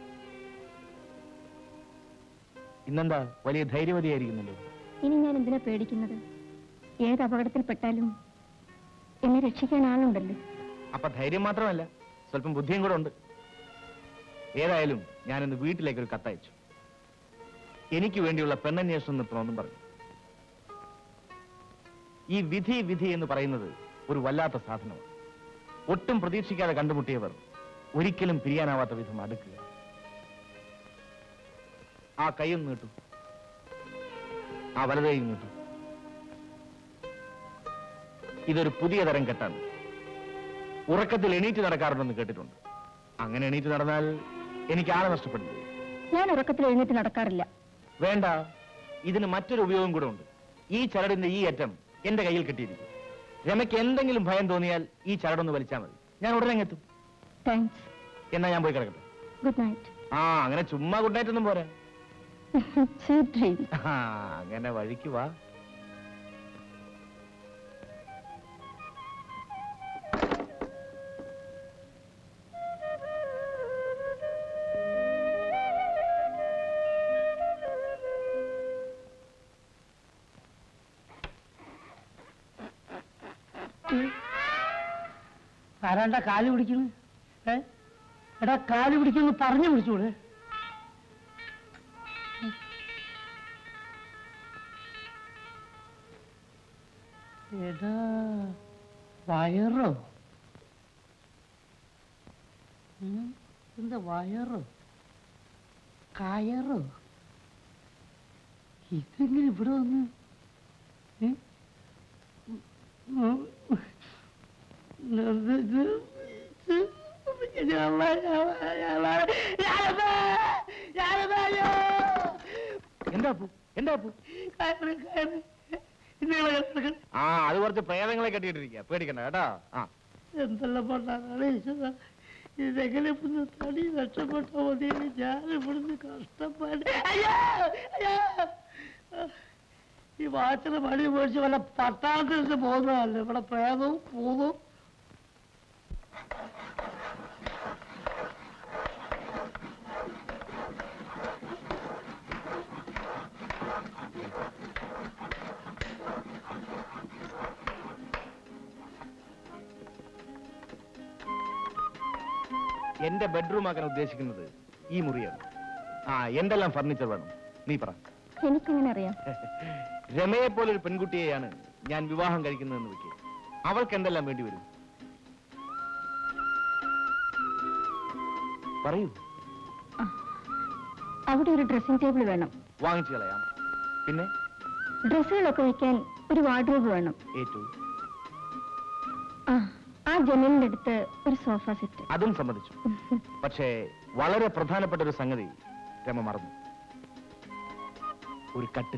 ഇന്നെന്താ വലിയ ധൈര്യവതിയായിരിക്കുന്നുണ്ടോ ഇനി ഞാൻ എന്തിനാ പേടിക്കുന്നത് ഏത് അപകടത്തിൽപ്പെട്ടാലും എന്നെ രക്ഷിക്കാൻ ആളുണ്ടല്ലോ അപ്പൊ ധൈര്യം മാത്രമല്ല സ്വല്പം ബുദ്ധിയും കൂടെ ഉണ്ട് ഏതായാലും ഞാനിന്ന് വീട്ടിലേക്ക് ഒരു കത്തയച്ചു എനിക്ക് വേണ്ടിയുള്ള പെണ്ണന്വേഷണം നിർത്തണമെന്നും പറഞ്ഞു ഈ വിധി വിധി എന്ന് പറയുന്നത് ഒരു വല്ലാത്ത സാധനമാണ് ഒട്ടും പ്രതീക്ഷിക്കാതെ കണ്ടുമുട്ടിയവർ ഒരിക്കലും പിരിയാനാവാത്ത വിധം അടുക്കുക ആ കൈയും നീട്ടു ആ വലതേയും നീട്ടു ഇതൊരു പുതിയ തരം കെട്ടാണ് ഉറക്കത്തിൽ എണീറ്റ് നടക്കാറുണ്ടെന്ന് കേട്ടിട്ടുണ്ട് അങ്ങനെ എണീറ്റ് നടന്നാൽ എനിക്ക് ആളെ നഷ്ടപ്പെടുന്നു ഞാൻ ഉറക്കത്തിൽ എഴുന്നേറ്റ് നടക്കാറില്ല വേണ്ട ഇതിന് മറ്റൊരു ഉപയോഗം കൂടെ ഉണ്ട് ഈ ചരടിന്റെ ഈ അറ്റം എന്റെ കയ്യിൽ കിട്ടിയിരിക്കും രമയ്ക്ക് എന്തെങ്കിലും ഭയം തോന്നിയാൽ ഈ ചരടൊന്ന് വലിച്ചാൽ മതി ഞാൻ ഉടനെ അങ്ങ് എത്തും താങ്ക്സ് എന്നാ ഞാൻ പോയി കിടക്കട്ടെ ഗുഡ് നൈറ്റ് ആ അങ്ങനെ ചുമ്മാ ഗുഡ്നൈറ്റ് പോരാ സ്വീറ്റ് ഡ്രീം ആ, അങ്ങനെ വഴിക്ക് വാ ആരാണ്ടാ കാല് പിടിക്കുന്നു ഏ എടാ കാല് പിടിക്കുന്നു പറഞ്ഞു പിടിച്ചൂടെ എടാ വയറോ ഉം, എന്താ വയറോ കയറോ ഇതെങ്ങനെ ഇവിടെ വന്ന് ഏ? ഉം, ഉം. എന്താ പൂ എന്താ പൂ ആ അത് കുറച്ച് പ്രേതങ്ങളെ കെട്ടിയിട്ടിരിക്കുക പേടിക്കണ്ട കേട്ടോ ആ എന്തെല്ലാം പണ്ടാണ് ഈശ്വര ഇതെങ്ങനെ ഇവിടുന്ന് തടി രക്ഷപ്പെട്ട മതി ഞാൻ ഇവിടുന്ന് കഷ്ടപ്പാട് അയ്യോ അയ്യോ ഈ വാച്ചിന് പണി മേടിച്ച് വല്ല പട്ടാളത്തിൽ പോകുന്നതല്ലേ ഇവിടെ പ്രേതവും പൂതും എന്റെ ബെഡ്റൂം ആക്കാൻ ഉദ്ദേശിക്കുന്നത് ഈ മുറിയാണ് ആ എന്തെല്ലാം ഫർണിച്ചർ വേണം നീ പറ എനിക്കെങ്ങനെ അറിയാം രമയെ പോലെ ഒരു പെൺകുട്ടിയെയാണ് ഞാൻ വിവാഹം കഴിക്കുന്നതെന്ന് വെക്കുക അവൾക്ക് എന്തെല്ലാം വേണ്ടി വരും പറയൂ അവിടെ ഒരു ഡ്രസ്സിംഗ് ടേബിൾ വേണം വാങ്ങിച്ചു കളയാം പിന്നെ ഡ്രസ്സുകളൊക്കെ വയ്ക്കാൻ ഒരു വാർഡ്രോബ് വേണം ഏറ്റവും ആ ആ ജനലിന്റെ അടുത്ത് ഒരു സോഫ സെറ്റ് അതും സമ്മതിച്ചു പക്ഷേ വളരെ പ്രധാനപ്പെട്ട ഒരു സംഗതി രമ മറന്നു ഒരു കട്ടിൽ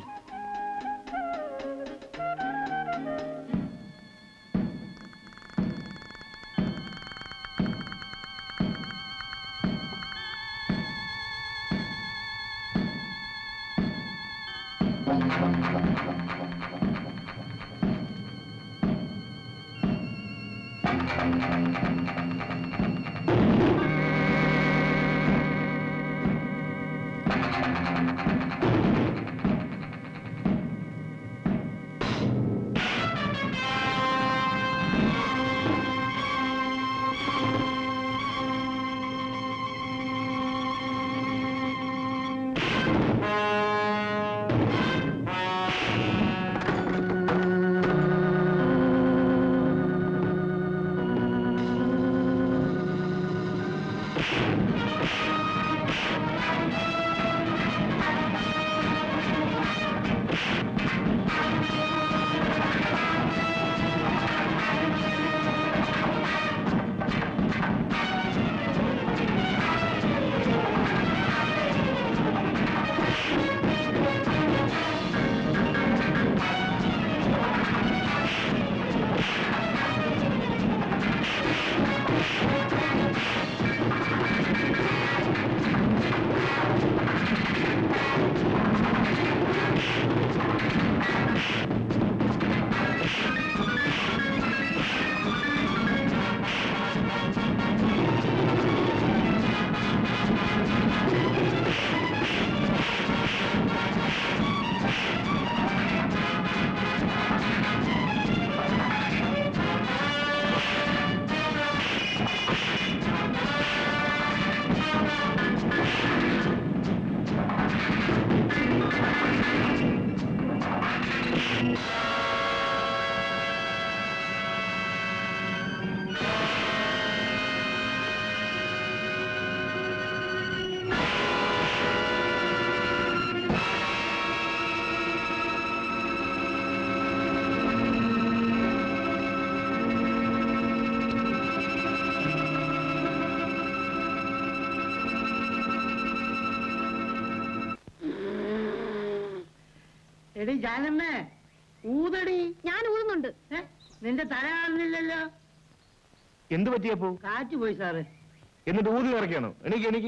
എടി ജാനമ്മേ ഊതടി ഞാൻ ഊതുന്നുണ്ട് ഏ? നിന്റെ തല കാണുന്നില്ലല്ലോ എന്ത് പറ്റിയപ്പോ കാറ്റ് പോയി സാറ് എന്നിട്ട് ഊതി ഉറക്കാണോ എനിക്ക് എനിക്ക്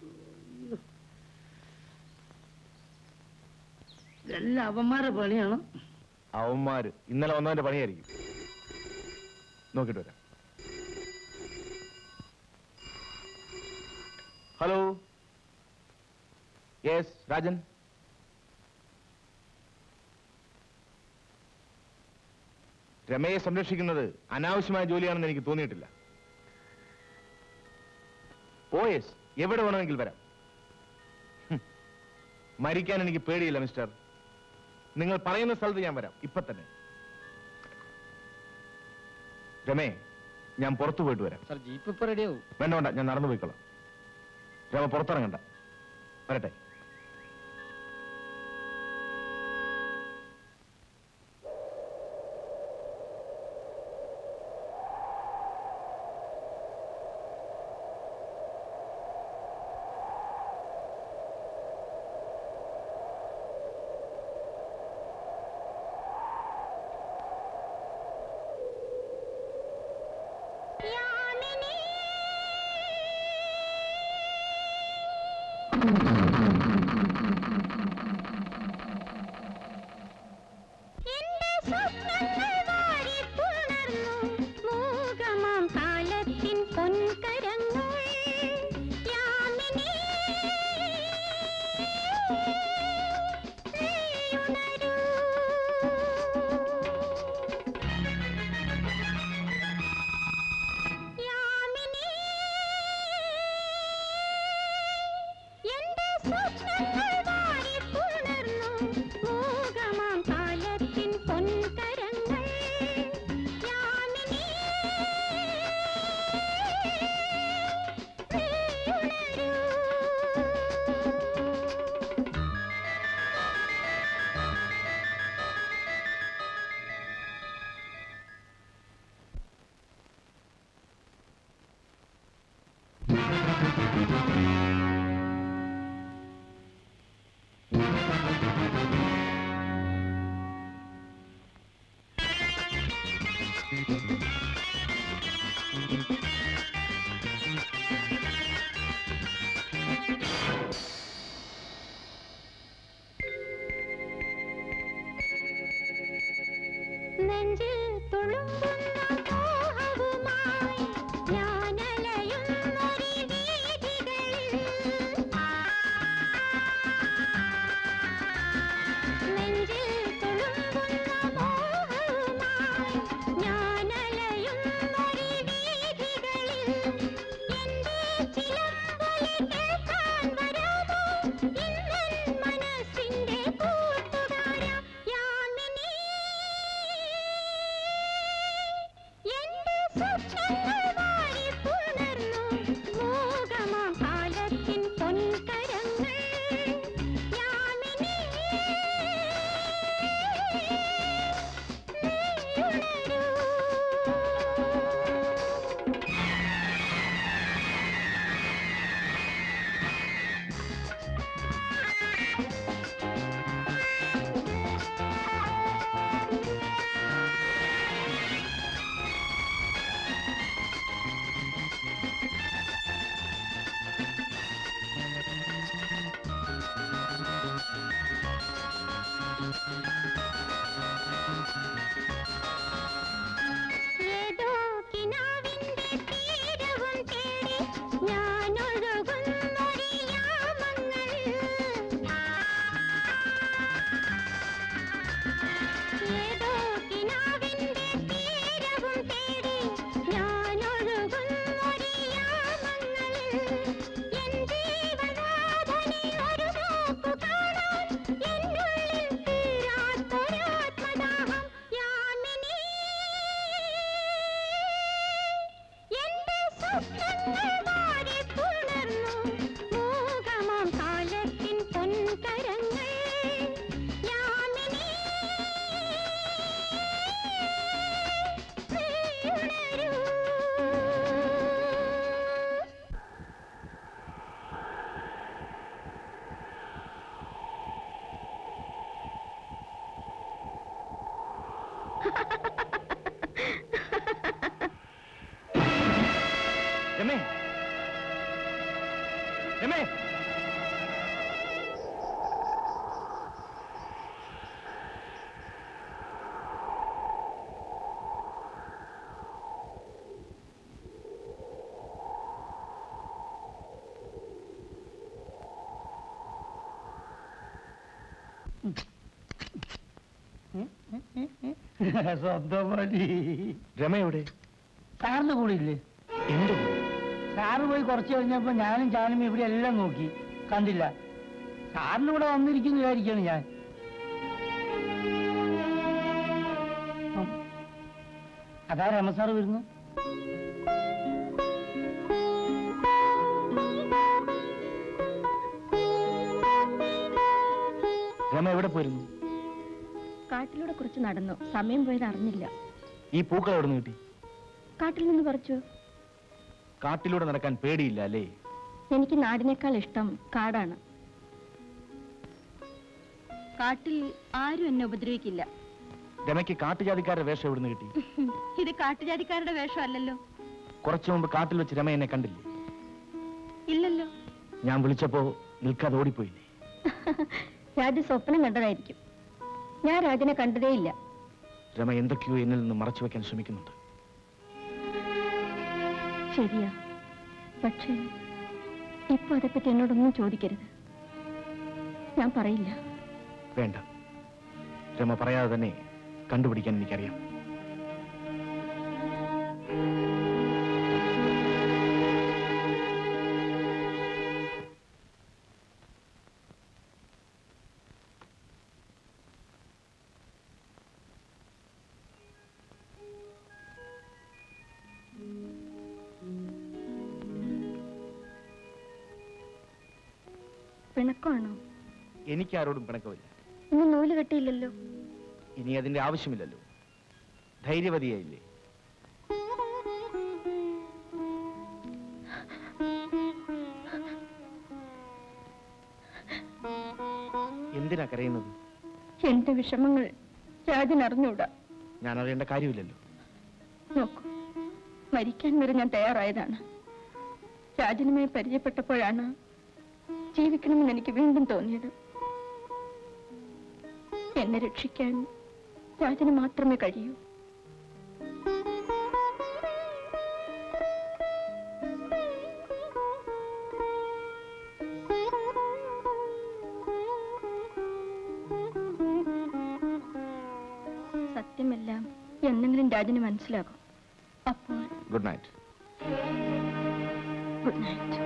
ഇതെല്ലാം അവന്മാരുടെ പണിയാണ് അവന്മാര് ഇന്നലെ വന്നവന്റെ പണിയായിരിക്കും നോക്കിട്ട് വരാം ഹലോ യെസ് രാജൻ രമയെ സംരക്ഷിക്കുന്നത് അനാവശ്യമായ ജോലിയാണെന്ന് എനിക്ക് തോന്നിയിട്ടില്ല ഓ യെസ് എവിടെ വേണമെങ്കിൽ വരാം ഹും. മരിക്കാൻ എനിക്ക് പേടിയില്ല മിസ്റ്റർ നിങ്ങൾ പറയുന്ന സ്ഥലത്ത് ഞാൻ വരാം ഇപ്പൊ തന്നെ രമേ ഞാൻ പുറത്തു പോയിട്ട് വരാം സാർ ജീപ്പ് ഇപ്പൊ റെഡിയാവും വേണ്ട വേണ്ട ഞാൻ നടന്നു പോയിക്കോളാം രമ പുറത്തിറങ്ങണ്ട വരട്ടെ എന്റെ സ്വപ്നങ്ങൾ വാരിപ്പുണർന്നു മൂകമാം കാലത്തിൻ പൊൻകരങ്ങൾ യാമിനി നീയുണരൂ. യാമിനി എന്റെ സ്വപ്നങ്ങൾ വാരിപ്പുണർന്നു മൂകമാം കാലത്തിൻ പൊൻകരങ്ങൾ യാമിനി നീയുണരൂ. നെഞ്ചിൽ തുളുമ്പുന്ന മോഹവുമായി ഞാനലയുന്നൊരു വീഥികളിൽ നെഞ്ചിൽ തുളുമ്പുന്ന മോഹവുമായി ഞാനലയുന്നൊരു വീഥികളിൽ എന്റെ ചിലമ്പൊലി കേൾക്കാൻ വരാമോ ഇന്നൻ മനസ്സിന്റെ കൂട്ടുകാരാ യാമിനി എന്റെ സ്വപ്നങ്ങൾ വാരിപ്പുണർന്നു മൂകമാം കാലത്തിൻ പൊൻകരങ്ങൾ യാമിനി നീയുണരൂ. ഏതോ കിനാവിന്റെ തീരവും തേടി ഞാനൊഴുകുന്നൊരു യാമങ്ങൾ ഏതോ കിനാവിന്റെ തീരവും തേടി ഞാനൊഴുകുന്നൊരു യാമങ്ങൾ എൻ ജീവനാഥനെ ഒരു നോക്കു കാണാൻ എന്നുള്ളിൽ തീരാത്തൊരാത്മദാഹം യാമിനി എന്റെ സ്വപ്നങ്ങൾ വാരിപ്പുണർന്നു മൂകമാം കാലത്തിൻ പൊൻകരങ്ങൾ യാമിനി നീയുണരൂ. സ്വന്തം മതി രമ എവിടെ സാറിന്റെ കൂടെ ഇല്ലേ എന്റെ കൂടെ സാറ് പോയി കുറച്ച് കഴിഞ്ഞപ്പോ ഞാനും ചാനും ഇവിടെ എല്ലാം നോക്കി കണ്ടില്ല സാറിന് ഇവിടെ വന്നിരിക്കുന്നു വിചാരിക്കാണ് ഞാൻ ഉം. അതാ രമ സാറ് വരുന്നു രമ എവിടെ പോയിരുന്നു കാട്ടിലൂടെ കുറച്ച് നടന്നു സമയം പോയത് അറിഞ്ഞില്ല ഈ പൂക്കൾ എവിടെ നിന്ന് കിട്ടി കാട്ടിൽ നിന്ന് പറിച്ചു കാട്ടിലൂടെ നടക്കാൻ പേടിയില്ല അല്ലേ എനിക്ക് നാടിനേക്കാൾ ഇഷ്ടം കാടാണ് കാട്ടിൽ ആരും എന്നെ ഉപദ്രവിക്കില്ല രമയ്ക്ക് കാട്ടുജാതിക്കാരുടെ വേഷം എവിടെ നിന്ന് കിട്ടി ഇത് കാട്ടുജാതിക്കാരുടെ വേഷമല്ലല്ലോ കുറച്ചു മുമ്പ് കാട്ടിൽ വെച്ച് രമ എന്നെ കണ്ടില്ലേ ഇല്ലല്ലോ ഞാൻ വിളിച്ചപ്പോ നിൽക്കാതെ ഓടിപ്പോയില്ലേ രാജ സ്വപ്നം കണ്ടതായിരിക്കും ഞാൻ രാജനെ കണ്ടതേയില്ല രമ എന്തൊക്കെയോ എന്നിൽ നിന്ന് മറച്ചു വെക്കാൻ ശ്രമിക്കുന്നുണ്ട് ശരിയാ പക്ഷേ ഇപ്പൊ അതേപ്പറ്റി എന്നോടൊന്നും ചോദിക്കരുത് ഞാൻ പറയില്ല വേണ്ട രമ പറയാതെ തന്നെ കണ്ടുപിടിക്കാൻ എനിക്കറിയാം പിണക്കമാണോ എനിക്ക് ആരോടും പിണക്കമില്ല ഇന്ന് നൂല് കെട്ടിയില്ലല്ലോ ഇനി അതിന്റെ ആവശ്യമില്ലല്ലോ ധൈര്യവതിയായില്ലേ എന്തിനാ കരയുന്നത് എന്റെ വിഷമങ്ങൾ രാജൻ അറിഞ്ഞൂടാ ഞാൻ അറിയേണ്ട കാര്യമില്ലല്ലോ നോക്കൂ മരിക്കാൻ വരെ ഞാൻ തയ്യാറായതാണ് രാജനുമായി പരിചയപ്പെട്ടപ്പോഴാണ് ജീവിക്കണമെന്ന് എനിക്ക് വീണ്ടും തോന്നിയത് എന്നെ രക്ഷിക്കാൻ രാജന് മാത്രമേ കഴിയൂ സത്യമെല്ലാം എന്നെങ്കിലും രാജന് മനസ്സിലാകും അപ്പോൾ ഗുഡ് നൈറ്റ് ഗുഡ് നൈറ്റ്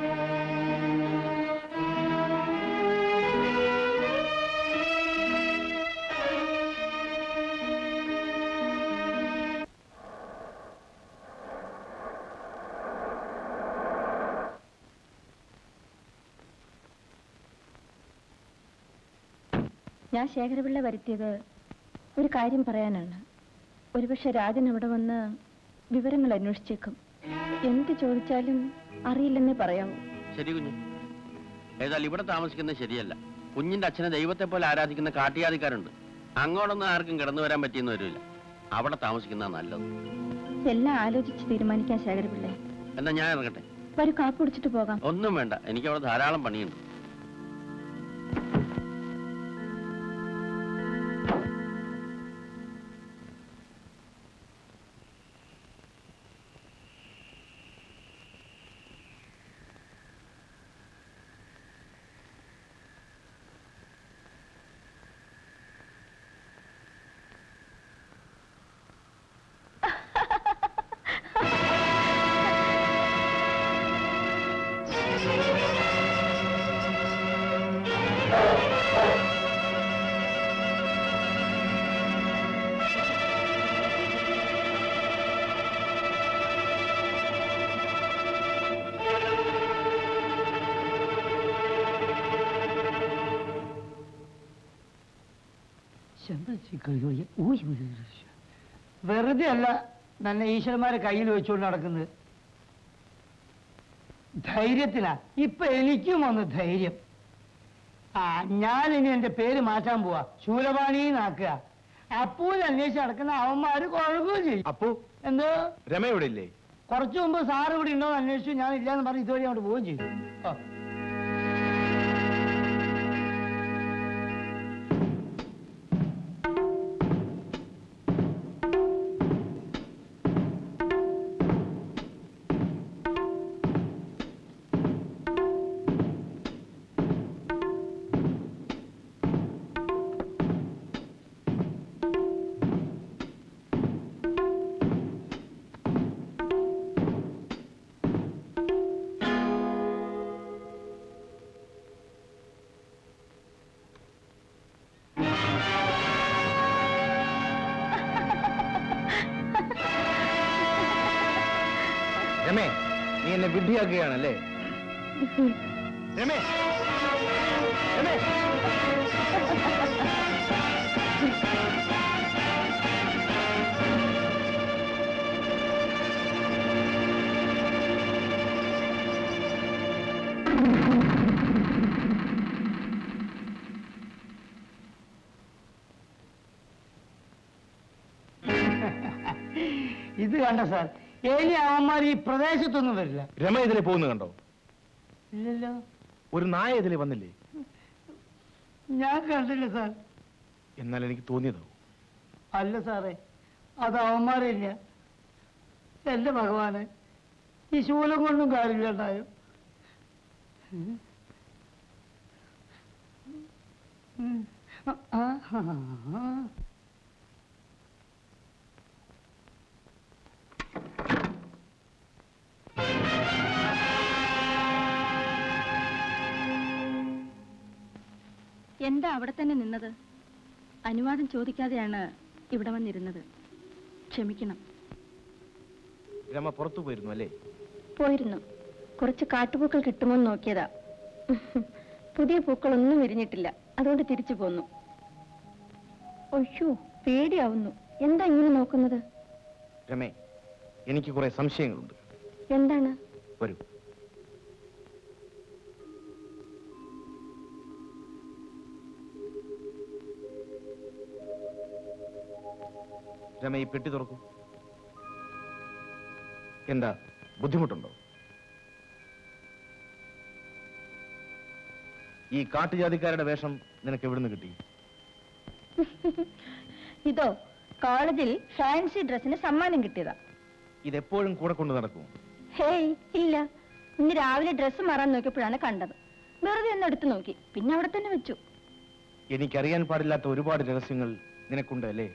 ഞാൻ ശേഖരപിള്ള വരുത്തിയത് ഒരു കാര്യം പറയാനാണ് ഒരുപക്ഷെ രാജൻ അവിടെ വന്ന് വിവരങ്ങൾ അന്വേഷിച്ചേക്കും എന്ത് ചോദിച്ചാലും അറിയില്ലെന്നേ പറയാവൂ ശരി കുഞ്ഞ് ഏതായാലും ഇവിടെ താമസിക്കുന്നത് ശരിയല്ല കുഞ്ഞിന്റെ അച്ഛനെ ദൈവത്തെ പോലെ ആരാധിക്കുന്ന കാട്ടിയാദിക്കാരുണ്ട് അങ്ങോട്ടൊന്നും ആർക്കും കിടന്നു വരാൻ പറ്റിയെന്ന് വരില്ല അവിടെ താമസിക്കുന്ന നല്ലത് എല്ലാം ആലോചിച്ച് തീരുമാനിക്കാൻ ശേഖരപിള്ളേ എന്നാ ഞാൻ ഇറങ്ങട്ടെ വരൂ കാപ്പ് കുടിച്ചിട്ട് പോകാം ഒന്നും വേണ്ട എനിക്ക് അവിടെ ധാരാളം പണിയുണ്ട് വെറുതെ അല്ല തന്നെ ഈശ്വരന്മാരെ കയ്യിൽ വെച്ചുകൊണ്ട് നടക്കുന്നത് ധൈര്യത്തിനാ ഇപ്പൊ എനിക്കും വന്നു ധൈര്യം ആ ഞാൻ ഇനി എന്റെ പേര് മാറ്റാൻ പോവാ ശൂലപാണിന്നാക്കുക അപ്പൂന്ന് അന്വേഷിച്ച് നടക്കുന്ന അവന്മാര് കുഴക്കുകയും ചെയ്യും അപ്പു എന്തോ രമ എവിടെ ഇല്ലേ കുറച്ചു മുമ്പ് സാറ് ഇവിടെ ഉണ്ടോ എന്ന് അന്വേഷിച്ചു ഞാൻ ഇല്ലാന്ന് പറഞ്ഞ് ഇതുവഴി അങ്ങോട്ട് പോവുകയും ചെയ്തു ആ. രമേ നീ എന്നെ വിഡ്ഢിയാക്കുകയാണല്ലേ രമേ രമേ ഇത് കണ്ട സാർ ഇനി അവന്മാർ ഈ പ്രദേശത്തൊന്നും വരില്ല രമ ഇതിലെ പോകുന്നു കണ്ടോ ഇല്ലല്ലോ ഒരു നായ ഇതിലെ വന്നില്ലേ ഞാൻ കണ്ടില്ല സാർ എന്നാൽ എനിക്ക് തോന്നിയതോ അല്ല സാറേ അത് അവന്മാരില്ല എന്റെ ഭഗവാനെ ഈ ശൂലം കൊണ്ടും കാര്യമില്ലണ്ടായോ എന്താ അവിടെ തന്നെ നിന്നത് അനുവാദം ചോദിക്കാതെയാണ് ഇവിടെ വന്നിരുന്നത് ക്ഷമിക്കണം രമ പുറത്തു പോയിരുന്നു അല്ലേ പോയിരുന്നു കുറച്ച് കാട്ടുപൂക്കൾ കിട്ടുമോ എന്ന് നോക്കിയതാ പുതിയ പൂക്കളൊന്നും വിരിഞ്ഞിട്ടില്ല അതുകൊണ്ട് തിരിച്ചു പോന്നു ഒയ്യോ പേടിയാവുന്നു എന്താ ഇങ്ങനെ നോക്കുന്നത് രമേ എനിക്ക് കുറെ സംശയങ്ങളുണ്ട് എന്താണ് വരൂ രമ ഈ പെട്ടി തുറക്കൂ എന്താ ബുദ്ധിമുട്ടുണ്ടോ ഈ കാട്ടുജാതിക്കാരുടെ വേഷം നിനക്ക് എവിടുന്ന് കിട്ടി ഇതോ കോളേജിൽ ഫാൻസി ഡ്രസ്സിന് സമ്മാനം കിട്ടിയതാ ഇതെപ്പോഴും കൂടെ കൊണ്ട് നടക്കും ഹേയ് ഇല്ല ഇന്ന് രാവിലെ ഡ്രസ്സ് മാറാൻ നോക്കിയപ്പോഴാണ് കണ്ടത് വെറുതെ ഒന്ന് എടുത്തു നോക്കി പിന്നെ അവിടെ തന്നെ വെച്ചു എനിക്കറിയാൻ പാടില്ലാത്ത ഒരുപാട് രഹസ്യങ്ങൾ നിനക്കുണ്ട് അല്ലേ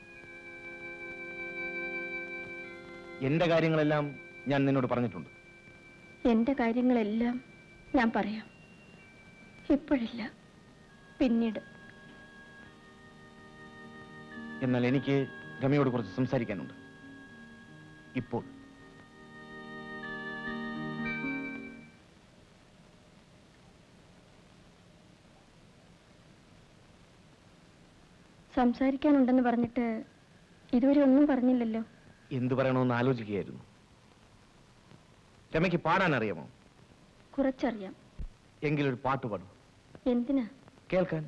എന്റെ കാര്യങ്ങളെല്ലാം ഞാൻ നിന്നോട് പറഞ്ഞിട്ടുണ്ട് എന്റെ കാര്യങ്ങളെല്ലാം ഞാൻ പറയാം ഇപ്പോഴില്ല പിന്നീട് എന്നാൽ എനിക്ക് രമയോട് കുറച്ച് സംസാരിക്കാനുണ്ട് ഇപ്പോൾ സംസാരിക്കാനുണ്ടെന്ന് പറഞ്ഞിട്ട് ഇതുവരെ ഒന്നും പറഞ്ഞില്ലല്ലോ എന്തു പറയണമെന്ന് ആലോചിക്കുകയായിരുന്നു രമയ്ക്ക് പാടാൻ അറിയാമോ കുറച്ചറിയാം എങ്കിലൊരു പാട്ട് പാടും എന്തിനാ കേൾക്കാൻ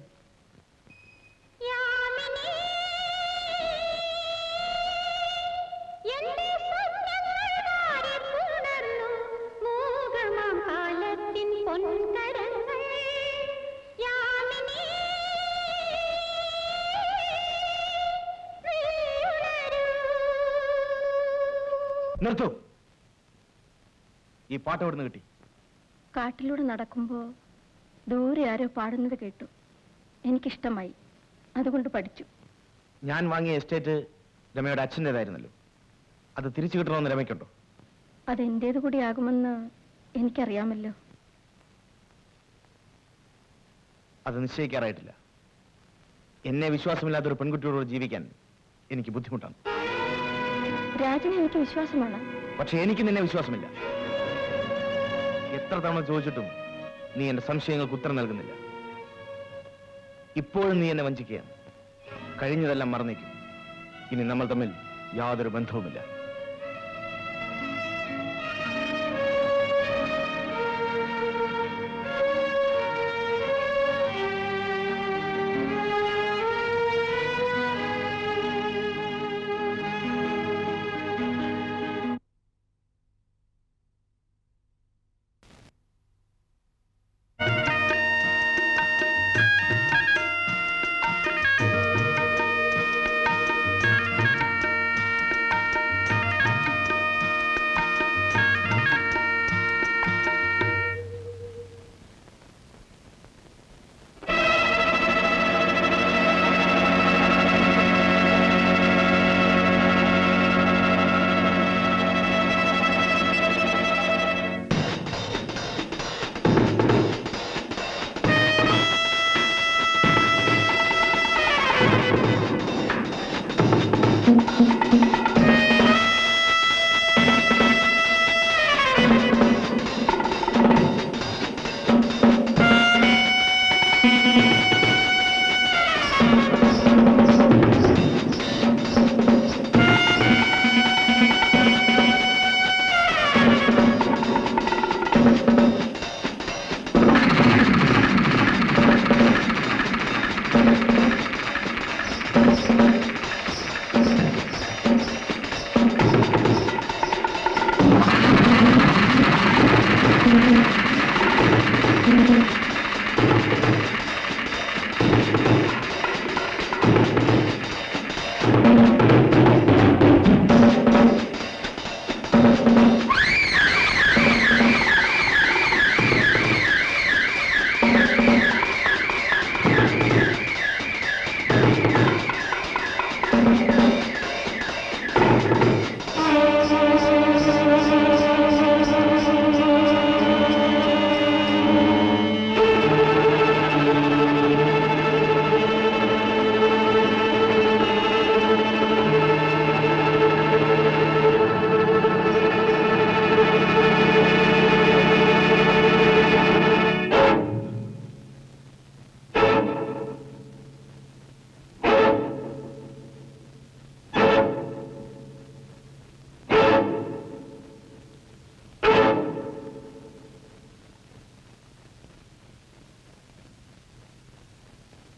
നിർത്തൂ ഈ പാട്ട് എവിടുന്ന് കിട്ടി കാട്ടിലൂടെ നടക്കുമ്പോ ദൂരെ ആരോ പാടുന്നത് കേട്ടു എനിക്കിഷ്ടമായി അതുകൊണ്ട് പഠിച്ചു ഞാൻ വാങ്ങിയ എസ്റ്റേറ്റ് രമയുടെ അച്ഛൻ്റെതായിരുന്നല്ലോ അത് തിരിച്ചു കിട്ടണമെന്ന് രമയ്ക്കുണ്ടോ അതെന്റേത് കൂടി ആകുമെന്ന് എനിക്കറിയാമല്ലോ അത് നിശ്ചയിക്കാറായിട്ടില്ല എന്നെ വിശ്വാസമില്ലാത്ത ഒരു പെൺകുട്ടിയോട് ജീവിക്കാൻ എനിക്ക് ബുദ്ധിമുട്ടാണ് രാജന് എനിക്ക് വിശ്വാസമാണ് പക്ഷെ എനിക്ക് നിന്നെ വിശ്വാസമില്ല എത്ര തവണ ചോദിച്ചിട്ടും നീ എന്റെ സംശയങ്ങൾക്ക് ഉത്തരം നൽകുന്നില്ല ഇപ്പോഴും നീ എന്നെ വഞ്ചിക്കുകയാണ് കഴിഞ്ഞതെല്ലാം മറന്നേക്കും ഇനി നമ്മൾ തമ്മിൽ യാതൊരു ബന്ധവുമില്ല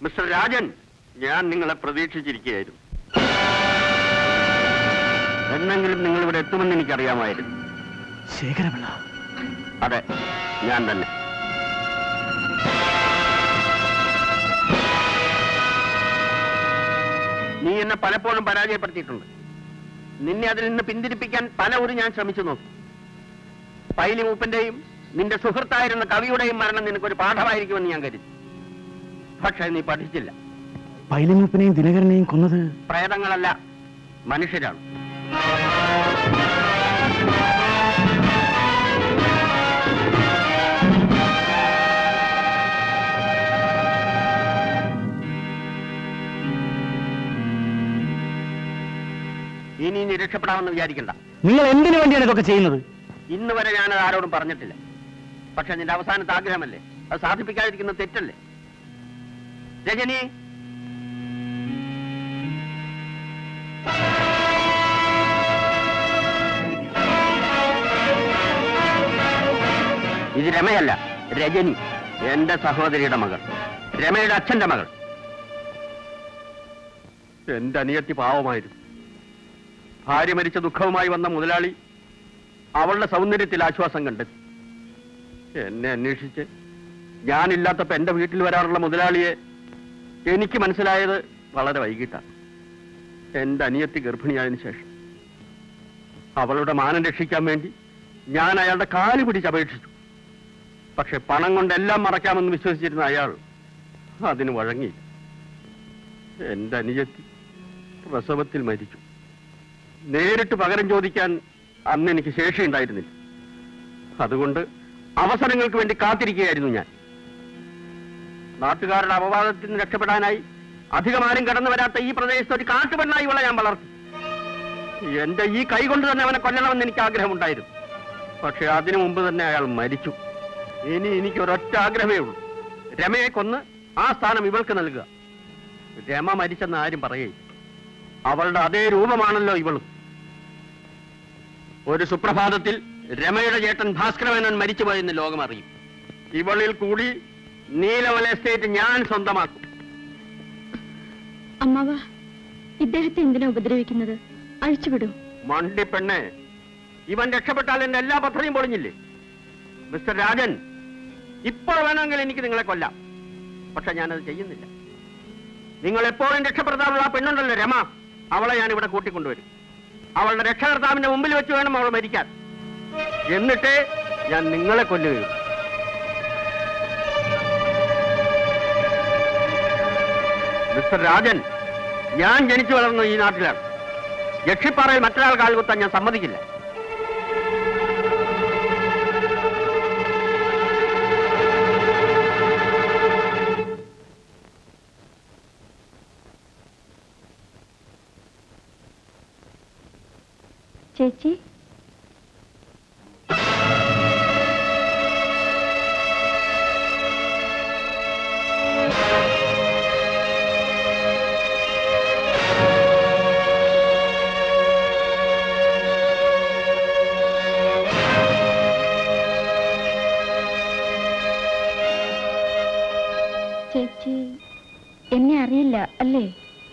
മിസ്റ്റർ രാജൻ ഞാൻ നിങ്ങളെ പ്രതീക്ഷിച്ചിരിക്കുകയായിരുന്നു എന്നെങ്കിലും നിങ്ങൾ ഇവിടെ എത്തുമെന്ന് എനിക്കറിയാമായിരുന്നു ശേഖരപിള്ള അതെ ഞാൻ തന്നെ നീ എന്നെ പലപ്പോഴും പരാജയപ്പെടുത്തിയിട്ടുണ്ട് നിന്നെ അതിൽ നിന്ന് പിന്തിരിപ്പിക്കാൻ പല ഒരു ഞാൻ ശ്രമിച്ചു നോക്കി പൈലി മൂപ്പന്റെയും നിന്റെ സുഹൃത്തായിരുന്ന കവിയുടെയും മരണം നിനക്കൊരു പാഠമായിരിക്കുമെന്ന് ഞാൻ കരുതി പക്ഷേ നീ പഠിച്ചില്ല പൈലിമൂപ്പനെയും ദിനകരനെയും കൊന്നത് പ്രേതങ്ങളല്ല മനുഷ്യരാണ് ഇനി നീ രക്ഷപ്പെടാമെന്ന് വിചാരിക്കണ്ട നിങ്ങൾ എന്തിനു വേണ്ടിയാണ് ഇതൊക്കെ ചെയ്യുന്നത് ഇന്ന് വരെ ഞാനത് ആരോടും പറഞ്ഞിട്ടില്ല പക്ഷെ നിന്റെ അവസാനത്തെ ആഗ്രഹമല്ലേ അത് സാധിപ്പിക്കാതിരിക്കുന്നത് തെറ്റല്ലേ രജനി ഇത് രമയല്ല രജനി എന്റെ സഹോദരിയുടെ മകൾ രമയുടെ അച്ഛന്റെ മകൾ എന്റെ അനിയത്തി പാവമായിരുന്നു ഭാര്യ മരിച്ച ദുഃഖവുമായി വന്ന മുതലാളി അവളുടെ സൗന്ദര്യത്തിൽ ആശ്വാസം കണ്ടെത്തി എന്നെ അന്വേഷിച്ച് ഞാനില്ലാത്തപ്പോ എന്റെ വീട്ടിൽ വരാറുള്ള മുതലാളിയെ എനിക്ക് മനസ്സിലായത് വളരെ വൈകിട്ടാണ് എന്റെ അനിയത്തി ഗർഭിണിയായതിനു ശേഷം അവളുടെ മാനം രക്ഷിക്കാൻ വേണ്ടി ഞാൻ അയാളുടെ കാല് പിടിച്ചപേക്ഷിച്ചു പക്ഷെ പണം കൊണ്ട് എല്ലാം മറക്കാമെന്ന് വിശ്വസിച്ചിരുന്ന അയാൾ അതിന് വഴങ്ങി എന്റെ അനുജത്തി പ്രസവത്തിൽ മരിച്ചു നേരിട്ട് പകരം ചോദിക്കാൻ അന്ന് എനിക്ക് ശേഷിയുണ്ടായിരുന്നില്ല അതുകൊണ്ട് അവസരങ്ങൾക്ക് വേണ്ടി കാത്തിരിക്കുകയായിരുന്നു ഞാൻ നാട്ടുകാരുടെ അപവാദത്തിൽ നിന്ന് രക്ഷപ്പെടാനായി അധികമാരും കടന്നു വരാത്ത ഈ പ്രദേശത്ത് ഒരു കാട്ടുപെണ്ണായി ഇവളെ ഞാൻ വളർത്തി എന്റെ ഈ കൈ കൊണ്ട് തന്നെ അവനെ കൊല്ലണമെന്ന് എനിക്ക് ആഗ്രഹമുണ്ടായിരുന്നു പക്ഷെ അതിനു മുമ്പ് തന്നെ അയാൾ മരിച്ചു ഇനി എനിക്ക് ഒരൊറ്റ ആഗ്രഹമേ ഉള്ളൂ രമയെ കൊന്ന് ആ സ്ഥാനം ഇവൾക്ക് നൽകുക രമ മരിച്ചെന്ന് ആരും പറയേ അവളുടെ അതേ രൂപമാണല്ലോ ഇവളും ഒരു സുപ്രഭാതത്തിൽ രമയുടെ ചേട്ടൻ ഭാസ്കരമേനൻ മരിച്ചുപോയെന്ന് ലോകം അറിയും ഇവളിൽ കൂടി നീലവല എസ്റ്റേറ്റ് ഞാൻ സ്വന്തമാക്കും അമ്മാവ ഇദ്ദേഹത്തെ എന്തിനാ ഉപദ്രവിക്കുന്നത് അഴിച്ചുവിടൂ മണ്ടി പെണ്ണെ ഇവൻ രക്ഷപ്പെട്ടാൽ എന്റെ എല്ലാ പദ്ധതിയും പൊളിഞ്ഞില്ലേ മിസ്റ്റർ രാജൻ ഇപ്പോൾ വേണമെങ്കിൽ എനിക്ക് നിങ്ങളെ കൊല്ലാം പക്ഷെ ഞാനത് ചെയ്യുന്നില്ല നിങ്ങൾ എപ്പോഴും രക്ഷപ്പെടുത്താനുള്ള ആ പെണ്ണുണ്ടല്ലോ രമ അവളെ ഞാൻ ഇവിടെ കൂട്ടിക്കൊണ്ടുവരും അവളുടെ രക്ഷകർത്താവിന്റെ മുമ്പിൽ വെച്ച് വേണം അവൾ മരിക്കാൻ എന്നിട്ട് ഞാൻ നിങ്ങളെ കൊല്ലുകയും മിസ്റ്റർ രാജൻ ഞാൻ ജനിച്ചു വളർന്ന ഈ നാട്ടിലാണ് യക്ഷിപ്പാറയിൽ മറ്റൊരാൾ കാൽകുത്താൻ ഞാൻ സമ്മതിക്കില്ല ചേച്ചി ചേച്ചി എന്നെ അറിയില്ല അല്ലേ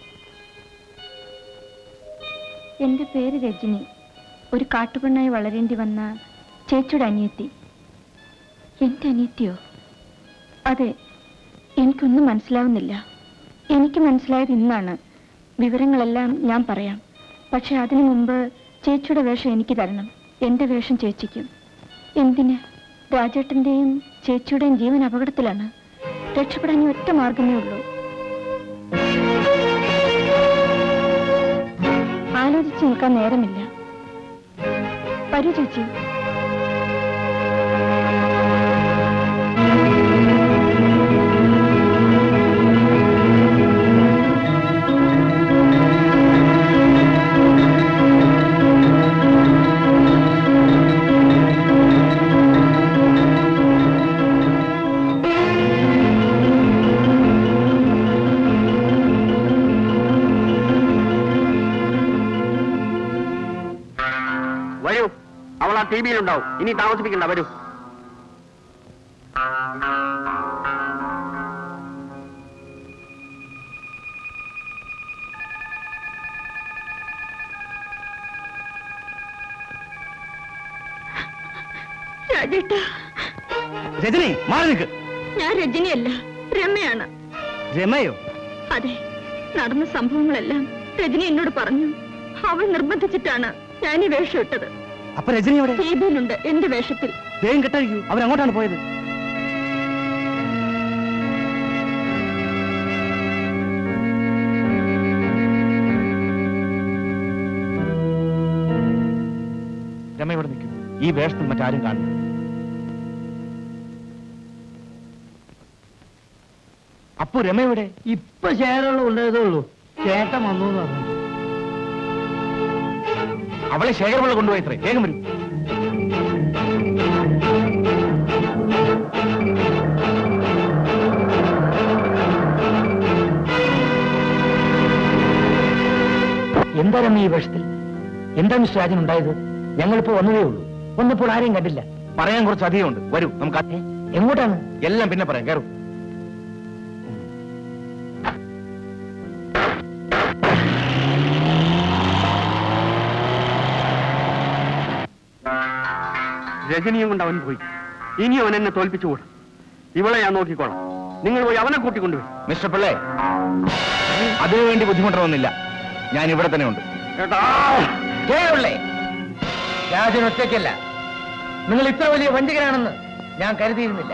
എന്റെ പേര് രജനി ഒരു കാട്ടുപെണ്ണായി വളരേണ്ടി വന്ന ചേച്ചിയുടെ അനിയത്തി എന്റെ അനിയത്തിയോ അതെ എനിക്കൊന്നും മനസ്സിലാവുന്നില്ല എനിക്ക് മനസ്സിലായത് ഇന്നാണ് വിവരങ്ങളെല്ലാം ഞാൻ പറയാം പക്ഷെ അതിനു മുമ്പ് ചേച്ചിയുടെ വേഷം എനിക്ക് തരണം എന്റെ വേഷം ചേച്ചിക്കും എന്തിന് രാജേട്ടന്റെയും ചേച്ചിയുടെയും ജീവൻ അപകടത്തിലാണ് രക്ഷപ്പെടാൻ ഈ ഒറ്റ മാർഗമേ ഉള്ളൂ ആലോചിച്ച് നിൽക്കാൻ നേരമില്ല വരൂ ചേച്ചി വരൂ അവൾ ആ ടി വിയിലുണ്ടാവും ഇനി താമസിപ്പിക്കണ്ട വരൂ രാജേട്ട രജനി മാറി നിൽക്ക് ഞാൻ രജനിയല്ല രമയാണ് രമയോ അതെ നടന്ന സംഭവങ്ങളെല്ലാം രജനി എന്നോട് പറഞ്ഞു അവൾ നിർബന്ധിച്ചിട്ടാണ് ഞാൻ ഈ വേഷം ഇട്ടത് അപ്പൊ രജനി എവിടെ ടിവിയിലുണ്ട് എന്റെ വേഷത്തിൽ വേഗം കെട്ടഴിക്കൂ അവരങ്ങോട്ടാണ് പോയത് രമ ഇവിടെ നിൽക്കും ഈ വേഷത്തിൽ മറ്റാരും കാണുന്നു അപ്പോ രമ എവിടെ ഇപ്പൊ ചേരുള്ള ഉണ്ടായതേ ഉള്ളൂ ചേട്ടൻ വന്നു എന്ന് പറഞ്ഞു അവളെ ശേഖരമുള്ള കൊണ്ടുപോയത്രേ വേഗം വരും എന്താ രമ ഈ വേഷത്തിൽ എന്താ മിസ്റ്റർ രാജൻ ഉണ്ടായത് ഞങ്ങളിപ്പോ വന്നതേ ഉള്ളൂ വന്നപ്പോൾ ആരെയും കണ്ടില്ല പറയാൻ കുറച്ച് അധികമുണ്ട് വരൂ നമുക്ക് അ- എങ്ങോട്ടാണ് എല്ലാം പിന്നെ പറയാം കയറും രജനിയും കൊണ്ട് അവൻ പോയി ഇനി അവൻ എന്നെ തോൽപ്പിച്ചുകൂടാ ഇവളെ ഞാൻ നോക്കിക്കോളാം നിങ്ങൾ പോയി അവനെ കൂട്ടിക്കൊണ്ടുപോയി മിസ്റ്റർ പിള്ളേ അതിനുവേണ്ടി ബുദ്ധിമുട്ടണമെന്നില്ല ഞാൻ ഇവിടെ തന്നെ ഉണ്ട് കേളുള്ളേ രാജൻ ഒറ്റയ്ക്കല്ല നിങ്ങൾ ഇത്ര വലിയ വഞ്ചകനാണെന്ന് ഞാൻ കരുതിയിരുന്നില്ല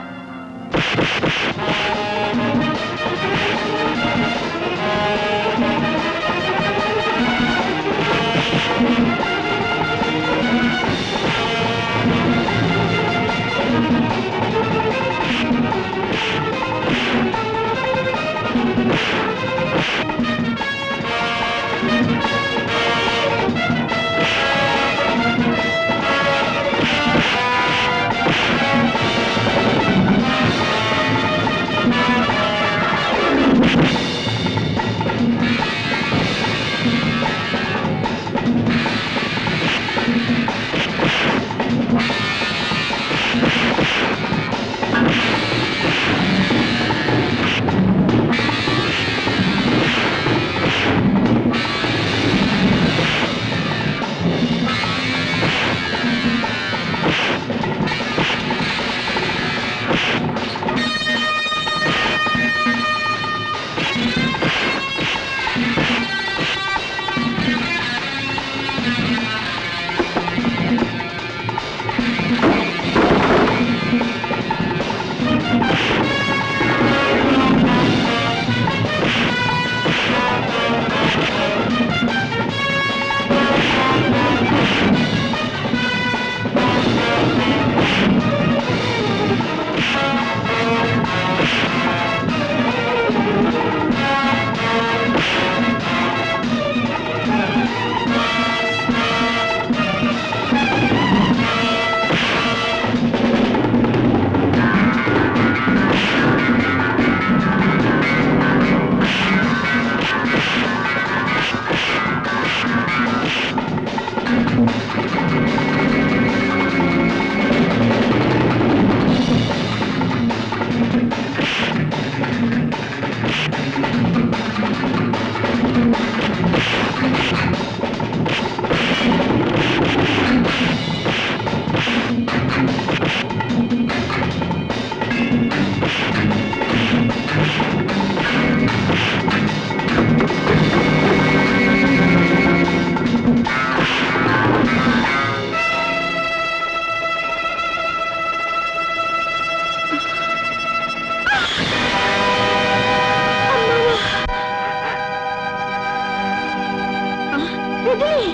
രജനി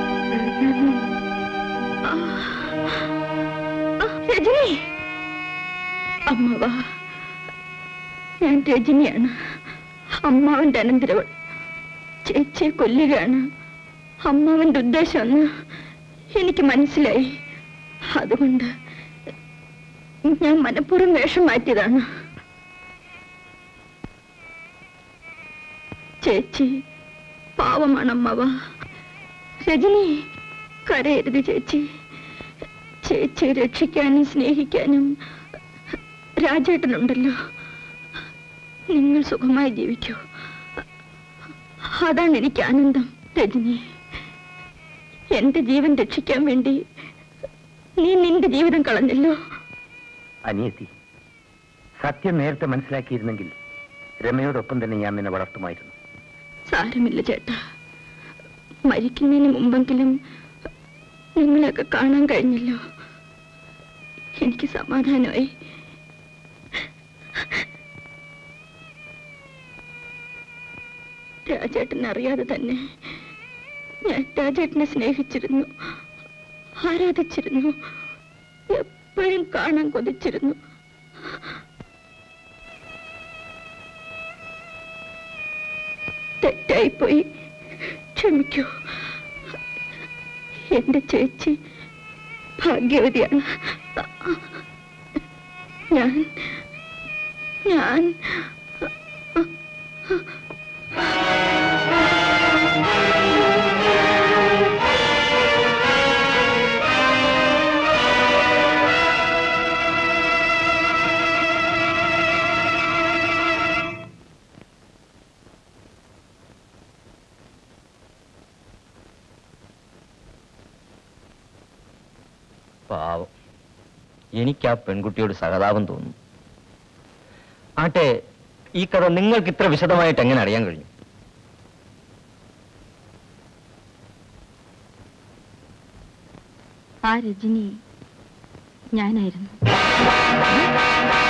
രജനി അമ്മവാ ഞാൻ രജനിയാണ് അമ്മാവന്റെ അനന്തരവൾ ചേച്ചിയെ കൊല്ലുകയാണ് അമ്മാവന്റെ ഉദ്ദേശമെന്ന് എനിക്ക് മനസ്സിലായി അതുകൊണ്ട് ഞാൻ മനഃപൂർവ്വം വേഷം മാറ്റിയതാണ് ചേച്ചി പാവമാണ് അമ്മവ രജനി കരയരുത് ചേച്ചി ചേച്ചിയെ രക്ഷിക്കാനും സ്നേഹിക്കാനും രാജേട്ടനുണ്ടല്ലോ നിങ്ങൾ സുഖമായി ജീവിക്കൂ അതാണ് എനിക്ക് ആനന്ദം രജനി എന്റെ ജീവൻ രക്ഷിക്കാൻ വേണ്ടി നീ നിന്റെ ജീവിതം കളഞ്ഞല്ലോ അനിയത്തി സത്യം നേരത്തെ മനസ്സിലാക്കിയിരുന്നെങ്കിൽ രമയോടൊപ്പം തന്നെ ഞാൻ നിന്നെ വളർത്തുമായിരുന്നു സാരമില്ല ചേട്ടാ മരിക്കുന്നതിന് മുമ്പെങ്കിലും നിങ്ങളെയൊക്കെ കാണാൻ കഴിഞ്ഞല്ലോ എനിക്ക് സമാധാനമായി രാജേട്ടൻ അറിയാതെ തന്നെ ഞാൻ രാജേട്ടനെ സ്നേഹിച്ചിരുന്നു ആരാധിച്ചിരുന്നു എപ്പോഴും കാണാൻ കൊതിച്ചിരുന്നു തെറ്റായിപ്പോയി ക്ഷമിക്കൂ എന്റെ ചേച്ചി ഭാഗ്യവതിയാണ് ഞാൻ ഞാൻ പാവം എനിക്ക് ആ പെൺകുട്ടിയോട് സഹതാപം തോന്നുന്നു ആട്ടെ ഈ കഥ നിങ്ങൾക്ക് ഇത്ര വിശദമായിട്ട് എങ്ങനെ അറിയാൻ കഴിഞ്ഞു ആ രജനി ഞാനായിരുന്നു